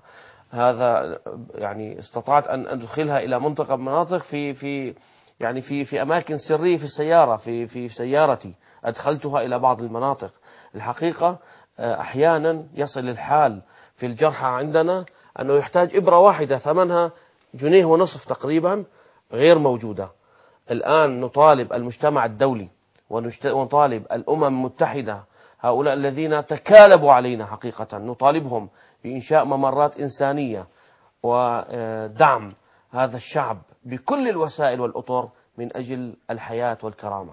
هذا يعني استطعت ان ادخلها الى منطقه من المناطق في في يعني في في اماكن سريه في السياره في في سيارتي ادخلتها الى بعض المناطق الحقيقه آه، احيانا يصل الحال في الجرحى عندنا انه يحتاج ابره واحده ثمنها جنيه ونصف تقريبا غير موجوده الآن نطالب المجتمع الدولي ونشت- ونطالب الأمم المتحدة هؤلاء الذين تكالبوا علينا حقيقة نطالبهم بإنشاء ممرات إنسانية ودعم هذا الشعب بكل الوسائل والأطر من أجل الحياة والكرامة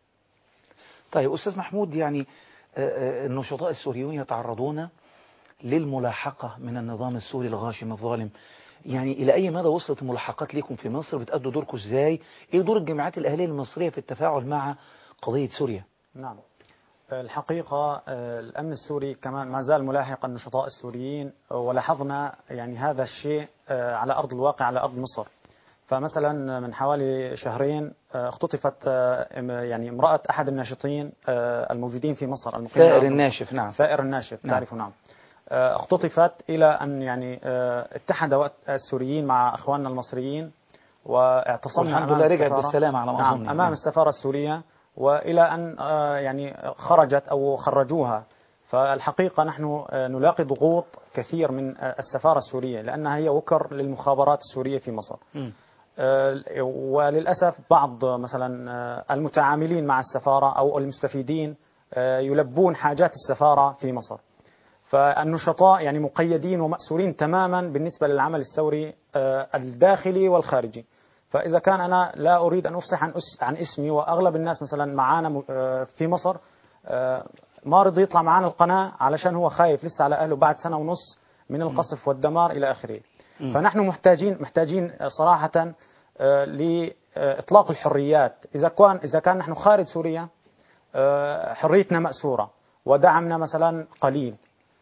طيب أستاذ محمود يعني آه، آه، النشطاء السوريون يتعرضون للملاحقة من النظام السوري الغاشم الظالم يعني إلى أي مدى وصلت الملاحقات لكم في مصر بتأدوا دوركم إزاي إيه دور الجمعيات الأهلية المصرية في التفاعل مع قضية سوريا نعم الحقيقة آه، الأمن السوري كمان ما زال ملاحق النشطاء السوريين آه، ولاحظنا يعني هذا الشيء آه، على أرض الواقع على أرض مصر فمثلا من حوالي شهرين آه، اختطفت آه، إم- يعني امرأة أحد الناشطين آه، الموجودين في مصر المقيمين ثائر على مصر. الناشف نعم ثائر الناشف نعم. تعرفوا نعم آه، اختطفت إلى أن يعني آه، اتحد وقت السوريين مع أخواننا المصريين واعتصمنا والحمد أمام لله رجعت السفارة. بالسلامة على ما نعم أظن يعني. أمام السفارة السورية وإلى أن آه، يعني خرجت أو خرجوها فالحقيقة نحن آه، نلاقي ضغوط كثير من آه، السفارة السورية لأنها هي وكر للمخابرات السورية في مصر مم. آه، وللأسف بعض مثلا آه، المتعاملين مع السفارة أو المستفيدين آه، يلبون حاجات السفارة في مصر فالنشطاء يعني مقيدين ومأسورين تماما بالنسبة للعمل الثوري آه، الداخلي والخارجي فإذا كان أنا لا أريد أن أفصح عن, أس عن اسمي وأغلب الناس مثلا معانا م- آه، في مصر آه، ما رضي يطلع معانا القناة علشان هو خايف لسه على أهله بعد سنة ونص من القصف والدمار إلى آخره مم. فنحن محتاجين محتاجين آه، صراحة آه، لإطلاق الحريات إذا كان إذا كان نحن خارج سوريا آه، حريتنا مأسورة ودعمنا مثلا قليل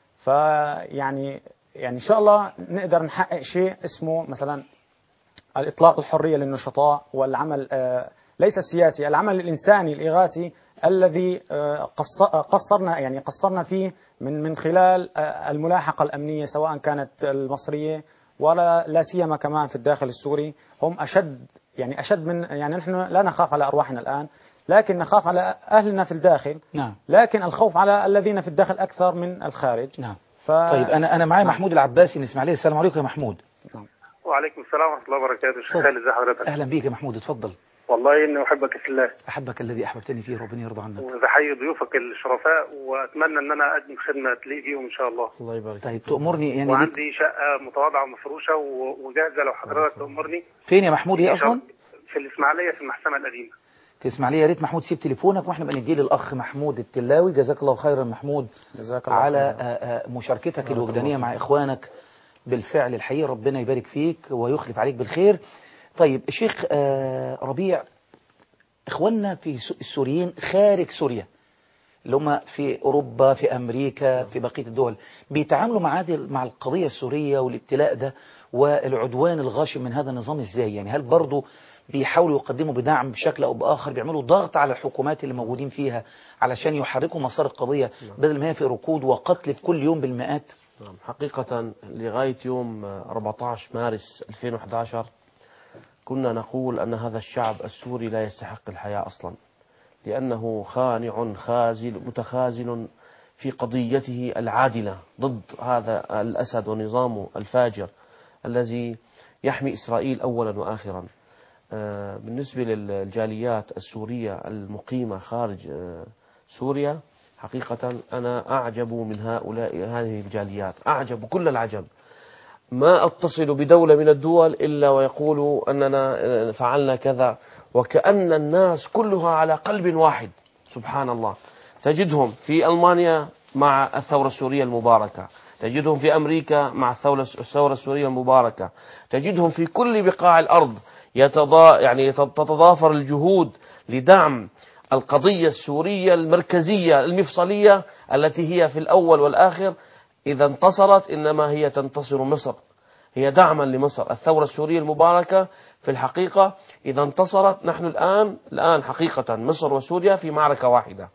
فيعني يعني إن شاء الله نقدر نحقق شيء اسمه مثلا الإطلاق الحرية للنشطاء والعمل آه، ليس السياسي العمل الإنساني الإغاثي الذي آه، قص- قصرنا يعني قصرنا فيه من من خلال آه، الملاحقة الأمنية سواء كانت المصرية ولا لا سيما كمان في الداخل السوري هم أشد يعني أشد من يعني نحن لا نخاف على أرواحنا الآن لكن نخاف على أهلنا في الداخل نعم لكن الخوف على الذين في الداخل أكثر من الخارج نعم ف... طيب أنا أنا معايا نعم. محمود العباسي من إسماعيلية السلام عليكم يا محمود وعليكم السلام ورحمه الله وبركاته شيخ اتفضل. خالد ازي حضرتك أهلا بيك يا محمود اتفضل والله اني احبك في الله أحبك الذي أحببتني فيه ربنا يرضى عنك وبحيي ضيوفك الشرفاء واتمنى ان انا اقدم خدمه تليق بيهم ان شاء الله الله يبارك طيب تأمرني يعني ليك وعندي شقه متواضعه ومفروشه و- وجاهزه لو حضرتك تأمرني فين يا محمود هي أصلا في الاسماعيليه في المحسنه القديمه في إسماعيلية يا ريت محمود سيب تليفونك واحنا بقى نديه للأخ محمود التلاوي جزاك الله خيرا محمود جزاك الله على خيرا. آه، آه، مشاركتك بارك الوجدانية الله مع فيك. إخوانك بالفعل الحقيقي ربنا يبارك فيك ويخلف عليك بالخير طيب شيخ آه، ربيع إخواننا في س- السوريين خارج سوريا اللي هم في أوروبا في أمريكا في بقية الدول بيتعاملوا مع هذه مع القضية السورية والابتلاء ده والعدوان الغاشم من هذا النظام إزاي يعني هل برضو بيحاولوا يقدموا بدعم بشكل أو بآخر بيعملوا ضغط على الحكومات اللي موجودين فيها علشان يحركوا مسار القضية بدل ما هي في ركود وقتل كل يوم بالمئات نعم حقيقة لغاية يوم 14 مارس 2011 كنا نقول أن هذا الشعب السوري لا يستحق الحياة أصلا لأنه خانع خازل متخاذل في قضيته العادلة ضد هذا الأسد ونظامه الفاجر الذي يحمي إسرائيل أولا وآخرا آه، بالنسبة للجاليات السورية المقيمة خارج آه، سوريا حقيقة أنا أعجب من هؤلاء هذه الجاليات أعجب كل العجب ما أتصل بدولة من الدول إلا ويقولوا أننا آه، فعلنا كذا وكأن الناس كلها على قلب واحد سبحان الله تجدهم في ألمانيا مع الثورة السورية المباركة تجدهم في أمريكا مع الثورة الثورة السورية المباركة تجدهم في كل بقاع الأرض يتضا يعني تتضافر الجهود لدعم القضية السورية المركزية المفصلية التي هي في الأول والآخر إذا انتصرت إنما هي تنتصر مصر هي دعما لمصر الثورة السورية المباركة في الحقيقة إذا انتصرت نحن الآن الآن حقيقة مصر وسوريا في معركة واحدة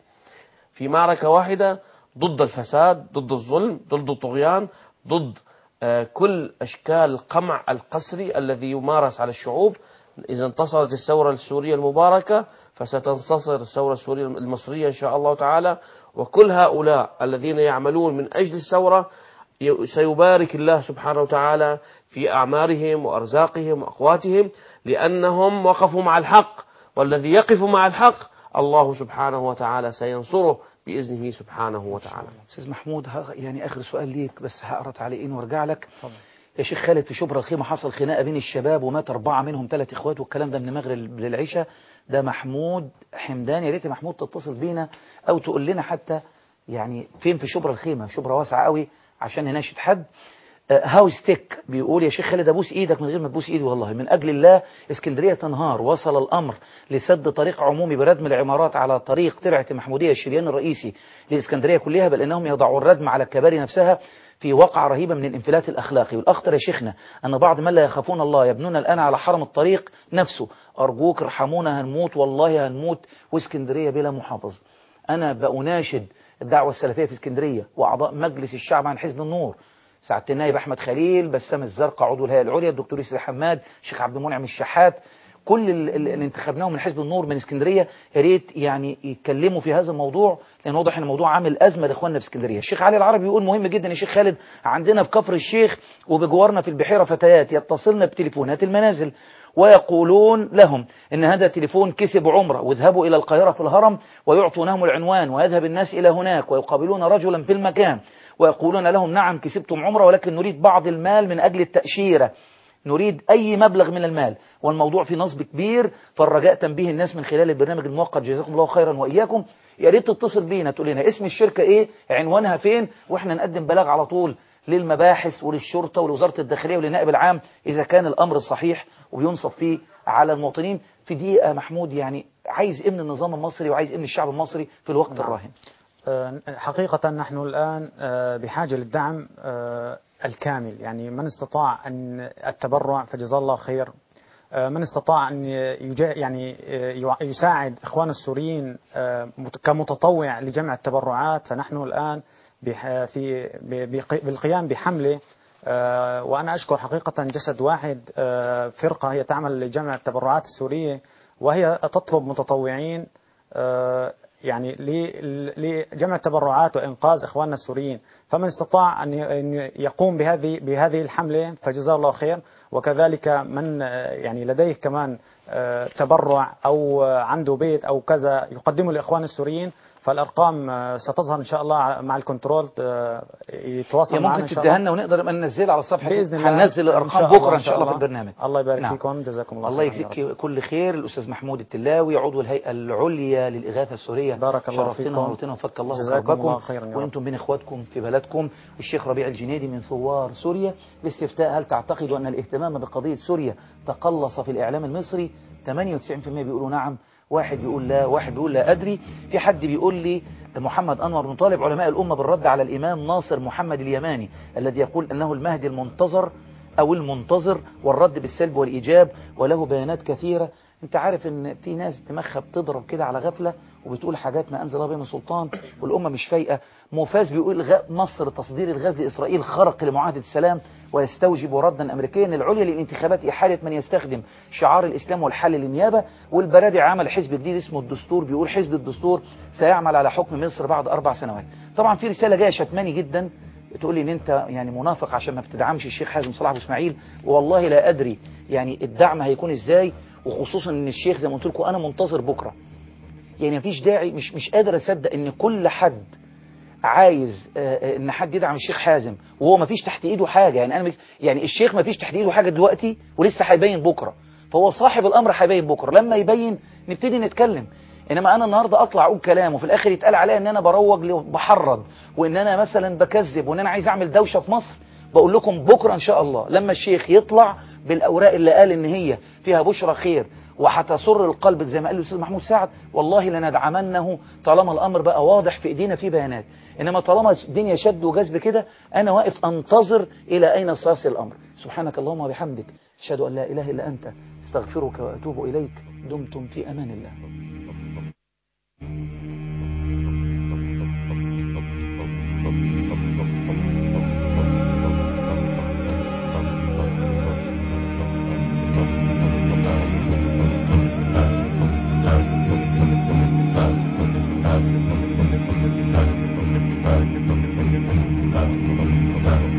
في معركة واحدة ضد الفساد ضد الظلم ضد الطغيان ضد آه، كل أشكال القمع القسري الذي يمارس على الشعوب إذا انتصرت الثورة السورية المباركة فستنتصر الثورة السورية المصرية إن شاء الله تعالى وكل هؤلاء الذين يعملون من أجل الثورة ي- سيبارك الله سبحانه وتعالى في أعمارهم وأرزاقهم وأقواتهم لأنهم وقفوا مع الحق والذي يقف مع الحق الله سبحانه وتعالى سينصره بإذنه سبحانه وتعالى أستاذ محمود ه- يعني آخر سؤال ليك بس هقرا تعليقين وارجع لك يا شيخ خالد في شبرا الخيمة حصل خناقة بين الشباب ومات أربعة منهم ثلاث إخوات والكلام ده من المغرب للعشاء ده محمود حمدان يا ريت يا محمود تتصل بينا أو تقول لنا حتى يعني فين في شبرا الخيمة شبرا واسعة قوي عشان نناشد حد آه، هاوس تيك بيقول يا شيخ خالد ابوس ايدك من غير ما تبوس ايدي والله من اجل الله اسكندريه تنهار وصل الامر لسد طريق عمومي بردم العمارات على طريق ترعه المحموديه الشريان الرئيسي لاسكندريه كلها بل انهم يضعوا الردم على الكباري نفسها في وقعة رهيبة من الانفلات الأخلاقي والأخطر يا شيخنا أن بعض من لا يخافون الله يبنون الآن على حرم الطريق نفسه أرجوك ارحمونا هنموت والله هنموت واسكندرية بلا محافظ أنا بأناشد الدعوة السلفية في اسكندرية وأعضاء مجلس الشعب عن حزب النور سعادة النائب أحمد خليل بسام الزرقاء عضو الهيئة العليا الدكتور يسري حماد الشيخ عبد المنعم الشحات كل ال- ال- اللي انتخبناهم من حزب النور من اسكندريه يا ريت يعني يتكلموا في هذا الموضوع لان واضح ان الموضوع عامل ازمه لاخواننا في اسكندريه الشيخ علي العربي بيقول مهم جدا يا شيخ خالد عندنا في كفر الشيخ وبجوارنا في البحيره فتيات يتصلن بتليفونات المنازل ويقولون لهم ان هذا تليفون كسب عمره واذهبوا الى القاهره في الهرم ويعطونهم العنوان ويذهب الناس الى هناك ويقابلون رجلا في المكان ويقولون لهم نعم كسبتم عمره ولكن نريد بعض المال من اجل التاشيره نريد أي مبلغ من المال والموضوع في نصب كبير فالرجاء تنبيه الناس من خلال البرنامج المؤقت جزاكم الله خيرا وإياكم يا ريت تتصل بينا تقول لنا اسم الشركة إيه عنوانها فين وإحنا نقدم بلاغ على طول للمباحث وللشرطة ولوزارة الداخلية وللنائب العام إذا كان الأمر صحيح وبينصب فيه على المواطنين في دقيقة محمود يعني عايز إيه من النظام المصري وعايز إيه من الشعب المصري في الوقت نعم. الراهن آه، حقيقة نحن الآن آه، بحاجة للدعم آه، الكامل يعني من استطاع أن التبرع فجزاه الله خير آه، من استطاع أن يجا يعني آه، يع- يساعد إخوان السوريين آه، مت- كمتطوع لجمع التبرعات فنحن الآن بح- في ب- بق- بالقيام بحملة آه، وأنا أشكر حقيقة جسد واحد آه، فرقة هي تعمل لجمع التبرعات السورية وهي تطلب متطوعين آه، يعني ل- لجمع تبرعات وإنقاذ إخواننا السوريين فمن استطاع أن ي- أن يقوم بهذه بهذه الحملة فجزاه الله خير وكذلك من آه، يعني لديه كمان آه، تبرع أو آه، عنده بيت أو كذا يقدمه لإخوان السوريين فالأرقام آه، ستظهر إن شاء الله مع الكنترول آه، يتواصل هي معنا ممكن إن شاء تديها الله لنا ونقدر نبقى ننزلها على الصفحه بإذن الله هننزل إن الارقام شاء الله بكره ان شاء الله في البرنامج الله يبارك نعم. فيكم جزاكم الله الله خيرا يا رب. يجزيك كل خير الاستاذ محمود التلاوي عضو الهيئه العليا للاغاثه السوريه بارك الله شرفتنا فيكم. ونورتنا وفك الله جزاكم كربكم الله خيرا يا رب. وانتم بين اخواتكم في بلدكم والشيخ ربيع الجنيدي من ثوار سوريا باستفتاء هل تعتقد ان الاهتمام بقضيه سوريا تقلص في الاعلام المصري 98% بيقولوا نعم واحد بيقول لا واحد بيقول لا أدري في حد بيقول لي محمد أنور نطالب علماء الأمة بالرد على الإمام ناصر محمد اليماني الذي يقول أنه المهدي المنتظر أو المنتظر والرد بالسلب والإيجاب وله بيانات كثيرة انت عارف ان في ناس دماغها بتضرب كده على غفلة وبتقول حاجات ما انزل الله بها من سلطان والامة مش فايقة موفاز بيقول غ... مصر تصدير الغاز لاسرائيل خرق لمعاهدة السلام ويستوجب ردا امريكيا العليا للانتخابات احالة من يستخدم شعار الاسلام والحل للنيابة والبرادعي عمل حزب جديد اسمه الدستور بيقول حزب الدستور سيعمل على حكم مصر بعد اربع سنوات طبعا في رسالة جاية شتماني جدا تقول لي ان انت يعني منافق عشان ما بتدعمش الشيخ حازم صلاح ابو اسماعيل والله لا ادري يعني الدعم هيكون ازاي وخصوصا ان الشيخ زي ما قلت لكم انا منتظر بكره يعني مفيش داعي مش مش قادر اصدق ان كل حد عايز آه، آه، ان حد يدعم الشيخ حازم وهو مفيش تحت ايده حاجه يعني انا مش يعني الشيخ مفيش تحت ايده حاجه دلوقتي ولسه هيبين بكره فهو صاحب الامر هيبين بكره لما يبين نبتدي نتكلم انما انا النهارده اطلع اقول كلام وفي الاخر يتقال عليا ان انا بروج ل- بحرض وان انا مثلا بكذب وان انا عايز اعمل دوشه في مصر بقول لكم بكره ان شاء الله لما الشيخ يطلع بالاوراق اللي قال ان هي فيها بشرى خير وهتسر القلب زي ما قال الاستاذ محمود سعد والله لندعمنه طالما الامر بقى واضح في ايدينا في بيانات انما طالما الدنيا شد وجذب كده انا واقف انتظر الى اين سيصل الامر سبحانك اللهم وبحمدك اشهد ان لا اله الا انت استغفرك واتوب اليك دمتم في امان الله Thank you.